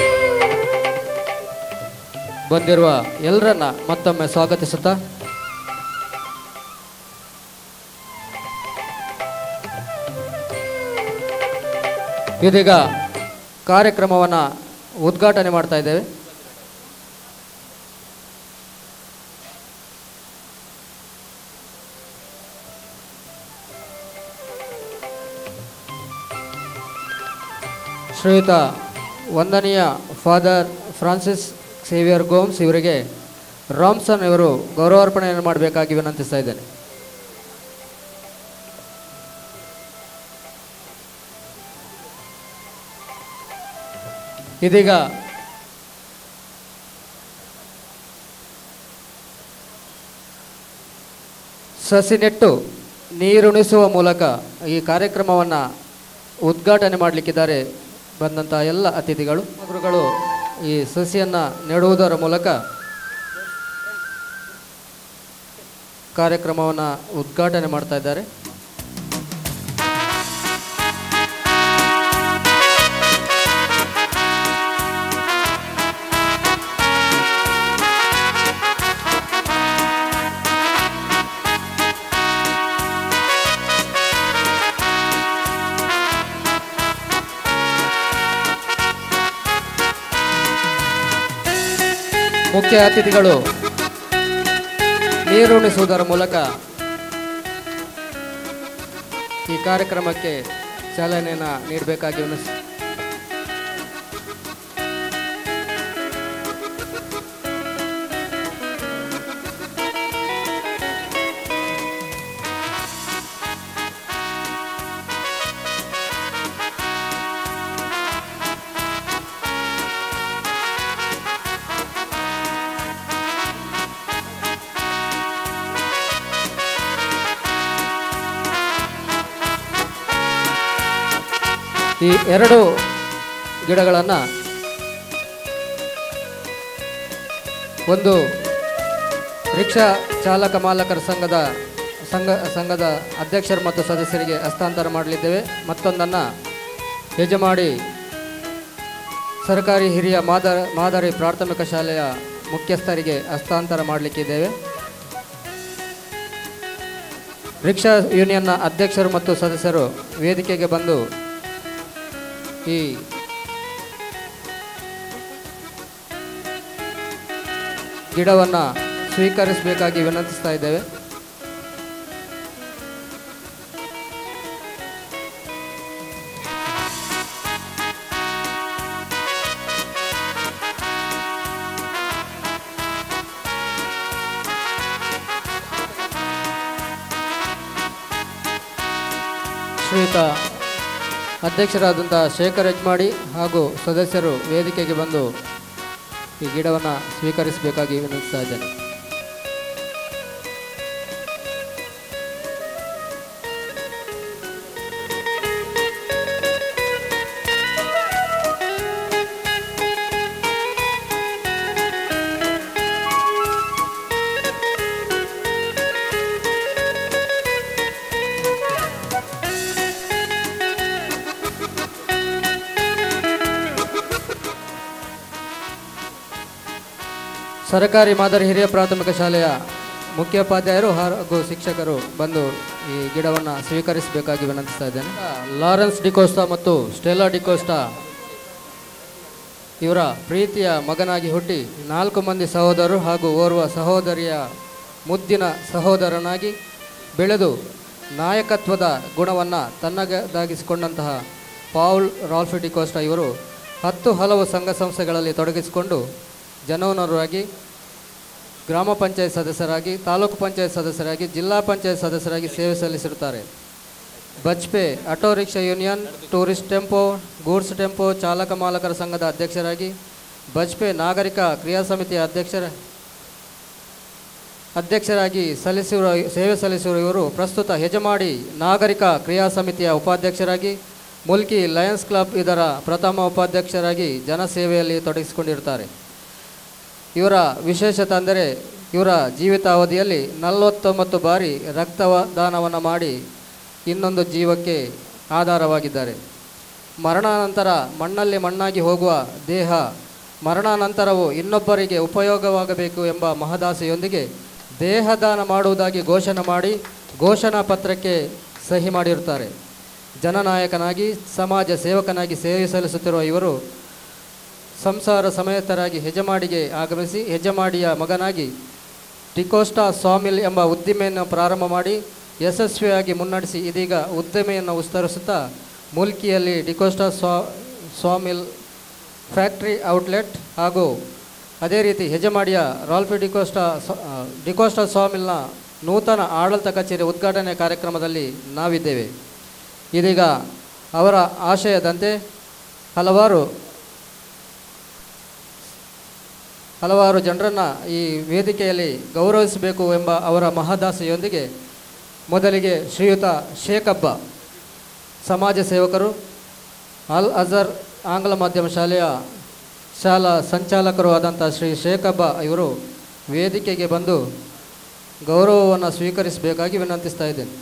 ಬಂದಿರುವ ಎಲ್ಲರನ್ನ ಮತ್ತೊಮ್ಮೆ ಸ್ವಾಗತಿಸುತ್ತಾ ಇದೀಗ ಕಾರ್ಯಕ್ರಮವನ್ನು ಉದ್ಘಾಟನೆ ಮಾಡ್ತಾ ಇದ್ದೇವೆ ಶ್ರೀಯುತ ವಂದನೀಯ ಫಾದರ್ ಫ್ರಾನ್ಸಿಸ್ ಸೇವಿಯರ್ ಗೋಮ್ಸ್ ಇವರಿಗೆ ರಾಮ್ಸನ್ ಇವರು ಗೌರವಾರ್ಪಣೆಯನ್ನು ಮಾಡಬೇಕಾಗಿ ವಿನಂತಿಸ್ತಾ ಇದ್ದೇನೆ ಇದೀಗ ಸಸಿ ನೆಟ್ಟು ನೀರುಣಿಸುವ ಮೂಲಕ ಈ ಕಾರ್ಯಕ್ರಮವನ್ನು ಉದ್ಘಾಟನೆ ಮಾಡಲಿಕ್ಕಿದ್ದಾರೆ ಬಂದಂಥ ಎಲ್ಲ ಅತಿಥಿಗಳು ಗುರುಗಳು ಈ ಸಸಿಯನ್ನು ನೆಡುವುದರ ಮೂಲಕ ಕಾರ್ಯಕ್ರಮವನ್ನು ಉದ್ಘಾಟನೆ ಮಾಡ್ತಾ ಇದ್ದಾರೆ ಮುಖ್ಯ ಅತಿಥಿಗಳು ನೀರುಣಿಸುವುದರ ಮೂಲಕ ಈ ಕಾರ್ಯಕ್ರಮಕ್ಕೆ ಚಾಲನೆಯನ್ನು ನೀಡಬೇಕಾಗಿ ವಿನಸ್ ಈ ಎರಡು ಗಿಡಗಳನ್ನು ಒಂದು ರಿಕ್ಷಾ ಚಾಲಕ ಮಾಲಕರ ಸಂಘದ ಸಂಘ ಸಂಘದ ಅಧ್ಯಕ್ಷರು ಮತ್ತು ಸದಸ್ಯರಿಗೆ ಹಸ್ತಾಂತರ ಮಾಡಲಿದ್ದೇವೆ ಮತ್ತೊಂದನ್ನು ಯಜಮಾಡಿ ಸರ್ಕಾರಿ ಹಿರಿಯ ಮಾದರ ಮಾದರಿ ಪ್ರಾಥಮಿಕ ಶಾಲೆಯ ಮುಖ್ಯಸ್ಥರಿಗೆ ಹಸ್ತಾಂತರ ಮಾಡಲಿಕ್ಕಿದ್ದೇವೆ ರಿಕ್ಷಾ ಯೂನಿಯನ್ನ ಅಧ್ಯಕ್ಷರು ಮತ್ತು ಸದಸ್ಯರು ವೇದಿಕೆಗೆ ಬಂದು ಈ ಗಿಡವನ್ನು ಸ್ವೀಕರಿಸಬೇಕಾಗಿ ವಿನಂತಿಸ್ತಾ ಇದ್ದೇವೆ ಶ್ರೀಯುತ ಅಧ್ಯಕ್ಷರಾದಂಥ ಶೇಖರ್ ಯಜ್ಮಾಡಿ ಹಾಗೂ ಸದಸ್ಯರು ವೇದಿಕೆಗೆ ಬಂದು ಈ ಗಿಡವನ್ನು ಸ್ವೀಕರಿಸಬೇಕಾಗಿ ವಿನಂತಿಸ್ತಾ ಇದ್ದೇನೆ ಸರ್ಕಾರಿ ಮಾದರಿ ಹಿರಿಯ ಪ್ರಾಥಮಿಕ ಶಾಲೆಯ ಮುಖ್ಯೋಪಾಧ್ಯಾಯರು ಹಾಗೂ ಶಿಕ್ಷಕರು ಬಂದು ಈ ಗಿಡವನ್ನು ಸ್ವೀಕರಿಸಬೇಕಾಗಿ ವಿನಂತಿಸ್ತಾ ಇದ್ದೇನೆ ಲಾರೆನ್ಸ್ ಡಿಕೋಸ್ಟಾ ಮತ್ತು ಸ್ಟೆಲ್ಲಾ ಡಿಕೋಸ್ಟಾ ಇವರ ಪ್ರೀತಿಯ ಮಗನಾಗಿ ಹುಟ್ಟಿ ನಾಲ್ಕು ಮಂದಿ ಸಹೋದರರು ಹಾಗೂ ಓರ್ವ ಸಹೋದರಿಯ ಮುದ್ದಿನ ಸಹೋದರನಾಗಿ ಬೆಳೆದು ನಾಯಕತ್ವದ ಗುಣವನ್ನು ತನ್ನದಾಗಿಸಿಕೊಂಡಂತಹ ಪೌಲ್ ರಾಲ್ಫಿ ಡಿಕೋಸ್ಟಾ ಇವರು ಹತ್ತು ಹಲವು ಸಂಘ ಸಂಸ್ಥೆಗಳಲ್ಲಿ ತೊಡಗಿಸಿಕೊಂಡು ಜನವನರಾಗಿ ಗ್ರಾಮ ಪಂಚಾಯತ್ ಸದಸ್ಯರಾಗಿ ತಾಲೂಕು ಪಂಚಾಯತ್ ಸದಸ್ಯರಾಗಿ ಜಿಲ್ಲಾ ಪಂಚಾಯತ್ ಸದಸ್ಯರಾಗಿ ಸೇವೆ ಸಲ್ಲಿಸಿರುತ್ತಾರೆ Bajpe auto rickshaw union tourist tempo goods tempo ಚಾಲಕ ಮಾಲಕರ ಸಂಘದ ಅಧ್ಯಕ್ಷರಾಗಿ ಬಜ್ಪೆ ನಾಗರಿಕ ಕ್ರಿಯಾ ಸಮಿತಿಯ ಅಧ್ಯಕ್ಷರ ಅಧ್ಯಕ್ಷರಾಗಿ ಸಲ್ಲಿಸಿರುವ ಸೇವೆ ಸಲ್ಲಿಸಿರುವ ಇವರು ಪ್ರಸ್ತುತ ಯಜಮಾಡಿ ನಾಗರಿಕ ಕ್ರಿಯಾ ಸಮಿತಿಯ ಉಪಾಧ್ಯಕ್ಷರಾಗಿ ಮುಲ್ಕಿ ಲಯನ್ಸ್ ಕ್ಲಬ್ ಇದರ ಪ್ರಥಮ ಉಪಾಧ್ಯಕ್ಷರಾಗಿ ಜನಸೇವೆಯಲ್ಲಿ ತೊಡಗಿಸಿಕೊಂಡಿರುತ್ತಾರೆ ಇವರ ವಿಶೇಷತೆ ಅಂದರೆ ಇವರ ಜೀವಿತಾವಧಿಯಲ್ಲಿ ನಲವತ್ತೊಂಬತ್ತು ಬಾರಿ ರಕ್ತದಾನವನ್ನು ಮಾಡಿ ಇನ್ನೊಂದು ಜೀವಕ್ಕೆ ಆಧಾರವಾಗಿದ್ದಾರೆ ಮರಣಾನಂತರ ಮಣ್ಣಲ್ಲಿ ಮಣ್ಣಾಗಿ ಹೋಗುವ ದೇಹ ಮರಣಾನಂತರವು ಇನ್ನೊಬ್ಬರಿಗೆ ಉಪಯೋಗವಾಗಬೇಕು ಎಂಬ ಮಹದಾಸೆಯೊಂದಿಗೆ ದೇಹದಾನ ಮಾಡುವುದಾಗಿ ಘೋಷಣೆ ಮಾಡಿ ಘೋಷಣಾ ಪತ್ರಕ್ಕೆ ಸಹಿ ಮಾಡಿರುತ್ತಾರೆ ಜನನಾಯಕನಾಗಿ ಸಮಾಜ ಸೇವಕನಾಗಿ ಸೇವೆ ಸಲ್ಲಿಸುತ್ತಿರುವ ಇವರು ಸಂಸಾರ ಸಮೇತರಾಗಿ ಹೆಜಮಾಡಿಗೆ ಆಗಮಿಸಿ ಹೆಜಮಾಡಿಯ ಮಗನಾಗಿ ಟಿಕೋಸ್ಟಾ ಸಾಮಿಲ್ ಎಂಬ ಉದ್ದಿಮೆಯನ್ನು ಪ್ರಾರಂಭ ಮಾಡಿ ಯಶಸ್ವಿಯಾಗಿ ಮುನ್ನಡೆಸಿ ಇದೀಗ ಉದ್ದಿಮೆಯನ್ನು ವಿಸ್ತರಿಸುತ್ತಾ ಮುಲ್ಕಿಯಲ್ಲಿ ಡಿಕೋಸ್ಟಾ ಸ್ವಾ ಸ್ವಾಮಿಲ್ ಫ್ಯಾಕ್ಟ್ರಿ ಔಟ್ಲೆಟ್ ಹಾಗೂ ಅದೇ ರೀತಿ ಹೆಜಮಾಡಿಯ ರಾಲ್ಫಿ ಡಿಕೋಸ್ಟಾ ಸ- ಆ, ಡಿಕೋಸ್ಟಾ ಸ್ವಾಮಿಲ್ನ ನೂತನ ಆಡಳಿತ ಕಚೇರಿ ಉದ್ಘಾಟನೆ ಕಾರ್ಯಕ್ರಮದಲ್ಲಿ ನಾವಿದ್ದೇವೆ ಇದೀಗ ಅವರ ಆಶಯದಂತೆ ಹಲವಾರು ಹಲವಾರು ಜನರನ್ನು ಈ ವೇದಿಕೆಯಲ್ಲಿ ಗೌರವಿಸಬೇಕು ಎಂಬ ಅವರ ಮಹದಾಸೆಯೊಂದಿಗೆ ಮೊದಲಿಗೆ ಶ್ರೀಯುತ ಶೇಖಬ್ಬ ಸಮಾಜ ಸೇವಕರು ಅಲ್ ಅಜರ್ ಆಂಗ್ಲ ಮಾಧ್ಯಮ ಶಾಲೆಯ ಶಾಲಾ ಸಂಚಾಲಕರು ಆದಂಥ ಶ್ರೀ ಶೇಖಬ್ಬ ಇವರು ವೇದಿಕೆಗೆ ಬಂದು ಗೌರವವನ್ನು ಸ್ವೀಕರಿಸಬೇಕಾಗಿ ವಿನಂತಿಸ್ತಾ ಇದ್ದೇನೆ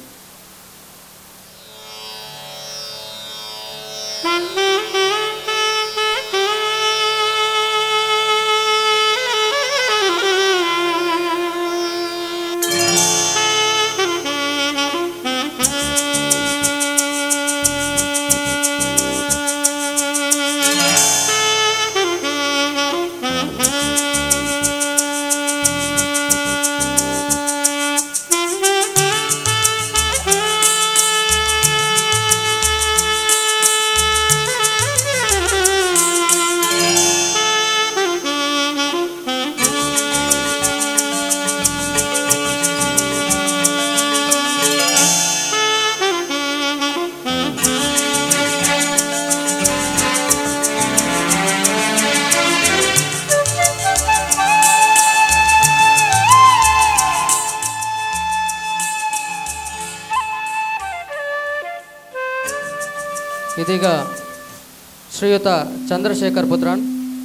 ಇದೀಗ ಶ್ರೀಯುತ ಚಂದ್ರಶೇಖರ್ ಪುತ್ರಾಣ್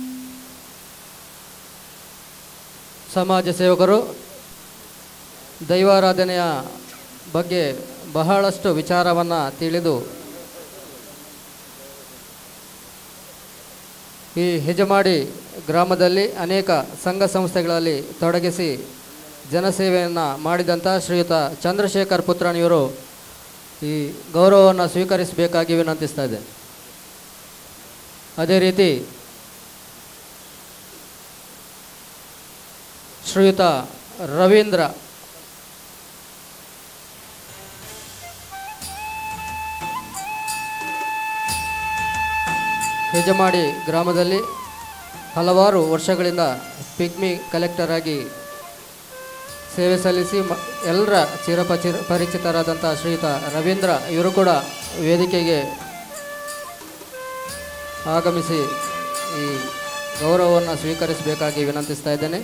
ಸಮಾಜ ಸೇವಕರು ದೈವಾರಾಧನೆಯ ಬಗ್ಗೆ ಬಹಳಷ್ಟು ವಿಚಾರವನ್ನು ತಿಳಿದು ಈ ಹೆಜಮಾಡಿ ಗ್ರಾಮದಲ್ಲಿ ಅನೇಕ ಸಂಘ ಸಂಸ್ಥೆಗಳಲ್ಲಿ ತೊಡಗಿಸಿ ಜನಸೇವೆಯನ್ನು ಮಾಡಿದಂಥ ಶ್ರೀಯುತ ಚಂದ್ರಶೇಖರ್ ಪುತ್ರಾಣಿಯವರು ಈ ಗೌರವವನ್ನು ಸ್ವೀಕರಿಸಬೇಕಾಗಿ ವಿನಂತಿಸ್ತಾ ಇದೆ ಅದೇ ರೀತಿ ಶ್ರೀಯುತ ರವೀಂದ್ರ ಹೆಜಮಾಡಿ ಗ್ರಾಮದಲ್ಲಿ ಹಲವಾರು ವರ್ಷಗಳಿಂದ ಪಿಗ್ಮಿ ಕಲೆಕ್ಟರ್ ಆಗಿ ಸೇವೆ ಸಲ್ಲಿಸಿ ಮ ಎಲ್ಲರ ಚಿರಪಚಿರ ಪರಿಚಿತರಾದಂಥ ಶ್ರೀಯುತ ರವೀಂದ್ರ ಇವರು ಕೂಡ ವೇದಿಕೆಗೆ ಆಗಮಿಸಿ ಈ ಗೌರವವನ್ನು ಸ್ವೀಕರಿಸಬೇಕಾಗಿ ವಿನಂತಿಸ್ತಾ ಇದ್ದೇನೆ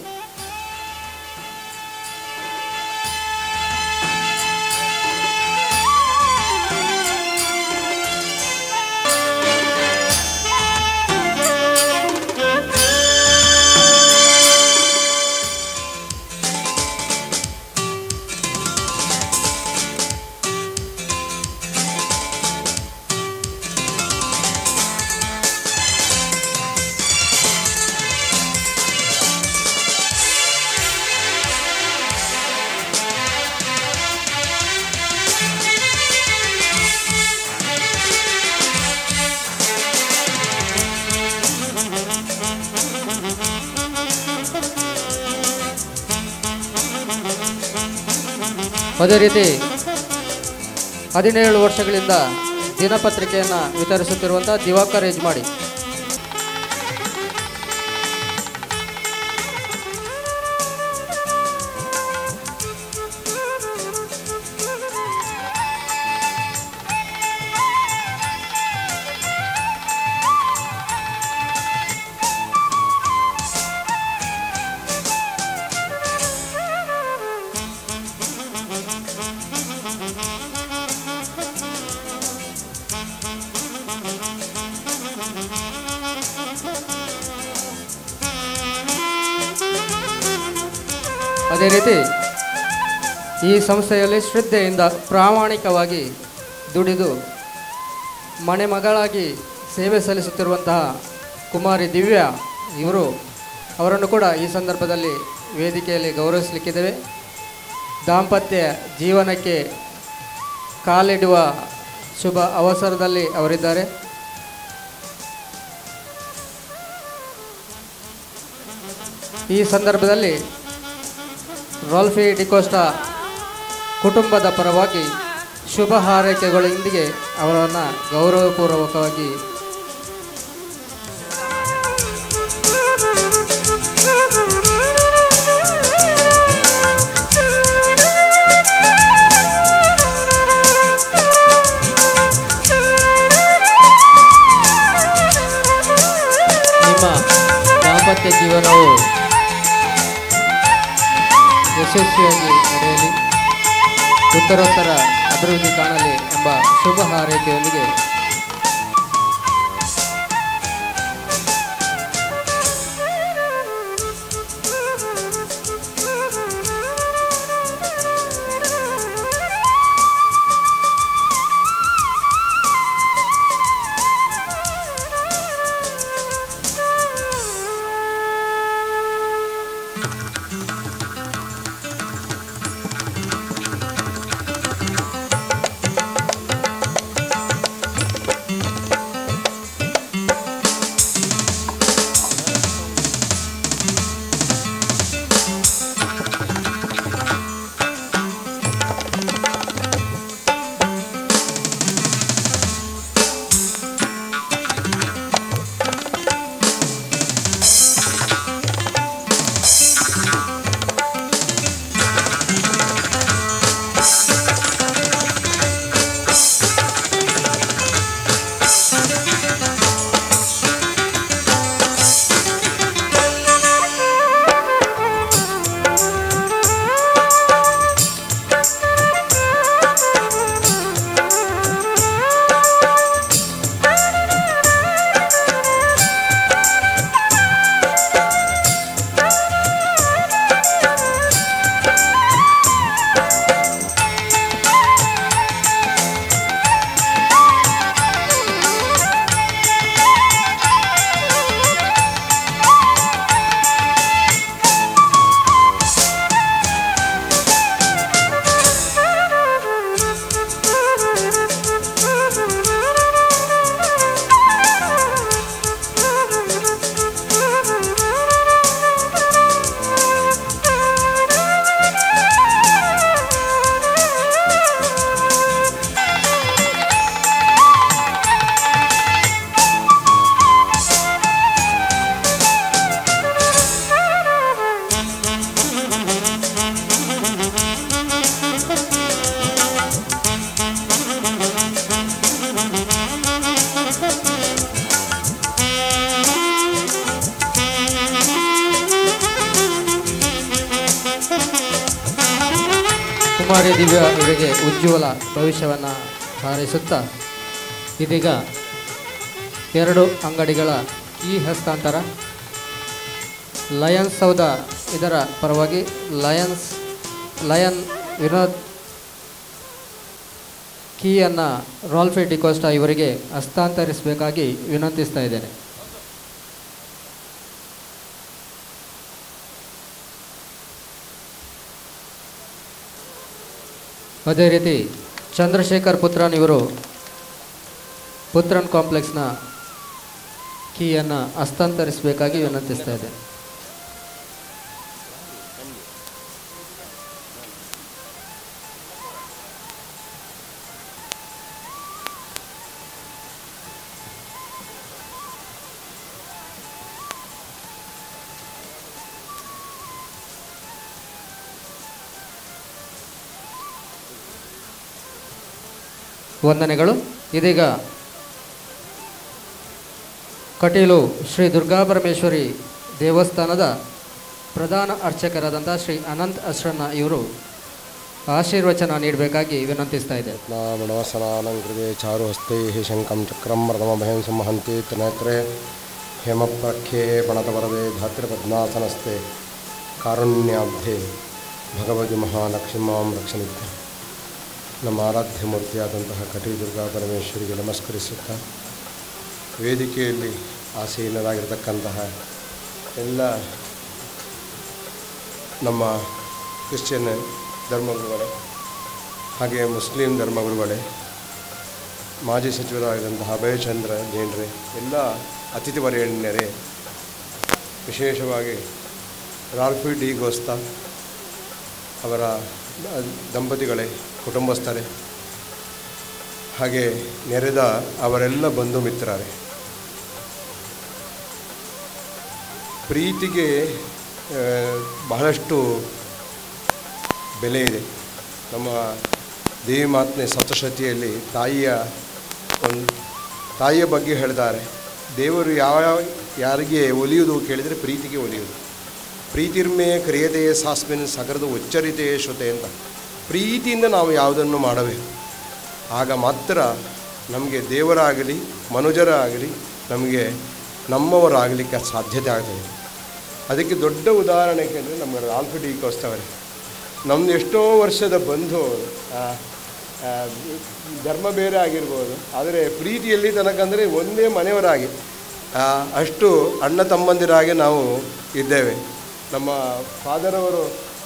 ಅದೇ ರೀತಿ ಹದಿನೇಳು ವರ್ಷಗಳಿಂದ ದಿನಪತ್ರಿಕೆಯನ್ನು ವಿತರಿಸುತ್ತಿರುವಂಥ ದಿವಾಕರ್ ಯಜ್ಮಾಡಿ ಅದೇ ರೀತಿ ಈ ಸಂಸ್ಥೆಯಲ್ಲಿ ಶ್ರದ್ಧೆಯಿಂದ ಪ್ರಾಮಾಣಿಕವಾಗಿ ದುಡಿದು ಮನೆ ಮಗಳಾಗಿ ಸೇವೆ ಸಲ್ಲಿಸುತ್ತಿರುವಂತಹ ಕುಮಾರಿ ದಿವ್ಯಾ ಇವರು ಅವರನ್ನು ಕೂಡ ಈ ಸಂದರ್ಭದಲ್ಲಿ ವೇದಿಕೆಯಲ್ಲಿ ಗೌರವಿಸಲಿಕ್ಕಿದ್ದೇವೆ ದಾಂಪತ್ಯ ಜೀವನಕ್ಕೆ ಕಾಲಿಡುವ ಶುಭ ಅವಸರದಲ್ಲಿ ಅವರಿದ್ದಾರೆ ಈ ಸಂದರ್ಭದಲ್ಲಿ ರಾಲ್ಫಿ ಡಿಕೋಸ್ಟಾ ಕುಟುಂಬದ ಪರವಾಗಿ ಶುಭ ಹಾರೈಕೆಗಳೊಂದಿಗೆ ಅವರನ್ನು ಗೌರವಪೂರ್ವಕವಾಗಿ ನಿಮ್ಮ ದಾಂಪತ್ಯ ಜೀವನವು ಯಶಸ್ವಿಯಾಗಿ ನಡೆಯಲಿ ಉತ್ತರೋತ್ತರ ಅಭಿವೃದ್ಧಿ ಕಾಣಲಿ ಎಂಬ ಶುಭ ಹಾರೈಕೆಯೊಂದಿಗೆ ಕುಮಾರಿ ದಿವ್ಯ ಇವರಿಗೆ ಉಜ್ವಲ ಭವಿಷ್ಯವನ್ನು ಹಾರೈಸುತ್ತಾ ಇದೀಗ ಎರಡು ಅಂಗಡಿಗಳ ಈ ಹಸ್ತಾಂತರ ಲಯನ್ಸ್ ಸೌಧ ಇದರ ಪರವಾಗಿ ಲಯನ್ಸ್ ಲಯನ್ ವಿನೋದ್ ಕೀಯನ್ನು ರಾಲ್ಫೆ ಡಿಕೋಸ್ಟಾ ಇವರಿಗೆ ಹಸ್ತಾಂತರಿಸಬೇಕಾಗಿ ವಿನಂತಿಸ್ತಾ ಇದ್ದೇನೆ ಅದೇ ರೀತಿ ಚಂದ್ರಶೇಖರ್ ಪುತ್ರನ್ ಇವರು ಪುತ್ರನ್ ಕಾಂಪ್ಲೆಕ್ಸ್ನ ಕೀಯನ್ನು ಹಸ್ತಾಂತರಿಸಬೇಕಾಗಿ ವಿನಂತಿಸ್ತಾ ಇದ್ದೇನೆ ವಂದನೆಗಳು ಇದೀಗ ಕಟೀಲು ಶ್ರೀ ದುರ್ಗಾಪರಮೇಶ್ವರಿ ದೇವಸ್ಥಾನದ ಪ್ರಧಾನ ಅರ್ಚಕರಾದಂಥ ಶ್ರೀ ಅನಂತ್ ಅಶ್ರನ್ನ ಇವರು ಆಶೀರ್ವಚನ ನೀಡಬೇಕಾಗಿ ವಿನಂತಿಸ್ತಾ ಇದೆ नामणवसनालङ्कृते चारुहस्तैः शङ्खं चक्रं प्रथमभयं संहन्ति त्रिनेत्रे हेमप्रख्ये पणतवरदे धातृपद्मासनस्ते ಕಾರುಣ್ಯಾಬ್ಧೆ ಭಗವತಿ ಮಹಾಲಕ್ಷ್ಮಿ ಮಾಂ ರಕ್ಷಣಿದ್ದೆ ನಮ್ಮ ಆರಾಧ್ಯ ಮೂರ್ತಿಯಾದಂತಹ ಕಟಿ ದುರ್ಗಾ ಪರಮೇಶ್ವರಿಗೆ ನಮಸ್ಕರಿಸುತ್ತಾ ವೇದಿಕೆಯಲ್ಲಿ ಆಸೀನರಾಗಿರ್ತಕ್ಕಂತಹ ಎಲ್ಲ ನಮ್ಮ ಕ್ರಿಶ್ಚಿಯನ್ ಧರ್ಮಗುರುಗಳೇ ಹಾಗೆ ಮುಸ್ಲಿಂ ಧರ್ಮಗುರುಗಳೇ ಮಾಜಿ ಸಚಿವರಾಗಿದ್ದಂತಹ ಅಭಯಚಂದ್ರ ಜೇಂಡ್ರೆ ಎಲ್ಲ ಅತಿಥಿ ವರೇಣ್ಯರೇ ವಿಶೇಷವಾಗಿ ರಾಲ್ಫಿ ಡಿ ಗೋಸ್ತಾ ಅವರ ದಂಪತಿಗಳೇ ಕುಟುಂಬಸ್ಥರೇ ಹಾಗೆ ನೆರೆದ ಅವರೆಲ್ಲ ಬಂಧು ಮಿತ್ರರೇ ಪ್ರೀತಿಗೆ ಆ, ಬಹಳಷ್ಟು ಬೆಲೆ ಇದೆ ನಮ್ಮ ದೇವಿ ಮಾತನೆ ಸಪ್ತಶತಿಯಲ್ಲಿ ತಾಯಿಯ ಒಂದು ತಾಯಿಯ ಬಗ್ಗೆ ಹೇಳಿದ್ದಾರೆ ದೇವರು ಯಾವ ಯಾರಿಗೆ ಒಲಿಯುವುದು ಕೇಳಿದರೆ ಪ್ರೀತಿಗೆ ಒಲಿಯುವುದು ಪ್ರೀತಿರ್ಮೆ ಕ್ರಿಯತೆಯೇ ಸಾಸ್ಮಿನ್ ಸಗರದ ಉಚ್ಚರಿತೆಯೇ ಶ್ರುತೆ ಅಂತ ಪ್ರೀತಿಯಿಂದ ನಾವು ಯಾವುದನ್ನು ಮಾಡಬೇಕು ಆಗ ಮಾತ್ರ ನಮಗೆ ದೇವರಾಗಲಿ ಮನುಜರಾಗಲಿ ನಮಗೆ ನಮ್ಮವರಾಗಲಿಕ್ಕೆ ಸಾಧ್ಯತೆ ಆಗ್ತದೆ ಅದಕ್ಕೆ ದೊಡ್ಡ ಉದಾಹರಣೆ ಕೇಳಿದ್ರೆ ನಮ್ಮ ರಾಲ್ಫ್ ಡಿ ಕೋಸ್ತವರೇ ನಮ್ಮದು ಎಷ್ಟೋ ವರ್ಷದ ಬಂಧು ಆ, ಆ, ಧರ್ಮ ಬೇರೆ ಆಗಿರ್ಬೋದು ಆದರೆ ಪ್ರೀತಿಯಲ್ಲಿ ತನಕ ಅಂದರೆ ಒಂದೇ ಮನೆಯವರಾಗಿ ಆ, ಅಷ್ಟು ಅಣ್ಣ ತಮ್ಮಂದಿರಾಗಿ ನಾವು ಇದ್ದೇವೆ ನಮ್ಮ ಫಾದರ್ ಅವರು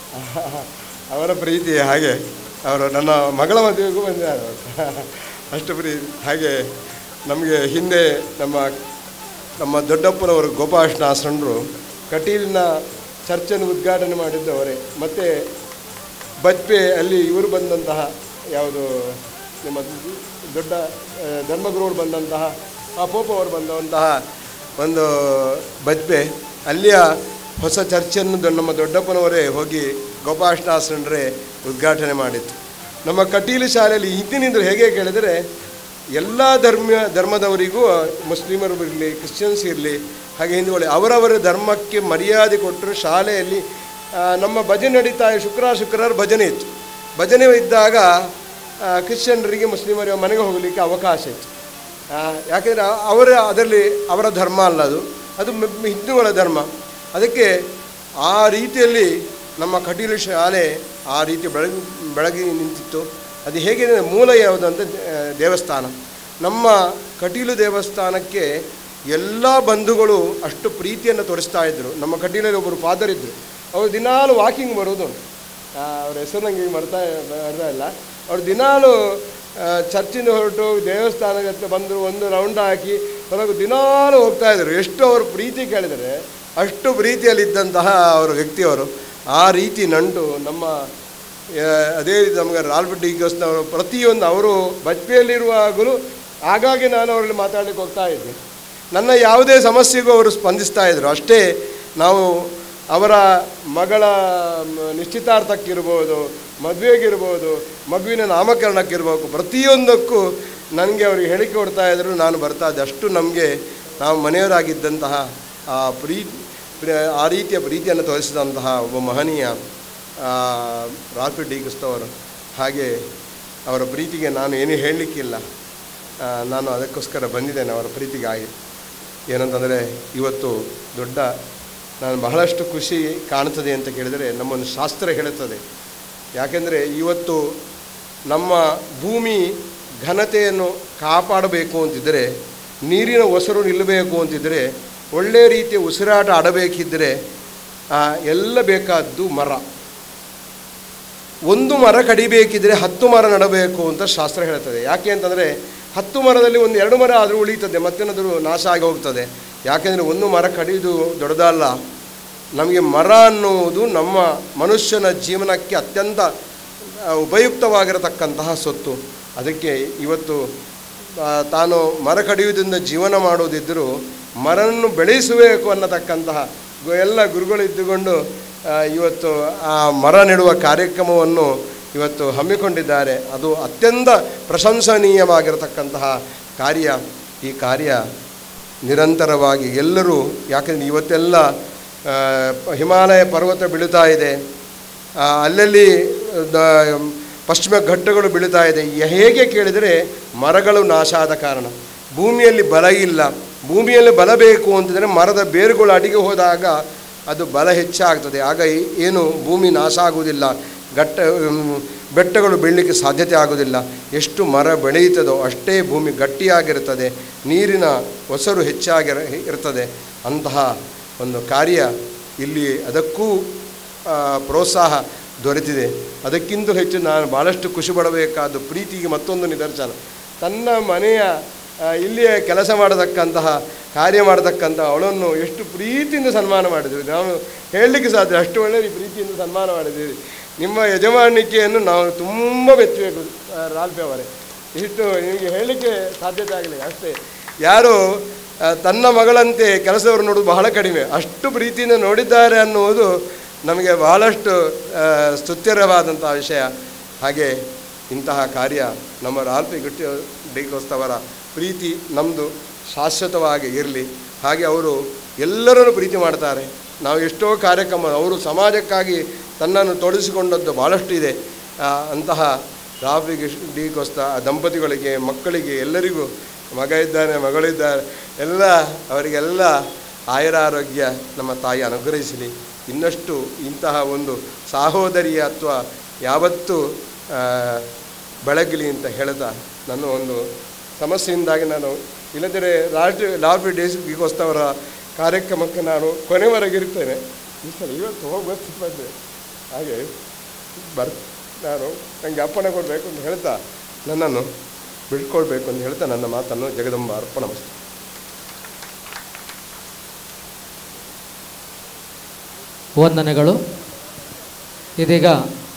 ಅವರ ಪ್ರೀತಿ ಹಾಗೆ ಅವರು ನನ್ನ ಮಗಳ ಮದುವೆಗೂ ಬಂದಿದ್ದಾರೆ ಅವರು ಅಷ್ಟು ಪ್ರೀತಿ ಹಾಗೆ ನಮಗೆ ಹಿಂದೆ ನಮ್ಮ ನಮ್ಮ ದೊಡ್ಡಪ್ಪನವರು ಗೋಪಾಲಕೃಷ್ಣಾಸನರು ಕಟೀಲಿನ ಚರ್ಚನ್ನು ಉದ್ಘಾಟನೆ ಮಾಡಿದ್ದು ಅವರೇ ಮತ್ತು ಬಜ್ಪೆ ಅಲ್ಲಿ ಇವರು ಬಂದಂತಹ ಯಾವುದು ನಿಮ್ಮ ದೊಡ್ಡ ಆ, ಧರ್ಮಗುರುವರು ಬಂದಂತಹ ಆ ಪೋಪ ಅವರು ಬಂದಂತಹ ಒಂದು ಬಜ್ಪೆ ಅಲ್ಲಿಯ ಹೊಸ ಚರ್ಚನ್ನು ದೊ- ನಮ್ಮ ದೊಡ್ಡಪ್ಪನವರೇ ಹೋಗಿ ಗೋಪಾಲಕೃಷ್ಣಾಸನರೇ ಉದ್ಘಾಟನೆ ಮಾಡಿತ್ತು ನಮ್ಮ ಕಟೀಲು ಶಾಲೆಯಲ್ಲಿ ಹಿಂದಿನಿಂದ ಹೇಗೆ ಕೇಳಿದರೆ ಎಲ್ಲ ಧರ್ಮ ಧರ್ಮದವರಿಗೂ ಮುಸ್ಲಿಮರು ಇರಲಿ ಕ್ರಿಶ್ಚಿಯನ್ಸ್ ಇರಲಿ ಹಾಗೆ ಹಿಂದೂಗಳು ಅವರವರ ಧರ್ಮಕ್ಕೆ ಮರ್ಯಾದೆ ಕೊಟ್ಟರು ಶಾಲೆಯಲ್ಲಿ ಆ, ನಮ್ಮ ಭಜನೆ ನಡೀತಾ ಶುಕ್ರವಾರ ಶುಕ್ರವಾರ ಭಜನೆ ಇತ್ತು ಭಜನೆ ಇದ್ದಾಗ ಆ, ಕ್ರಿಶ್ಚಿಯನ್ರಿಗೆ ಮುಸ್ಲಿಮರ ಮನೆಗೆ ಹೋಗಲಿಕ್ಕೆ ಅವಕಾಶ ಇತ್ತು ಆ, ಯಾಕೆಂದರೆ ಅವರ ಅದರಲ್ಲಿ ಅವರ ಧರ್ಮ ಅಲ್ಲ ಅದು ಅದು ಮ- ಹಿಂದೂಗಳ ಧರ್ಮ ಅದಕ್ಕೆ ಆ ರೀತಿಯಲ್ಲಿ ನಮ್ಮ ಕಟೀಲು ಶಾಲೆ ಆ ರೀತಿ ಬೆಳಗಿ ಬೆಳಗಿ ನಿಂತಿತ್ತು ಅದು ಹೇಗೆ ಅಂದರೆ ಮೂಲ ಯಾವುದು ಅಂತ ಆ, ದೇವಸ್ಥಾನ ನಮ್ಮ ಕಟೀಲು ದೇವಸ್ಥಾನಕ್ಕೆ ಎಲ್ಲ ಬಂಧುಗಳು ಅಷ್ಟು ಪ್ರೀತಿಯನ್ನು ತೋರಿಸ್ತಾ ಇದ್ದರು ನಮ್ಮ ಕಟೀಲಲ್ಲಿ ಒಬ್ಬರು ಫಾದರ್ ಇದ್ದರು ಅವರು ದಿನಾಲು ವಾಕಿಂಗ್ ಬರೋದು ಆ, ಅವ್ರ ಹೆಸರು ನನಗೆ ಮರ್ತಾ ಬರ್ತಾ ಇಲ್ಲ ಅವ್ರು ದಿನಾಲು ಆ, ಚರ್ಚಿಂದ ಹೊರಟು ದೇವಸ್ಥಾನದ ಹತ್ರ ಬಂದರು ಒಂದು ರೌಂಡ್ ಹಾಕಿ ಹೊರಗೆ ದಿನಾಲು ಹೋಗ್ತಾ ಇದ್ರು ಎಷ್ಟು ಅವರು ಪ್ರೀತಿ ಕೇಳಿದರೆ ಅಷ್ಟು ಪ್ರೀತಿಯಲ್ಲಿದ್ದಂತಹ ಅವರು ವ್ಯಕ್ತಿಯವರು ಆ ರೀತಿ ನಂಟು ನಮ್ಮ ಆ, ಅದೇ ರೀತಿ ನಮಗೆ ರಾಲ್ಬರ್ಟ್ ಅವರು ಪ್ರತಿಯೊಂದು ಅವರು ಬಜ್ಪೆಯಲ್ಲಿರುವಾಗಲೂ ಆಗಾಗ್ಗೆ ನಾನು ಅವರಲ್ಲಿ ಮಾತಾಡಲಿಕ್ಕೆ ಹೋಗ್ತಾ ಇದ್ದೆ ನನ್ನ ಯಾವುದೇ ಸಮಸ್ಯೆಗೂ ಅವರು ಸ್ಪಂದಿಸ್ತಾ ಇದ್ದರು ಅಷ್ಟೇ ನಾವು ಅವರ ಮಗಳ ಮ, ನಿಶ್ಚಿತಾರ್ಥಕ್ಕಿರ್ಬೋದು ಮದುವೆಗಿರ್ಬೋದು ಮಗುವಿನ ನಾಮಕರಣಕ್ಕಿರ್ಬೇಕು ಪ್ರತಿಯೊಂದಕ್ಕೂ ನನಗೆ ಅವರಿಗೆ ಹೇಳಿಕೆ ಕೊಡ್ತಾ ಇದ್ದರು ನಾನು ಬರ್ತಾ ಇದ್ದೆ ಅಷ್ಟು ನಮಗೆ ನಾವು ಮನೆಯವರಾಗಿದ್ದಂತಹ ಆ ಪ್ರೀತಿ ಪ್ರ- ಆ ರೀತಿಯ ಪ್ರೀತಿಯನ್ನು ತೋರಿಸಿದಂತಹ ಒಬ್ಬ ಮಹನೀಯ ರಾಲ್ಫಿ ಡಿ ಕ್ರಿಸ್ತವರು ಹಾಗೆ ಅವರ ಪ್ರೀತಿಗೆ ನಾನು ಏನೂ ಹೇಳಲಿಕ್ಕಿಲ್ಲ ಆ, ನಾನು ಅದಕ್ಕೋಸ್ಕರ ಬಂದಿದ್ದೇನೆ ಅವರ ಪ್ರೀತಿಗಾಗಿ ಏನಂತಂದರೆ ಇವತ್ತು ದೊಡ್ಡ ನಾನು ಬಹಳಷ್ಟು ಖುಷಿ ಕಾಣ್ತದೆ ಅಂತ ಕೇಳಿದರೆ ನಮ್ಮನ್ನು ಶಾಸ್ತ್ರ ಹೇಳುತ್ತದೆ ಯಾಕೆಂದರೆ ಇವತ್ತು ನಮ್ಮ ಭೂಮಿ ಘನತೆಯನ್ನು ಕಾಪಾಡಬೇಕು ಅಂತಿದ್ದರೆ ನೀರಿನ ಒಸರು ನಿಲ್ಲಬೇಕು ಅಂತಿದ್ದರೆ ಒಳ್ಳೆಯ ರೀತಿಯ ಉಸಿರಾಟ ಆಡಬೇಕಿದ್ದರೆ ಆ, ಎಲ್ಲ ಬೇಕಾದ್ದು ಮರ ಒಂದು ಮರ ಕಡಿಬೇಕಿದ್ರೆ ಹತ್ತು ಮರ ನೆಡಬೇಕು ಅಂತ ಶಾಸ್ತ್ರ ಹೇಳ್ತದೆ ಯಾಕೆ ಅಂತಂದರೆ ಹತ್ತು ಮರದಲ್ಲಿ ಒಂದು ಎರಡು ಮರ ಆದರೂ ಉಳಿತದೆ ಮತ್ತೇನಾದರೂ ನಾಶ ಆಗಿ ಹೋಗ್ತದೆ ಯಾಕೆಂದರೆ ಒಂದು ಮರ ಕಡಿದು ದೊಡ್ಡದಲ್ಲ ನಮಗೆ ಮರ ಅನ್ನುವುದು ನಮ್ಮ ಮನುಷ್ಯನ ಜೀವನಕ್ಕೆ ಅತ್ಯಂತ ಆ, ಉಪಯುಕ್ತವಾಗಿರತಕ್ಕಂತಹ ಸೊತ್ತು ಅದಕ್ಕೆ ಇವತ್ತು ಆ, ತಾನು ಮರ ಕಡಿಯುವುದರಿಂದ ಜೀವನ ಮಾಡುವುದಿದ್ದರೂ ಮರನ್ನು ಬೆಳೆಸಬೇಕು ಅನ್ನತಕ್ಕಂತಹ ಗು- ಎಲ್ಲ ಗುರುಗಳು ಇದ್ದುಕೊಂಡು ಆ, ಇವತ್ತು ಆ ಮರ ನೆಡುವ ಕಾರ್ಯಕ್ರಮವನ್ನು ಇವತ್ತು ಹಮ್ಮಿಕೊಂಡಿದ್ದಾರೆ ಅದು ಅತ್ಯಂತ ಪ್ರಶಂಸನೀಯವಾಗಿರತಕ್ಕಂತಹ ಕಾರ್ಯ ಈ ಕಾರ್ಯ ನಿರಂತರವಾಗಿ ಎಲ್ಲರೂ ಯಾಕಂದರೆ ಇವತ್ತೆಲ್ಲ ಆ, ಪ- ಹಿಮಾಲಯ ಪರ್ವತ ಬೀಳುತ್ತಾ ಇದೆ ಆ, ಅಲ್ಲಲ್ಲಿ ದ- ಪಶ್ಚಿಮ ಘಟ್ಟಗಳು ಬೀಳುತ್ತಾ ಇದೆ ಯ- ಹೇಗೆ ಕೇಳಿದರೆ ಮರಗಳು ನಾಶ ಆದ ಕಾರಣ ಭೂಮಿಯಲ್ಲಿ ಬಲ ಇಲ್ಲ ಭೂಮಿಯಲ್ಲಿ ಬಲ ಬೇಕು ಅಂತಂದರೆ ಮರದ ಬೇರುಗಳು ಅಡಿಗೆ ಹೋದಾಗ ಅದು ಬಲ ಹೆಚ್ಚಾಗ್ತದೆ ಆಗ ಈ- ಏನು ಭೂಮಿ ನಾಶ ಆಗುವುದಿಲ್ಲ ಘಟ್ಟ ಮ್, ಬೆಟ್ಟಗಳು ಬೀಳಲಿಕ್ಕೆ ಸಾಧ್ಯತೆ ಆಗೋದಿಲ್ಲ ಎಷ್ಟು ಮರ ಬೆಳೆಯುತ್ತದೋ ಅಷ್ಟೇ ಭೂಮಿ ಗಟ್ಟಿಯಾಗಿರುತ್ತದೆ ನೀರಿನ ಒಸರು ಹೆಚ್ಚಾಗಿರ ಇರ್ತದೆ ಅಂತಹ ಒಂದು ಕಾರ್ಯ ಇಲ್ಲಿ ಅದಕ್ಕೂ ಆ, ಪ್ರೋತ್ಸಾಹ ದೊರೆತಿದೆ ಅದಕ್ಕಿಂತ ಹೆಚ್ಚು ನಾನು ಭಾಳಷ್ಟು ಖುಷಿ ಪಡಬೇಕಾದ ಪ್ರೀತಿಗೆ ಮತ್ತೊಂದು ನಿದರ್ಶನ ತನ್ನ ಮನೆಯ ಆ, ಇಲ್ಲಿಯೇ ಕೆಲಸ ಮಾಡತಕ್ಕಂತಹ ಕಾರ್ಯ ಮಾಡತಕ್ಕಂತಹ ಅವಳನ್ನು ಎಷ್ಟು ಪ್ರೀತಿಯಿಂದ ಸನ್ಮಾನ ಮಾಡಿದ್ದೀವಿ ನಾವು ಹೇಳಲಿಕ್ಕೆ ಸಾಧ್ಯ ಅಷ್ಟು ಒಳ್ಳೆ ಪ್ರೀತಿಯಿಂದ ಸನ್ಮಾನ ಮಾಡಿದ್ದೀವಿ ನಿಮ್ಮ ಯಜಮಾನಿಕೆಯನ್ನು ನಾವು ತುಂಬ ಮೆಚ್ಚಬೇಕು ಆ, ರಾಲ್ಫಿ ಅವರೇ ಇಷ್ಟು ನಿಮಗೆ ಹೇಳಲಿಕ್ಕೆ ಸಾಧ್ಯತೆ ಆಗಲಿಲ್ಲ ಅಷ್ಟೇ ಯಾರು ಆ, ತನ್ನ ಮಗಳಂತೆ ಕೆಲಸವರು ನೋಡೋದು ಬಹಳ ಕಡಿಮೆ ಅಷ್ಟು ಪ್ರೀತಿಯಿಂದ ನೋಡಿದ್ದಾರೆ ಅನ್ನುವುದು ನಮಗೆ ಬಹಳಷ್ಟು ಆ, ಸ್ತುತ್ಯರವಾದಂತಹ ವಿಷಯ ಹಾಗೆ ಇಂತಹ ಕಾರ್ಯ ನಮ್ಮ ರಾಲ್ಪಿ ಗುಟ್ಟಿ ಡಿಗೋಸ್ತವರ ಪ್ರೀತಿ ನಮ್ಮದು ಶಾಶ್ವತವಾಗಿ ಇರಲಿ ಹಾಗೆ ಅವರು ಎಲ್ಲರನ್ನು ಪ್ರೀತಿ ಮಾಡ್ತಾರೆ ನಾವು ಎಷ್ಟೋ ಕಾರ್ಯಕ್ರಮ ಅವರು ಸಮಾಜಕ್ಕಾಗಿ ತನ್ನನ್ನು ತೊಡಗಿಸಿಕೊಂಡದ್ದು ಭಾಳಷ್ಟು ಇದೆ ಆ, ಅಂತಹ ರಾಫಿ ಡಿ ಕೋಸ್ತ ದಂಪತಿಗಳಿಗೆ ಮಕ್ಕಳಿಗೆ ಎಲ್ಲರಿಗೂ ಮಗ ಇದ್ದಾನೆ ಮಗಳಿದ್ದಾರೆ ಎಲ್ಲ ಅವರಿಗೆಲ್ಲ ಆಯುರಾರೋಗ್ಯ ನಮ್ಮ ತಾಯಿ ಅನುಗ್ರಹಿಸಲಿ ಇನ್ನಷ್ಟು ಇಂತಹ ಒಂದು ಸಾಹೋದರಿಯತ್ವ ಯಾವತ್ತೂ ಆ, ಬೆಳಗಲಿ ಅಂತ ಹೇಳ್ತಾ ನನ್ನ ಒಂದು ಸಮಸ್ಯೆಯಿಂದಾಗಿ ನಾನು ಇಲ್ಲದಿದ್ದರೆ ರಾಷ್ಟ್ರೀಯ ಲಾಫಿ ಡೇಸ್ಗೋಸ್ಕರ ಕಾರ್ಯಕ್ರಮಕ್ಕೆ ನಾನು ಕೊನೆವರೆಗೆ ಇರ್ತೇನೆ ಈ ಸಲ ಇವತ್ತು ಹೋಗಿ ಬಂದೆ ಹಾಗೆ ಬರ್ ನಾನು ನನಗೆ ಅಪ್ಪಣೆ ಕೊಡಬೇಕು ಅಂತ ಹೇಳ್ತಾ ನನ್ನನ್ನು ಬಿಟ್ಕೊಳ್ಬೇಕು ಅಂತ ಹೇಳ್ತಾ ನನ್ನ ಮಾತನ್ನು ಜಗದಂಬ ಅರ್ಪಣ ಮಸ್ತು ವಂದನೆಗಳು ಇದೀಗ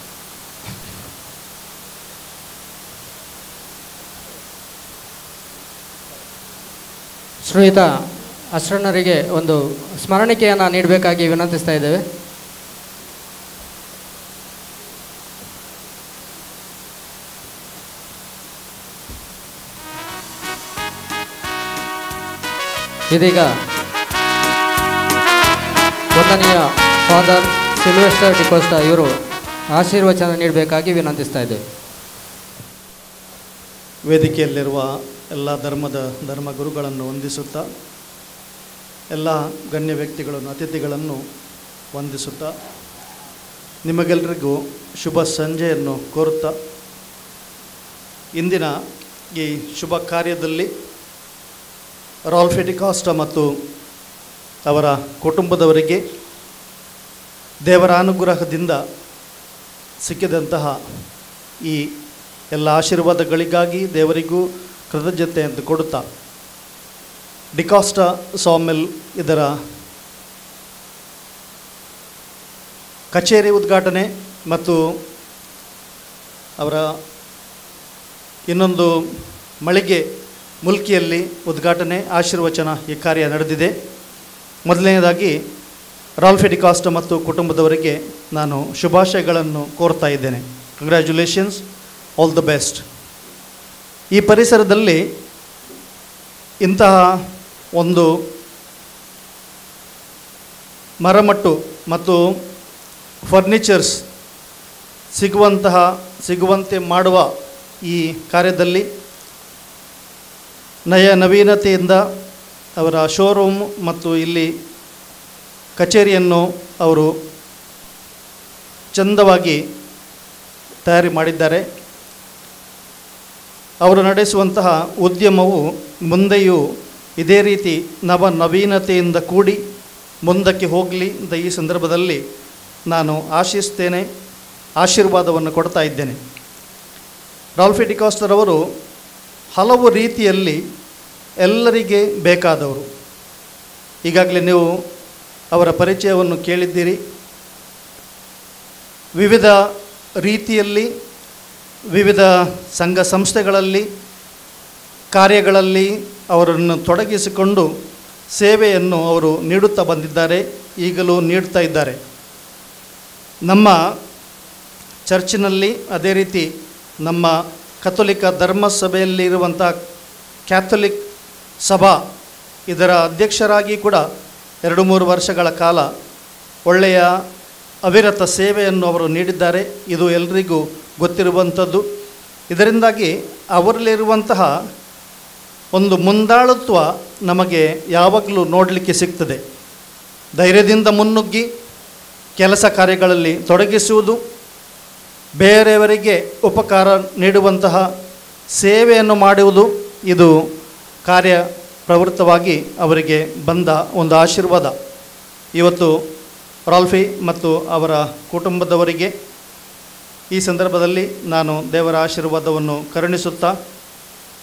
ಶ್ರೀಯುತ ಅಶ್ರಣರಿಗೆ ಒಂದು ಸ್ಮರಣಿಕೆಯನ್ನು ನೀಡಬೇಕಾಗಿ ವಿನಂತಿಸ್ತಾ ಇದ್ದೇವೆ ಇದೀಗ ವಂದನೀಯ ಫಾದರ್ ಸಿಲ್ವೆಸ್ಟರ್ ಡಿಕೋಸ್ಟಾ ಇವರು ಆಶೀರ್ವಚನ ನೀಡಬೇಕಾಗಿ ವಿನಂತಿಸ್ತಾ ಇದ್ದೇವೆ ವೇದಿಕೆಯಲ್ಲಿರುವ ಎಲ್ಲ ಧರ್ಮದ ಧರ್ಮಗುರುಗಳನ್ನು ವಂದಿಸುತ್ತಾ ಎಲ್ಲ ಗಣ್ಯ ವ್ಯಕ್ತಿಗಳನ್ನು ಅತಿಥಿಗಳನ್ನು ವಂದಿಸುತ್ತಾ ನಿಮಗೆಲ್ಲರಿಗೂ ಶುಭ ಸಂಜೆಯನ್ನು ಕೋರುತ್ತಾ ಇಂದಿನ ಈ ಶುಭ ಕಾರ್ಯದಲ್ಲಿ ರಾಲ್ಫೆಟಿಕಾಸ್ಟ ಮತ್ತು ಅವರ ಕುಟುಂಬದವರಿಗೆ ದೇವರ ಅನುಗ್ರಹದಿಂದ ಸಿಕ್ಕಿದಂತಹ ಈ ಎಲ್ಲ ಆಶೀರ್ವಾದಗಳಿಗಾಗಿ ದೇವರಿಗೂ ಕೃತಜ್ಞತೆ ಅಂತ ಕೊಡುತ್ತಾ ಡಿಕಾಸ್ಟ ಸಾಮಿಲ್ ಇದರ ಕಚೇರಿ ಉದ್ಘಾಟನೆ ಮತ್ತು ಅವರ ಇನ್ನೊಂದು ಮಳಿಗೆ ಮುಲ್ಕಿಯಲ್ಲಿ ಉದ್ಘಾಟನೆ ಆಶೀರ್ವಚನ ಈ ಕಾರ್ಯ ನಡೆದಿದೆ ಮೊದಲನೆಯದಾಗಿ ರಾಲ್ಫಿ ಡಿಕಾಸ್ಟ ಮತ್ತು ಕುಟುಂಬದವರಿಗೆ ನಾನು ಶುಭಾಶಯಗಳನ್ನು ಕೋರ್ತಾ ಇದ್ದೇನೆ ಕಂಗ್ರ್ಯಾಚುಲೇಷನ್ಸ್ ಆಲ್ ದ ಬೆಸ್ಟ್ ಈ ಪರಿಸರದಲ್ಲಿ ಇಂತಹ ಒಂದು ಮರಮಟ್ಟು ಮತ್ತು ಫರ್ನಿಚರ್ಸ್ ಸಿಗುವಂತಹ ಸಿಗುವಂತೆ ಮಾಡುವ ಈ ಕಾರ್ಯದಲ್ಲಿ ನಯ ನವೀನತೆಯಿಂದ ಅವರ ಶೋರೂಮ್ ಮತ್ತು ಇಲ್ಲಿ ಕಚೇರಿಯನ್ನು ಅವರು ಚಂದವಾಗಿ ತಯಾರಿ ಮಾಡಿದ್ದಾರೆ ಅವರು ನಡೆಸುವಂತಹ ಉದ್ಯಮವು ಮುಂದೆಯೂ ಇದೇ ರೀತಿ ನವ ನವೀನತೆಯಿಂದ ಕೂಡಿ ಮುಂದಕ್ಕೆ ಹೋಗಲಿ ಅಂತ ಈ ಸಂದರ್ಭದಲ್ಲಿ ನಾನು ಆಶಿಸ್ತೇನೆ ಆಶೀರ್ವಾದವನ್ನು ಕೊಡ್ತಾ ಇದ್ದೇನೆ ರಾಲ್ಫಿ ಡಿಕಾಸ್ಟರ್ ಅವರು ಹಲವು ರೀತಿಯಲ್ಲಿ ಎಲ್ಲರಿಗೆ ಬೇಕಾದವರು ಈಗಾಗಲೇ ನೀವು ಅವರ ಪರಿಚಯವನ್ನು ಕೇಳಿದ್ದೀರಿ ವಿವಿಧ ರೀತಿಯಲ್ಲಿ ವಿವಿಧ ಸಂಘ ಸಂಸ್ಥೆಗಳಲ್ಲಿ ಕಾರ್ಯಗಳಲ್ಲಿ ಅವರನ್ನು ತೊಡಗಿಸಿಕೊಂಡು ಸೇವೆಯನ್ನು ಅವರು ನೀಡುತ್ತಾ ಬಂದಿದ್ದಾರೆ ಈಗಲೂ ನೀಡ್ತಾ ಇದ್ದಾರೆ ನಮ್ಮ ಚರ್ಚಿನಲ್ಲಿ ಅದೇ ರೀತಿ ನಮ್ಮ ಕಥೋಲಿಕ ಧರ್ಮಸಭೆಯಲ್ಲಿ ಇರುವಂಥ ಕ್ಯಾಥೋಲಿಕ್ ಸಭಾ ಇದರ ಅಧ್ಯಕ್ಷರಾಗಿ ಕೂಡ ಎರಡು ಮೂರು ವರ್ಷಗಳ ಕಾಲ ಒಳ್ಳೆಯ ಅವಿರತ ಸೇವೆಯನ್ನು ಅವರು ನೀಡಿದ್ದಾರೆ ಇದು ಎಲ್ರಿಗೂ ಗೊತ್ತಿರುವಂಥದ್ದು ಇದರಿಂದಾಗಿ ಅವರಲ್ಲಿರುವಂತಹ ಒಂದು ಮುಂದಾಳುತ್ವ ನಮಗೆ ಯಾವಾಗಲೂ ನೋಡಲಿಕ್ಕೆ ಸಿಗ್ತದೆ ಧೈರ್ಯದಿಂದ ಮುನ್ನುಗ್ಗಿ ಕೆಲಸ ಕಾರ್ಯಗಳಲ್ಲಿ ತೊಡಗಿಸುವುದು ಬೇರೆಯವರಿಗೆ ಉಪಕಾರ ನೀಡುವಂತಹ ಸೇವೆಯನ್ನು ಮಾಡುವುದು ಇದು ಕಾರ್ಯ ಪ್ರವೃತ್ತವಾಗಿ ಅವರಿಗೆ ಬಂದ ಒಂದು ಆಶೀರ್ವಾದ ಇವತ್ತು ರಾಲ್ಫಿ ಮತ್ತು ಅವರ ಕುಟುಂಬದವರಿಗೆ ಈ ಸಂದರ್ಭದಲ್ಲಿ ನಾನು ದೇವರ ಆಶೀರ್ವಾದವನ್ನು ಕರುಣಿಸುತ್ತಾ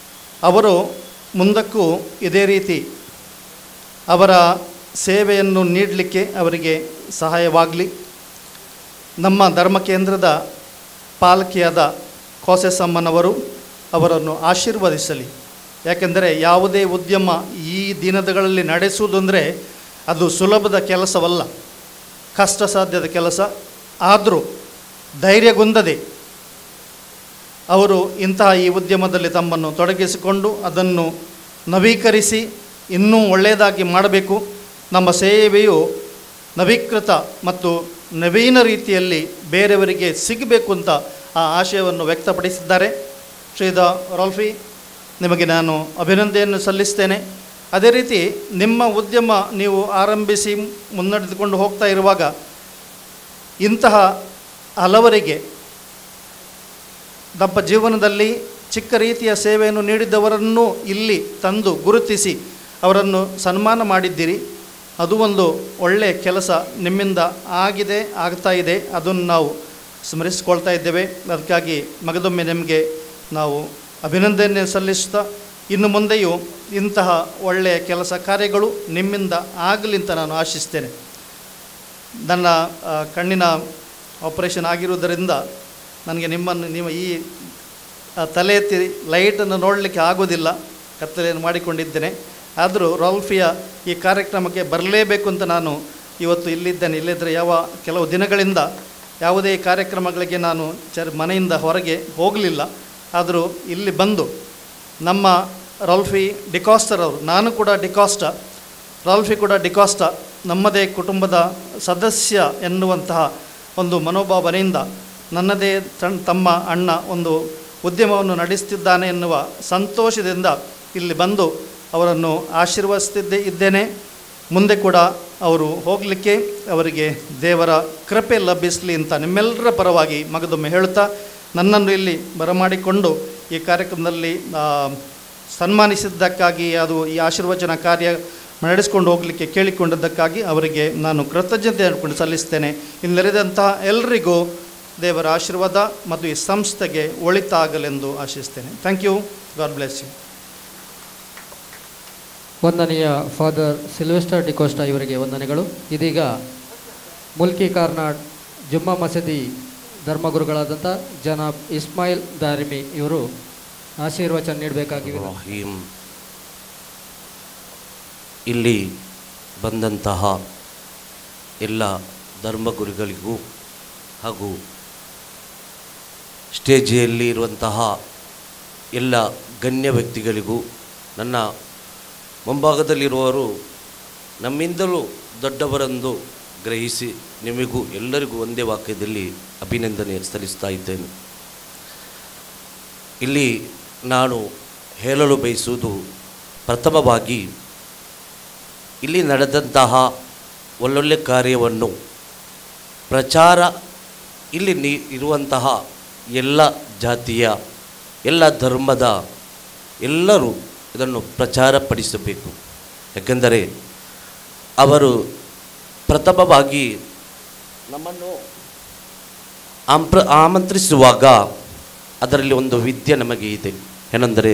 ಅವರು ಮುಂದಕ್ಕೂ ಇದೇ ರೀತಿ ಅವರ ಸೇವೆಯನ್ನು ನೀಡಲಿಕ್ಕೆ ಅವರಿಗೆ ಸಹಾಯವಾಗಲಿ ನಮ್ಮ ಧರ್ಮ ಕೇಂದ್ರದ ಪಾಲಕಿಯಾದ ಕೋಸೆಸಮ್ಮನವರು ಅವರನ್ನು ಆಶೀರ್ವದಿಸಲಿ ಯಾಕೆಂದರೆ ಯಾವುದೇ ಉದ್ಯಮ ಈ ದಿನಗಳಲ್ಲಿ ನಡೆಸುವುದು ಅಂದರೆ ಅದು ಸುಲಭದ ಕೆಲಸವಲ್ಲ ಕಷ್ಟ ಸಾಧ್ಯದ ಕೆಲಸ ಆದರೂ ಧೈರ್ಯಗೊಂದದೆ ಅವರು ಇಂತಹ ಈ ಉದ್ಯಮದಲ್ಲಿ ತಮ್ಮನ್ನು ತೊಡಗಿಸಿಕೊಂಡು ಅದನ್ನು ನವೀಕರಿಸಿ ಇನ್ನೂ ಒಳ್ಳೆಯದಾಗಿ ಮಾಡಬೇಕು ನಮ್ಮ ಸೇವೆಯು ನವೀಕೃತ ಮತ್ತು ನವೀನ ರೀತಿಯಲ್ಲಿ ಬೇರೆಯವರಿಗೆ ಸಿಗಬೇಕು ಅಂತ ಆ ಆಶಯವನ್ನು ವ್ಯಕ್ತಪಡಿಸಿದ್ದಾರೆ ಶ್ರೀದ ರಾಲ್ಫಿ ನಿಮಗೆ ನಾನು ಅಭಿನಂದನೆಯನ್ನು ಸಲ್ಲಿಸ್ತೇನೆ ಅದೇ ರೀತಿ ನಿಮ್ಮ ಉದ್ಯಮ ನೀವು ಆರಂಭಿಸಿ ಮುನ್ನಡೆದುಕೊಂಡು ಹೋಗ್ತಾ ಇರುವಾಗ ಇಂತಹ ಹಲವರಿಗೆ ನಮ್ಮ ಜೀವನದಲ್ಲಿ ಚಿಕ್ಕ ರೀತಿಯ ಸೇವೆಯನ್ನು ನೀಡಿದವರನ್ನು ಇಲ್ಲಿ ತಂದು ಗುರುತಿಸಿ ಅವರನ್ನು ಸನ್ಮಾನ ಮಾಡಿದ್ದೀರಿ ಅದು ಒಂದು ಒಳ್ಳೆಯ ಕೆಲಸ ನಿಮ್ಮಿಂದ ಆಗಿದೆ ಆಗ್ತಾ ಇದೆ ಅದನ್ನು ನಾವು ಸ್ಮರಿಸಿಕೊಳ್ತಾ ಇದ್ದೇವೆ ಅದಕ್ಕಾಗಿ ಮಗದೊಮ್ಮೆ ನಿಮಗೆ ನಾವು ಅಭಿನಂದನೆ ಸಲ್ಲಿಸ್ತಾ ಇನ್ನು ಮುಂದೆಯೂ ಇಂತಹ ಒಳ್ಳೆಯ ಕೆಲಸ ಕಾರ್ಯಗಳು ನಿಮ್ಮಿಂದ ಆಗಲಿ ಅಂತ ನಾನು ಆಶಿಸ್ತೇನೆ ನನ್ನ ಆ, ಕಣ್ಣಿನ ಆಪರೇಷನ್ ಆಗಿರುವುದರಿಂದ ನನಗೆ ನಿಮ್ಮನ್ನು ನೀವು ಈ ಆ, ತಲೆ ಎತ್ತಿ ಲೈಟನ್ನು ನೋಡಲಿಕ್ಕೆ ಆಗೋದಿಲ್ಲ ಕತ್ತಲೆಯನ್ನು ಮಾಡಿಕೊಂಡಿದ್ದೇನೆ ಆದರೂ ರಾಲ್ಫಿಯ ಈ ಕಾರ್ಯಕ್ರಮಕ್ಕೆ ಬರಲೇಬೇಕು ಅಂತ ನಾನು ಇವತ್ತು ಇಲ್ಲಿದ್ದೇನೆ ಇಲ್ಲಿದ್ದರೆ ಯಾವ ಕೆಲವು ದಿನಗಳಿಂದ ಯಾವುದೇ ಕಾರ್ಯಕ್ರಮಗಳಿಗೆ ನಾನು ಚರ್ ಮನೆಯಿಂದ ಹೊರಗೆ ಹೋಗಲಿಲ್ಲ ಆದರೂ ಇಲ್ಲಿ ಬಂದು ನಮ್ಮ ರಾಲ್ಫಿ ಡಿಕಾಸ್ಟರ್ ಅವರು ನಾನು ಕೂಡ ಡಿಕಾಸ್ಟ ರಾಲ್ಫಿ ಕೂಡ ಡಿಕಾಸ್ಟ ನಮ್ಮದೇ ಕುಟುಂಬದ ಸದಸ್ಯ ಎನ್ನುವಂತಹ ಒಂದು ಮನೋಭಾವನೆಯಿಂದ ನನ್ನದೇ ತನ್ ತಮ್ಮ ಅಣ್ಣ ಒಂದು ಉದ್ಯಮವನ್ನು ನಡೆಸುತ್ತಿದ್ದಾನೆ ಎನ್ನುವ ಸಂತೋಷದಿಂದ ಇಲ್ಲಿ ಬಂದು ಅವರನ್ನು ಆಶೀರ್ವದಿಸ್ತಿದ್ದೇ ಇದ್ದೇನೆ ಮುಂದೆ ಕೂಡ ಅವರು ಹೋಗಲಿಕ್ಕೆ ಅವರಿಗೆ ದೇವರ ಕೃಪೆ ಲಭಿಸಲಿ ಅಂತ ನಿಮ್ಮೆಲ್ಲರ ಪರವಾಗಿ ಮಗದೊಮ್ಮೆ ಹೇಳುತ್ತಾ ನನ್ನನ್ನು ಇಲ್ಲಿ ಬರಮಾಡಿಕೊಂಡು ಈ ಕಾರ್ಯಕ್ರಮದಲ್ಲಿ ಆ, ಸನ್ಮಾನಿಸಿದ್ದಕ್ಕಾಗಿ ಅದು ಈ ಆಶೀರ್ವಚನ ಕಾರ್ಯ ನಡೆಸ್ಕೊಂಡು ಹೋಗಲಿಕ್ಕೆ ಕೇಳಿಕೊಂಡಿದ್ದಕ್ಕಾಗಿ ಅವರಿಗೆ ನಾನು ಕೃತಜ್ಞತೆ ಹೇಳ್ಕೊಂಡು ಸಲ್ಲಿಸ್ತೇನೆ ಇಲ್ಲಿ ನೆರೆದಂತಹ ಎಲ್ಲರಿಗೂ ದೇವರ ಆಶೀರ್ವಾದ ಮತ್ತು ಈ ಸಂಸ್ಥೆಗೆ ಒಳಿತಾಗಲೆಂದು ಆಶಿಸ್ತೇನೆ thank you God bless you ವಂದನೆಯ ಫಾದರ್ ಸಿಲ್ವೆಸ್ಟರ್ ಡಿಕೋಸ್ಟಾ ಇವರಿಗೆ ವಂದನೆಗಳು ಇದೀಗ ಮುಲ್ಕಿ ಕಾರ್ನಾಡ್ ಜುಮ್ಮಾ ಮಸೀದಿ ಧರ್ಮಗುರುಗಳಾದಂಥ ಜನಾಬ್ ಇಸ್ಮಾಯಿಲ್ ದಾರಿಮಿ ಇವರು ಆಶೀರ್ವಚನ ನೀಡಬೇಕಾಗಿವೆ ರಹೀಮ್ ಇಲ್ಲಿ ಬಂದಂತಹ ಎಲ್ಲ ಧರ್ಮಗುರುಗಳಿಗೂ ಹಾಗೂ ಸ್ಟೇಜಿಯಲ್ಲಿ ಇರುವಂತಹ ಎಲ್ಲ ಗಣ್ಯ ವ್ಯಕ್ತಿಗಳಿಗೂ ನನ್ನ ಮುಂಭಾಗದಲ್ಲಿರುವವರು ನಮ್ಮಿಂದಲೂ ದೊಡ್ಡವರೆಂದು ಗ್ರಹಿಸಿ ನಿಮಗೂ ಎಲ್ಲರಿಗೂ ಒಂದೇ ವಾಕ್ಯದಲ್ಲಿ ಅಭಿನಂದನೆ ಸಲ್ಲಿಸ್ತಾ ಇದ್ದೇನೆ ಇಲ್ಲಿ ನಾನು ಹೇಳಲು ಬಯಸುವುದು ಪ್ರಥಮವಾಗಿ ಇಲ್ಲಿ ನಡೆದಂತಹ ಒಳ್ಳೊಳ್ಳೆ ಕಾರ್ಯವನ್ನು ಪ್ರಚಾರ ಇಲ್ಲಿ ನೀ ಇರುವಂತಹ ಎಲ್ಲ ಜಾತಿಯ ಎಲ್ಲ ಧರ್ಮದ ಎಲ್ಲರೂ ಇದನ್ನು ಪ್ರಚಾರಪಡಿಸಬೇಕು ಯಾಕೆಂದರೆ ಅವರು ಪ್ರಥಮವಾಗಿ ನಮ್ಮನ್ನು ಆಂಪ್ರ ಆಮಂತ್ರಿಸುವಾಗ ಅದರಲ್ಲಿ ಒಂದು ವಿದ್ಯೆ ನಮಗೆ ಇದೆ ಏನೆಂದರೆ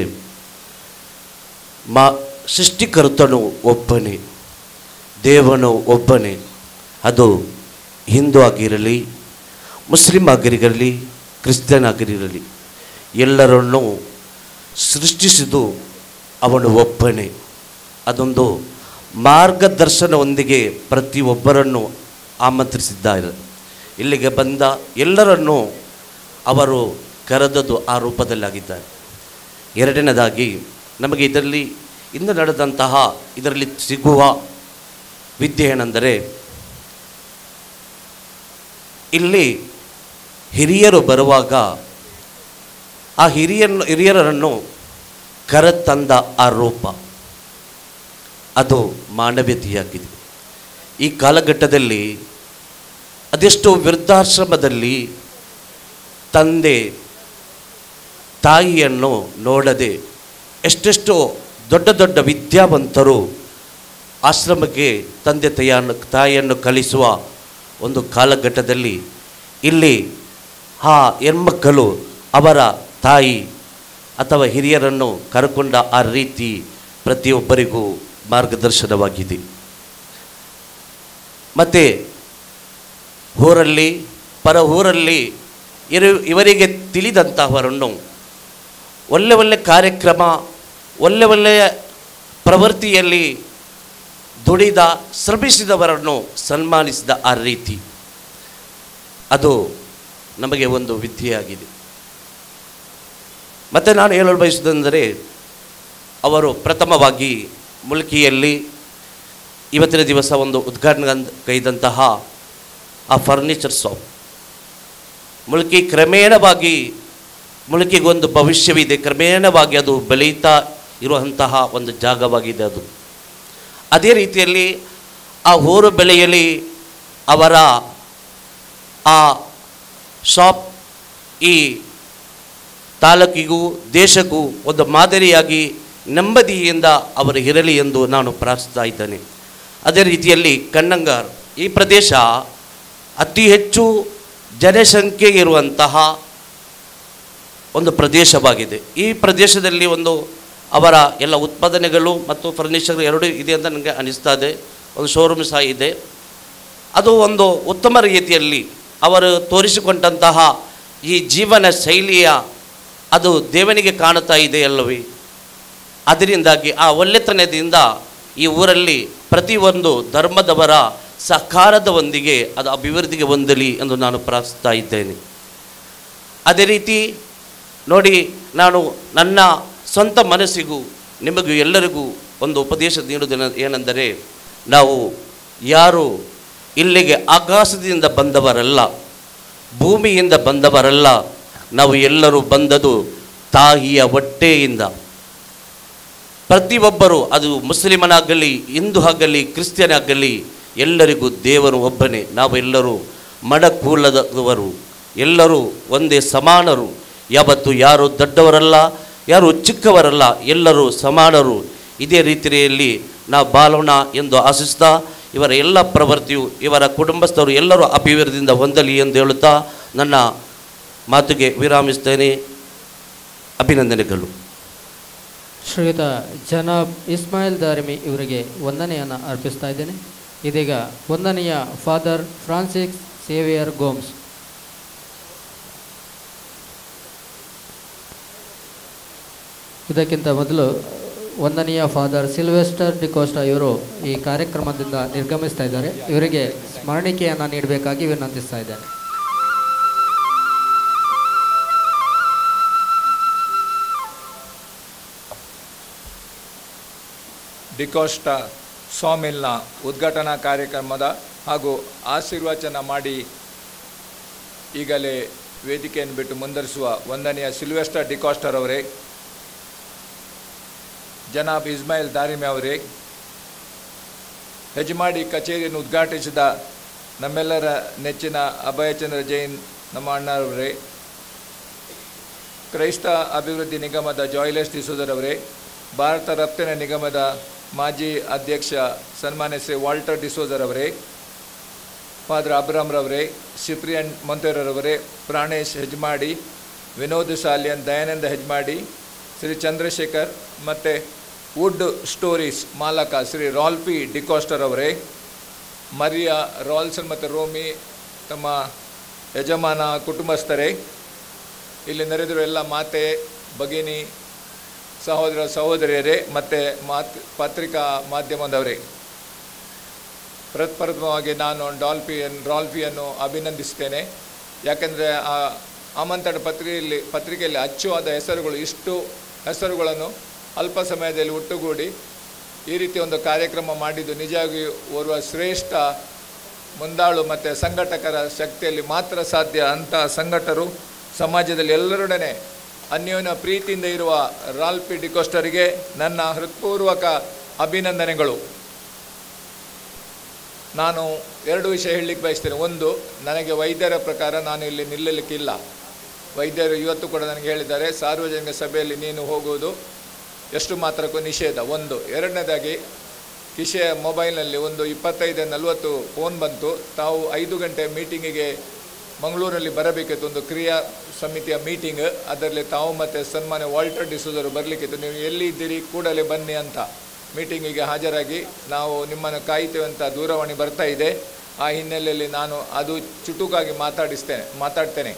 ಮಾ ಸೃಷ್ಟಿಕರ್ತನು ಒಬ್ಬನೇ ದೇವನು ಒಬ್ಬನೇ ಅದು ಹಿಂದೂ ಆಗಿರಲಿ ಮುಸ್ಲಿಂ ಆಗಿರಲಿ ಕ್ರಿಶ್ಚಿಯನ್ ಆಗಿರಲಿ ಎಲ್ಲರನ್ನೂ ಸೃಷ್ಟಿಸಿದು ಅವನು ಒಬ್ಬನೇ ಅದೊಂದು ಮಾರ್ಗದರ್ಶನದೊಂದಿಗೆ ಪ್ರತಿಯೊಬ್ಬರನ್ನು ಆಮಂತ್ರಿಸಿದ್ದಾರೆ ಇಲ್ಲಿಗೆ ಬಂದ ಎಲ್ಲರನ್ನೂ ಅವರು ಕರೆದದ್ದು ಆ ರೂಪದಲ್ಲಾಗಿದ್ದಾರೆ ಎರಡನೇದಾಗಿ ನಮಗೆ ಇದರಲ್ಲಿ ಇಂದು ನಡೆದಂತಹ ಇದರಲ್ಲಿ ಸಿಗುವ ವಿದ್ಯೆ ಏನೆಂದರೆ ಇಲ್ಲಿ ಹಿರಿಯರು ಬರುವಾಗ ಆ ಹಿರಿಯನ್ನು ಹಿರಿಯರನ್ನು ಕರೆತಂದ ಆ ರೂಪ ಅದು ಮಾನವೀಯತೆಯಾಗಿದೆ ಈ ಕಾಲಘಟ್ಟದಲ್ಲಿ ಅದೆಷ್ಟೋ ವೃದ್ಧಾಶ್ರಮದಲ್ಲಿ ತಂದೆ ತಾಯಿಯನ್ನು ನೋಡದೆ ಎಷ್ಟೆಷ್ಟೋ ದೊಡ್ಡ ದೊಡ್ಡ ವಿದ್ಯಾವಂತರು ಆಶ್ರಮಕ್ಕೆ ತಂದೆ ತಾಯಿಯನ್ನು ತಾಯಿಯನ್ನು ಕಲಿಸುವ ಒಂದು ಕಾಲಘಟ್ಟದಲ್ಲಿ ಇಲ್ಲಿ ಆ ಹೆಣ್ಮಕ್ಕಳು ಅವರ ತಾಯಿ ಅಥವಾ ಹಿರಿಯರನ್ನು ಕರ್ಕೊಂಡ ಆ ರೀತಿ ಪ್ರತಿಯೊಬ್ಬರಿಗೂ ಮಾರ್ಗದರ್ಶನವಾಗಿದೆ ಮತ್ತು ಊರಲ್ಲಿ ಪರ ಊರಲ್ಲಿ ಇರು ಇವರಿಗೆ ತಿಳಿದಂತಹವರನ್ನು ಒಳ್ಳೆ ಒಳ್ಳೆ ಕಾರ್ಯಕ್ರಮ ಒಳ್ಳೆ ಒಳ್ಳೆಯ ಪ್ರವೃತ್ತಿಯಲ್ಲಿ ದುಡಿದ ಶ್ರಮಿಸಿದವರನ್ನು ಸನ್ಮಾನಿಸಿದ ಆ ರೀತಿ ಅದು ನಮಗೆ ಒಂದು ವಿದ್ಯೆಯಾಗಿದೆ ಮತ್ತು ನಾನು ಹೇಳಲು ಬಯಸುವುದೆಂದರೆ ಅವರು ಪ್ರಥಮವಾಗಿ ಮುಲ್ಕಿಯಲ್ಲಿ ಇವತ್ತಿನ ದಿವಸ ಒಂದು ಉದ್ಘಾಟನೆ ಕೈದಂತಹ ಆ ಫರ್ನಿಚರ್ ಶಾಪ್ ಮುಲ್ಕಿ ಕ್ರಮೇಣವಾಗಿ ಮುಲ್ಕಿಗೊಂದು ಭವಿಷ್ಯವಿದೆ ಕ್ರಮೇಣವಾಗಿ ಅದು ಬೆಳೀತಾ ಇರುವಂತಹ ಒಂದು ಜಾಗವಾಗಿದೆ ಅದು ಅದೇ ರೀತಿಯಲ್ಲಿ ಆ ಊರು ಬೆಳೆಯಲಿ ಅವರ ಆ ಶಾಪ್ ಈ ತಾಲೂಕಿಗೂ ದೇಶಕ್ಕೂ ಒಂದು ಮಾದರಿಯಾಗಿ ನೆಮ್ಮದಿಯಿಂದ ಅವರು ಇರಲಿ ಎಂದು ನಾನು ಪ್ರಾರ್ಥಿಸ್ತಾ ಇದ್ದೇನೆ ಅದೇ ರೀತಿಯಲ್ಲಿ ಕಣ್ಣಂಗಾರ್ ಈ ಪ್ರದೇಶ ಅತಿ ಹೆಚ್ಚು ಜನಸಂಖ್ಯೆ ಇರುವಂತಹ ಒಂದು ಪ್ರದೇಶವಾಗಿದೆ ಈ ಪ್ರದೇಶದಲ್ಲಿ ಒಂದು ಅವರ ಎಲ್ಲ ಉತ್ಪಾದನೆಗಳು ಮತ್ತು ಫರ್ನಿಚರ್ ಎರಡೂ ಇದೆ ಅಂತ ನನಗೆ ಅನಿಸ್ತಾ ಇದೆ ಒಂದು ಶೋರೂಮ್ ಸಹ ಇದೆ ಅದು ಒಂದು ಉತ್ತಮ ರೀತಿಯಲ್ಲಿ ಅವರು ತೋರಿಸಿಕೊಂಡಂತಹ ಈ ಜೀವನ ಶೈಲಿಯ ಅದು ದೇವನಿಗೆ ಕಾಣುತ್ತಾ ಇದೆ ಅಲ್ಲವೇ ಅದರಿಂದಾಗಿ ಆ ಒಳ್ಳೆತನದಿಂದ ಈ ಊರಲ್ಲಿ ಪ್ರತಿಯೊಂದು ಧರ್ಮದವರ ಸಹಕಾರದೊಂದಿಗೆ ಅದು ಅಭಿವೃದ್ಧಿಗೆ ಹೊಂದಲಿ ಎಂದು ನಾನು ಪ್ರಾರ್ಥಿಸ್ತಾ ಇದ್ದೇನೆ ಅದೇ ರೀತಿ ನೋಡಿ ನಾನು ನನ್ನ ಸ್ವಂತ ಮನಸ್ಸಿಗೂ ನಿಮಗೂ ಎಲ್ಲರಿಗೂ ಒಂದು ಉಪದೇಶ ನೀಡುವುದೇನ ಏನೆಂದರೆ ನಾವು ಯಾರು ಇಲ್ಲಿಗೆ ಆಕಾಶದಿಂದ ಬಂದವರಲ್ಲ ಭೂಮಿಯಿಂದ ಬಂದವರಲ್ಲ ನಾವು ಎಲ್ಲರೂ ಬಂದದು ತಾಯಿಯ ಹೊಟ್ಟೆಯಿಂದ ಪ್ರತಿಯೊಬ್ಬರು ಅದು ಮುಸ್ಲಿಮನಾಗಲಿ ಹಿಂದೂ ಆಗಲಿ ಕ್ರಿಶ್ಚಿಯನ್ ಆಗಲಿ ಎಲ್ಲರಿಗೂ ದೇವರು ಒಬ್ಬನೇ ನಾವೆಲ್ಲರೂ ಮಡಕೂಲದವರು ಎಲ್ಲರೂ ಒಂದೇ ಸಮಾನರು ಯಾವತ್ತು ಯಾರು ದೊಡ್ಡವರಲ್ಲ ಯಾರು ಚಿಕ್ಕವರಲ್ಲ ಎಲ್ಲರೂ ಸಮಾನರು ಇದೇ ರೀತಿಯಲ್ಲಿ ನಾವು ಬಾಳೋಣ ಎಂದು ಆಶಿಸ್ತಾ ಇವರ ಎಲ್ಲ ಪ್ರವೃತ್ತಿಯು ಇವರ ಕುಟುಂಬಸ್ಥರು ಎಲ್ಲರೂ ಅಭಿವೃದ್ಧಿಯಿಂದ ಹೊಂದಲಿ ಎಂದು ಹೇಳುತ್ತಾ ನನ್ನ ಮಾತುಗೆ ವಿರಾಮಿಸ್ತೇನೆ ಅಭಿನಂದನೆಗಳು ಶ್ರೀಯುತ ಜನಾಬ್ ಇಸ್ಮಾಯಿಲ್ ದಾರಿಮಿ ಇವರಿಗೆ ವಂದನೆಯನ್ನು ಅರ್ಪಿಸ್ತಾ ಇದ್ದೇನೆ ಇದೀಗ ವಂದನೆಯ ಫಾದರ್ ಫ್ರಾನ್ಸಿಸ್ ಸೇವಿಯರ್ ಗೋಮ್ಸ್ ಇದಕ್ಕಿಂತ ಮೊದಲು ವಂದನೀಯ ಫಾದರ್ ಸಿಲ್ವೆಸ್ಟರ್ ಡಿಕೋಸ್ಟಾ ಇವರು ಈ ಕಾರ್ಯಕ್ರಮದಿಂದ ನಿರ್ಗಮಿಸ್ತಾ ಇದ್ದಾರೆ ಇವರಿಗೆ ಸ್ಮರಣಿಕೆಯನ್ನು ನೀಡಬೇಕಾಗಿ ವಿನಂತಿಸ್ತಾ ಇದ್ದೇನೆ ಡಿಕೋಸ್ಟಾ ಸಾಮಿಲ್ನ ಉದ್ಘಾಟನಾ ಕಾರ್ಯಕ್ರಮದ ಹಾಗೂ ಆಶೀರ್ವಚನ ಮಾಡಿ ಈಗಲೇ ವೇದಿಕೆಯನ್ನು ಬಿಟ್ಟು ಮುಂದುವರಿಸುವ ವಂದನೆಯ ಸಿಲ್ವೆಸ್ಟರ್ ಡಿಕಾಸ್ಟರ್ ಅವರೇ ಜನಾಬ್ ಇಸ್ಮಾಯಿಲ್ ದಾರಿಮೆ ಅವರೇ ಹೆಜ್ಮಾಡಿ ಕಚೇರಿಯನ್ನು ಉದ್ಘಾಟಿಸಿದ ನಮ್ಮೆಲ್ಲರ ನೆಚ್ಚಿನ ಅಭಯಚಂದ್ರ ಜೈನ್ ನಮ್ಮ ಅಣ್ಣರವರೇ ಕ್ರೈಸ್ತ ಅಭಿವೃದ್ಧಿ ನಿಗಮದ ಜಾಯ್ಲೆಸ್ ಡಿಸೋದರ್ ಅವರೇ ಭಾರತ ರಫ್ತಿನ ನಿಗಮದ ಮಾಜಿ ಅಧ್ಯಕ್ಷ ಸನ್ಮಾನ್ಯ ಶ್ರೀ ವಾಲ್ಟರ್ ಡಿಸೋದರ್ ಅವರೇ ಫಾದರ್ ಅಬ್ರಾಮ್ರವರೇ ಸಿಪ್ರಿಯನ್ ಮೊಂತೆರವರೇ ಪ್ರಾಣೇಶ್ ಹೆಜ್ಮಾಡಿ ವಿನೋದ್ ಸಾಲಿಯನ್ ದಯಾನಂದ ಹೆಜ್ಮಾಡಿ ಶ್ರೀ ಚಂದ್ರಶೇಖರ್ ಮತ್ತು ವುಡ್ ಸ್ಟೋರೀಸ್ ಮಾಲಕ ಶ್ರೀ ರಾಲ್ಫಿ ಡಿಕೋಸ್ಟರ್ ಅವರೇ ಮರಿಯಾ ರಾಲ್ಸನ್ ಮತ್ತು ರೋಮಿ ತಮ್ಮ ಯಜಮಾನ ಕುಟುಂಬಸ್ಥರೇ ಇಲ್ಲಿ ನೆರೆದಿರೋ ಎಲ್ಲ ಮಾತೆ ಭಗಿನಿ ಸಹೋದರ ಸಹೋದರಿಯರೇ ಮತ್ತು ಮಾತ್ ಪತ್ರಿಕಾ ಮಾಧ್ಯಮದವರೇ ಪ್ರಪ್ರಥಮವಾಗಿ ನಾನು ಡಾಲ್ಫಿಯನ್ ರಾಲ್ಫಿಯನ್ನು ಅಭಿನಂದಿಸ್ತೇನೆ ಯಾಕೆಂದರೆ ಆ ಆಮಂತ್ರಣ ಪತ್ರಿಕೆಯಲ್ಲಿ ಪತ್ರಿಕೆಯಲ್ಲಿ ಅಚ್ಚುವಾದ ಹೆಸರುಗಳು ಇಷ್ಟು ಹೆಸರುಗಳನ್ನು ಅಲ್ಪ ಸಮಯದಲ್ಲಿ ಒಟ್ಟುಗೂಡಿ ಈ ರೀತಿ ಒಂದು ಕಾರ್ಯಕ್ರಮ ಮಾಡಿದ್ದು ನಿಜವಾಗಿಯೂ ಓರ್ವ ಶ್ರೇಷ್ಠ ಮುಂದಾಳು ಮತ್ತು ಸಂಘಟಕರ ಶಕ್ತಿಯಲ್ಲಿ ಮಾತ್ರ ಸಾಧ್ಯ ಅಂಥ ಸಂಘಟರು ಸಮಾಜದಲ್ಲಿ ಎಲ್ಲರೊಡನೆ ಅನ್ಯೋನ್ಯ ಪ್ರೀತಿಯಿಂದ ಇರುವ ರಾಲ್ಪಿ ಡಿಕೋಸ್ಟರಿಗೆ ನನ್ನ ಹೃತ್ಪೂರ್ವಕ ಅಭಿನಂದನೆಗಳು ನಾನು ಎರಡು ವಿಷಯ ಹೇಳಲಿಕ್ಕೆ ಬಯಸ್ತೇನೆ ಒಂದು ನನಗೆ ವೈದ್ಯರ ಪ್ರಕಾರ ನಾನು ಇಲ್ಲಿ ನಿಲ್ಲಲಿಕ್ಕಿಲ್ಲ ವೈದ್ಯರು ಇವತ್ತು ಕೂಡ ನನಗೆ ಹೇಳಿದ್ದಾರೆ ಸಾರ್ವಜನಿಕ ಸಭೆಯಲ್ಲಿ ನೀನು ಹೋಗುವುದು ಎಷ್ಟು ಮಾತ್ರಕ್ಕೂ ನಿಷೇಧ ಒಂದು ಎರಡನೇದಾಗಿ ಕಿಶೆಯ ಮೊಬೈಲ್ನಲ್ಲಿ ಒಂದು ಇಪ್ಪತ್ತೈದು ನಲವತ್ತು ಫೋನ್ ಬಂತು ತಾವು ಐದು ಗಂಟೆ ಮೀಟಿಂಗಿಗೆ ಮಂಗಳೂರಲ್ಲಿ ಬರಬೇಕಿತ್ತು ಒಂದು ಕ್ರಿಯಾ ಸಮಿತಿಯ ಮೀಟಿಂಗ್ ಅದರಲ್ಲಿ ತಾವು ಮತ್ತು ಸನ್ಮಾನ್ಯ ವಾಲ್ಟರ್ ಡಿಸೋದರು ಬರಲಿಕ್ಕಿತ್ತು ನೀವು ಎಲ್ಲಿ ಇದ್ದೀರಿ ಕೂಡಲೇ ಬನ್ನಿ ಅಂತ ಮೀಟಿಂಗಿಗೆ ಹಾಜರಾಗಿ ನಾವು ನಿಮ್ಮನ್ನು ಕಾಯ್ತೇವೆ ಅಂತ ದೂರವಾಣಿ ಬರ್ತಾ ಇದೆ ಆ ಹಿನ್ನೆಲೆಯಲ್ಲಿ ನಾನು ಅದು ಚುಟುಕಾಗಿ ಮಾತಾಡಿಸ್ತೇನೆ ಮಾತಾಡ್ತೇನೆ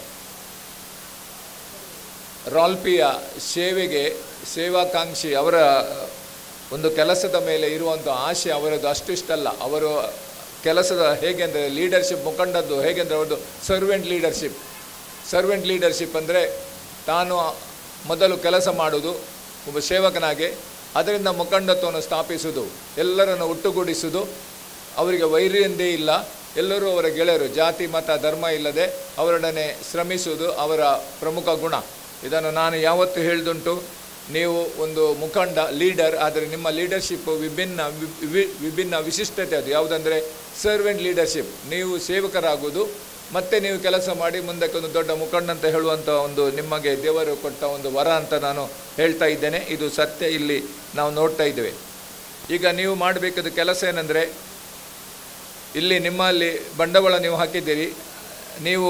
ರಾಲ್ಪಿಯ ಸೇವೆಗೆ ಸೇವಾಕಾಂಕ್ಷಿ ಅವರ ಒಂದು ಕೆಲಸದ ಮೇಲೆ ಇರುವಂಥ ಆಸೆ ಅವರದ್ದು ಅಷ್ಟಿಷ್ಟಲ್ಲ ಅವರು ಕೆಲಸದ ಹೇಗೆಂದರೆ ಲೀಡರ್ಶಿಪ್ ಮುಖಂಡದ್ದು ಹೇಗೆಂದರೆ ಅವ್ರದ್ದು ಸರ್ವೆಂಟ್ ಲೀಡರ್ಶಿಪ್ ಸರ್ವೆಂಟ್ ಲೀಡರ್ಶಿಪ್ ಅಂದರೆ ತಾನು ಮೊದಲು ಕೆಲಸ ಮಾಡುವುದು ಒಬ್ಬ ಸೇವಕನಾಗಿ ಅದರಿಂದ ಮುಖಂಡತ್ವವನ್ನು ಸ್ಥಾಪಿಸುವುದು ಎಲ್ಲರನ್ನು ಒಟ್ಟುಗೂಡಿಸುವುದು ಅವರಿಗೆ ವೈರ್ಯಂದೇ ಇಲ್ಲ ಎಲ್ಲರೂ ಅವರ ಗೆಳೆಯರು ಜಾತಿ ಮತ ಧರ್ಮ ಇಲ್ಲದೆ ಅವರೊಡನೆ ಶ್ರಮಿಸುವುದು ಅವರ ಪ್ರಮುಖ ಗುಣ ಇದನ್ನು ನಾನು ಯಾವತ್ತೂ ಹೇಳಿದುಂಟು ನೀವು ಒಂದು ಮುಖಂಡ ಲೀಡರ್ ಆದರೆ ನಿಮ್ಮ ಲೀಡರ್ಶಿಪ್ ವಿಭಿನ್ನ ವಿ- ವಿ- ವಿಭಿನ್ನ ವಿಶಿಷ್ಟತೆ ಅದು ಯಾವುದಂದರೆ ಸರ್ವೆಂಟ್ ಲೀಡರ್ಶಿಪ್ ನೀವು ಸೇವಕರಾಗುವುದು ಮತ್ತೆ ನೀವು ಕೆಲಸ ಮಾಡಿ ಮುಂದಕ್ಕೆ ಒಂದು ದೊಡ್ಡ ಮುಖಂಡ ಅಂತ ಹೇಳುವಂಥ ಒಂದು ನಿಮಗೆ ದೇವರು ಕೊಟ್ಟ ಒಂದು ವರ ಅಂತ ನಾನು ಹೇಳ್ತಾ ಇದ್ದೇನೆ ಇದು ಸತ್ಯ ಇಲ್ಲಿ ನಾವು ನೋಡ್ತಾ ಇದ್ದೇವೆ ಈಗ ನೀವು ಮಾಡಬೇಕಾದ ಕೆಲಸ ಏನಂದರೆ ಇಲ್ಲಿ ನಿಮ್ಮಲ್ಲಿ ಬಂಡವಾಳ ನೀವು ಹಾಕಿದ್ದೀರಿ ನೀವು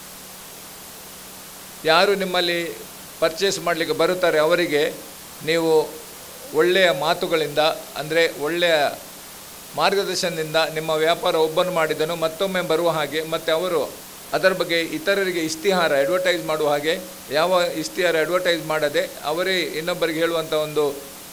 ಯಾರು ನಿಮ್ಮಲ್ಲಿ ಪರ್ಚೇಸ್ ಮಾಡಲಿಕ್ಕೆ ಬರುತ್ತಾರೆ ಅವರಿಗೆ ನೀವು ಒಳ್ಳೆಯ ಮಾತುಗಳಿಂದ ಅಂದರೆ ಒಳ್ಳೆಯ ಮಾರ್ಗದರ್ಶನದಿಂದ ನಿಮ್ಮ ವ್ಯಾಪಾರ ಒಬ್ಬನು ಮಾಡಿದನು ಮತ್ತೊಮ್ಮೆ ಬರುವ ಹಾಗೆ ಮತ್ತು ಅವರು ಅದರ ಬಗ್ಗೆ ಇತರರಿಗೆ ಇಸ್ತಿಹಾರ ಅಡ್ವರ್ಟೈಸ್ ಮಾಡುವ ಹಾಗೆ ಯಾವ ಇಸ್ತಿಹಾರ ಅಡ್ವರ್ಟೈಸ್ ಮಾಡದೆ ಅವರೇ ಇನ್ನೊಬ್ಬರಿಗೆ ಹೇಳುವಂಥ ಒಂದು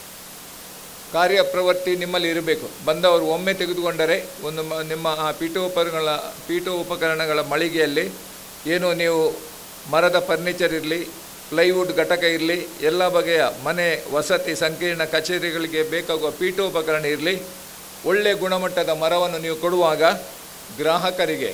ಕಾರ್ಯಪ್ರವೃತ್ತಿ ನಿಮ್ಮಲ್ಲಿ ಇರಬೇಕು ಬಂದವರು ಒಮ್ಮೆ ತೆಗೆದುಕೊಂಡರೆ ಒಂದು ಮ- ನಿಮ್ಮ ಆ ಪೀಠೋಪಕರಣಗಳ ಪೀಠೋಪಕರಣಗಳ ಮಳಿಗೆಯಲ್ಲಿ ಏನು ನೀವು ಮರದ ಫರ್ನಿಚರ್ ಇರಲಿ ಪ್ಲೈವುಡ್ ಘಟಕ ಇರಲಿ ಎಲ್ಲ ಬಗೆಯ ಮನೆ ವಸತಿ ಸಂಕೀರ್ಣ ಕಚೇರಿಗಳಿಗೆ ಬೇಕಾಗುವ ಪೀಠೋಪಕರಣ ಇರಲಿ ಒಳ್ಳೆಯ ಗುಣಮಟ್ಟದ ಮರವನ್ನು ನೀವು ಕೊಡುವಾಗ ಗ್ರಾಹಕರಿಗೆ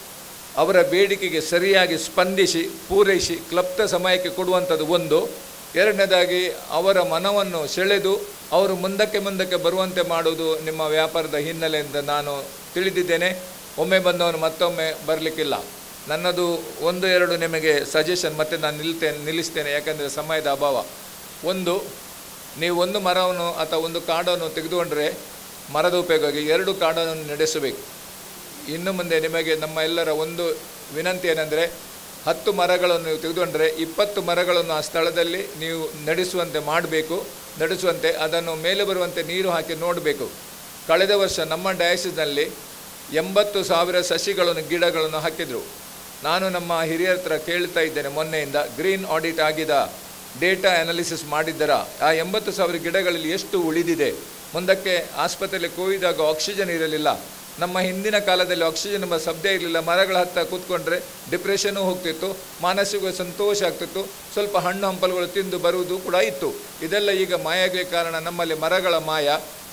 ಅವರ ಬೇಡಿಕೆಗೆ ಸರಿಯಾಗಿ ಸ್ಪಂದಿಸಿ ಪೂರೈಸಿ ಕ್ಲಪ್ತ ಸಮಯಕ್ಕೆ ಕೊಡುವಂಥದ್ದು ಒಂದು ಎರಡನೇದಾಗಿ ಅವರ ಮನವನ್ನು ಸೆಳೆದು ಅವರು ಮುಂದಕ್ಕೆ ಮುಂದಕ್ಕೆ ಬರುವಂತೆ ಮಾಡುವುದು ನಿಮ್ಮ ವ್ಯಾಪಾರದ ಹಿನ್ನೆಲೆಯಿಂದ ನಾನು ತಿಳಿದಿದ್ದೇನೆ ಒಮ್ಮೆ ಬಂದವನು ಮತ್ತೊಮ್ಮೆ ಬರಲಿಕ್ಕಿಲ್ಲ ನನ್ನದು ಒಂದು ಎರಡು ನಿಮಗೆ ಸಜೆಷನ್ ಮತ್ತೆ ನಾನು ನಿಲ್ತೇನೆ ನಿಲ್ಲಿಸ್ತೇನೆ ಯಾಕಂದರೆ ಸಮಯದ ಅಭಾವ ಒಂದು ನೀವು ಒಂದು ಮರವನ್ನು ಅಥವಾ ಒಂದು ಕಾಡನ್ನು ತೆಗೆದುಕೊಂಡ್ರೆ ಮರದ ಉಪಯೋಗವಾಗಿ ಎರಡು ಕಾಡನ್ನು ನಡೆಸಬೇಕು ಇನ್ನು ಮುಂದೆ ನಿಮಗೆ ನಮ್ಮ ಎಲ್ಲರ ಒಂದು ವಿನಂತಿ ಏನೆಂದರೆ ಹತ್ತು ಮರಗಳನ್ನು ನೀವು ತೆಗೆದುಕೊಂಡ್ರೆ ಇಪ್ಪತ್ತು ಮರಗಳನ್ನು ಆ ಸ್ಥಳದಲ್ಲಿ ನೀವು ನಡೆಸುವಂತೆ ಮಾಡಬೇಕು ನಡೆಸುವಂತೆ ಅದನ್ನು ಮೇಲೆ ಬರುವಂತೆ ನೀರು ಹಾಕಿ ನೋಡಬೇಕು ಕಳೆದ ವರ್ಷ ನಮ್ಮ ಡಯಾಸಿಸ್ನಲ್ಲಿ ಎಂಬತ್ತು ಸಾವಿರ ಸಸಿಗಳನ್ನು ಗಿಡಗಳನ್ನು ಹಾಕಿದರು ನಾನು ನಮ್ಮ ಹಿರಿಯರ ಹತ್ರ ಕೇಳ್ತಾ ಇದ್ದೇನೆ ಮೊನ್ನೆಯಿಂದ ಗ್ರೀನ್ ಆಡಿಟ್ ಆಗಿದ ಡೇಟಾ ಅನಾಲಿಸಿಸ್ ಮಾಡಿದ್ದರ ಆ ಎಂಬತ್ತು ಸಾವಿರ ಗಿಡಗಳಲ್ಲಿ ಎಷ್ಟು ಉಳಿದಿದೆ ಮುಂದಕ್ಕೆ ಆಸ್ಪತ್ರೆಯಲ್ಲಿ ಕೋವಿದಾಗ ಆಕ್ಸಿಜನ್ ಇರಲಿಲ್ಲ ನಮ್ಮ ಹಿಂದಿನ ಕಾಲದಲ್ಲಿ ಆಕ್ಸಿಜನ್ ಎಂಬ ಶಬ್ದ ಇರಲಿಲ್ಲ ಮರಗಳ ಹತ್ತ ಕೂತ್ಕೊಂಡ್ರೆ ಡಿಪ್ರೆಷನ್ನು ಹೋಗ್ತಿತ್ತು ಮಾನಸಿಕ ಸಂತೋಷ ಆಗ್ತಿತ್ತು ಸ್ವಲ್ಪ ಹಣ್ಣು ಹಂಪಲುಗಳು ತಿಂದು ಬರುವುದು ಕೂಡ ಇತ್ತು ಇದೆಲ್ಲ ಈಗ ಮಾಯ ಆಗಲಿಕ್ಕೆ ಕಾರಣ ನಮ್ಮಲ್ಲಿ ಮರಗಳ ಮಾಯ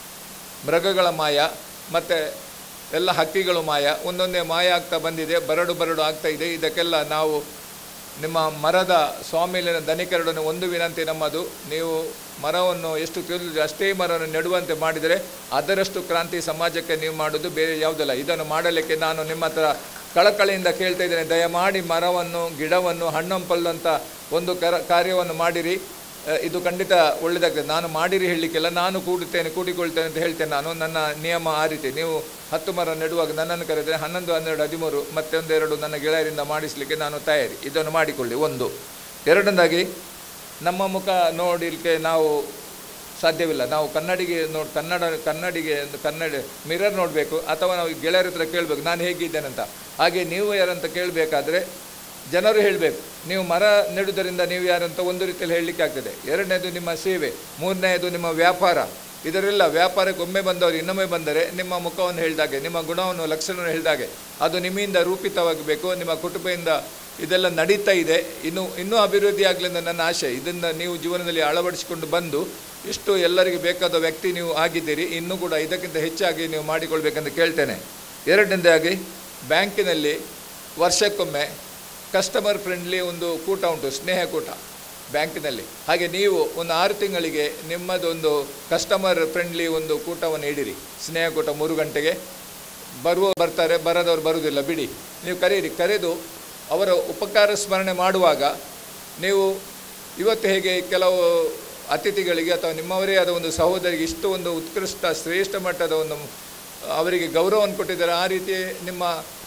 ಮೃಗಗಳ ಮಾಯ ಮತ್ತು ಎಲ್ಲ ಹಕ್ಕಿಗಳು ಮಾಯ ಒಂದೊಂದೇ ಮಾಯ ಆಗ್ತಾ ಬಂದಿದೆ ಬರಡು ಬರಡು ಆಗ್ತಾ ಇದೆ ಇದಕ್ಕೆಲ್ಲ ನಾವು ನಿಮ್ಮ ಮರದ ಸ್ವಾಮಿಲಿನ ಧನಿಕರೊಡನೆ ಒಂದು ವಿನಂತಿ ನಮ್ಮದು ನೀವು ಮರವನ್ನು ಎಷ್ಟು ತಿಳಿದು ಅಷ್ಟೇ ಮರವನ್ನು ನೆಡುವಂತೆ ಮಾಡಿದರೆ ಅದರಷ್ಟು ಕ್ರಾಂತಿ ಸಮಾಜಕ್ಕೆ ನೀವು ಮಾಡೋದು ಬೇರೆ ಯಾವುದಲ್ಲ ಇದನ್ನು ಮಾಡಲಿಕ್ಕೆ ನಾನು ನಿಮ್ಮ ಹತ್ರ ಕಳಕಳಿಯಿಂದ ಕೇಳ್ತಾ ಇದ್ದೇನೆ ದಯಮಾಡಿ ಮರವನ್ನು ಗಿಡವನ್ನು ಹಣ್ಣಂಪಲ್ಲು ಅಂತ ಒಂದು ಕರ ಕಾರ್ಯವನ್ನು ಮಾಡಿರಿ ಅಹ್, ಇದು ಖಂಡಿತ ಒಳ್ಳೆಯದಾಗ್ತದೆ ನಾನು ಮಾಡಿರಿ ಹೇಳಲಿಕ್ಕೆಲ್ಲ ನಾನು ಕೂಡುತ್ತೇನೆ ಕೂಡಿಕೊಳ್ತೇನೆ ಅಂತ ಹೇಳ್ತೇನೆ ನಾನು ನನ್ನ ನಿಯಮ ಆ ರೀತಿ ನೀವು ಹತ್ತು ಮರ ನೆಡುವಾಗ ನನ್ನನ್ನು ಕರೆದರೆ ಹನ್ನೊಂದು ಹನ್ನೆರಡು ಹದಿಮೂರು ಮತ್ತೊಂದೆರಡು ನನ್ನ ಗೆಳೆಯರಿಂದ ಮಾಡಿಸಲಿಕ್ಕೆ ನಾನು ತಯಾರಿ ಇದನ್ನು ಮಾಡಿಕೊಳ್ಳಿ ಒಂದು ಎರಡನೇದಾಗಿ ನಮ್ಮ ಮುಖ ನೋಡಲಿಕ್ಕೆ ನಾವು ಸಾಧ್ಯವಿಲ್ಲ ನಾವು ಕನ್ನಡಿಗೆ ನೋಡಿ ಕನ್ನಡ ಕನ್ನಡಿಗೆ ಕನ್ನಡ ಮಿರರ್ ನೋಡಬೇಕು ಅಥವಾ ನಾವು ಗೆಳೆಯರ ಹತ್ರ ಕೇಳಬೇಕು ನಾನು ಹೇಗಿದ್ದೇನೆ ಅಂತ ಹಾಗೆ ನೀವು ಯಾರಂತ ಕೇಳಬೇಕಾದ್ರೆ ಜನರು ಹೇಳಬೇಕು ನೀವು ಮರ ನೆಡುವುದರಿಂದ ನೀವು ಯಾರಂತ ಒಂದು ರೀತಿಯಲ್ಲಿ ಹೇಳಲಿಕ್ಕೆ ಆಗ್ತದೆ ಎರಡನೇದು ನಿಮ್ಮ ಸೇವೆ ಮೂರನೇದು ನಿಮ್ಮ ವ್ಯಾಪಾರ ಇದರೆಲ್ಲ ವ್ಯಾಪಾರಕ್ಕೆ ಒಮ್ಮೆ ಬಂದವರು ಇನ್ನೊಮ್ಮೆ ಬಂದರೆ ನಿಮ್ಮ ಮುಖವನ್ನು ಹೇಳಿದಾಗೆ ನಿಮ್ಮ ಗುಣವನ್ನು ಲಕ್ಷಣವನ್ನು ಹೇಳಿದಾಗೆ ಅದು ನಿಮ್ಮಿಂದ ರೂಪಿತವಾಗಬೇಕು ನಿಮ್ಮ ಕುಟುಂಬದಿಂದ ಇದೆಲ್ಲ ನಡೀತಾ ಇದೆ ಇನ್ನು ಇನ್ನೂ ಅಭಿವೃದ್ಧಿ ಆಗಲಿ ಅಂತ ನನ್ನ ಆಶೆ ಇದನ್ನು ನೀವು ಜೀವನದಲ್ಲಿ ಅಳವಡಿಸಿಕೊಂಡು ಬಂದು ಇಷ್ಟು ಎಲ್ಲರಿಗೆ ಬೇಕಾದ ವ್ಯಕ್ತಿ ನೀವು ಆಗಿದ್ದೀರಿ ಇನ್ನೂ ಕೂಡ ಇದಕ್ಕಿಂತ ಹೆಚ್ಚಾಗಿ ನೀವು ಮಾಡಿಕೊಳ್ಬೇಕಂತ ಕೇಳ್ತೇನೆ ಎರಡನೇದಾಗಿ ಬ್ಯಾಂಕಿನಲ್ಲಿ ವರ್ಷಕ್ಕೊಮ್ಮೆ ಕಸ್ಟಮರ್ ಫ್ರೆಂಡ್ಲಿ ಒಂದು ಕೂಟ ಉಂಟು ಸ್ನೇಹ ಕೂಟ ಬ್ಯಾಂಕಿನಲ್ಲಿ ಹಾಗೆ ನೀವು ಒಂದು ಆರು ತಿಂಗಳಿಗೆ ನಿಮ್ಮದೊಂದು ಕಸ್ಟಮರ್ ಫ್ರೆಂಡ್ಲಿ ಒಂದು ಕೂಟವನ್ನು ಇಡಿರಿ ಸ್ನೇಹ ಕೂಟ ಮೂರು ಗಂಟೆಗೆ ಬರುವ ಬರ್ತಾರೆ ಬರದವ್ರು ಬರುವುದಿಲ್ಲ ಬಿಡಿ ನೀವು ಕರೀರಿ ಕರೆದು ಅವರ ಉಪಕಾರ ಸ್ಮರಣೆ ಮಾಡುವಾಗ ನೀವು ಇವತ್ತು ಹೇಗೆ ಕೆಲವು ಅತಿಥಿಗಳಿಗೆ ಅಥವಾ ನಿಮ್ಮವರೇ ಆದ ಒಂದು ಸಹೋದರಿಗೆ ಇಷ್ಟು ಒಂದು ಉತ್ಕೃಷ್ಟ ಶ್ರೇಷ್ಠ ಮಟ್ಟದ ಒಂದು ಅವರಿಗೆ ಗೌರವವನ್ನು ಕೊಟ್ಟಿದ್ದಾರೆ ಆ ರೀತಿ ನಿಮ್ಮ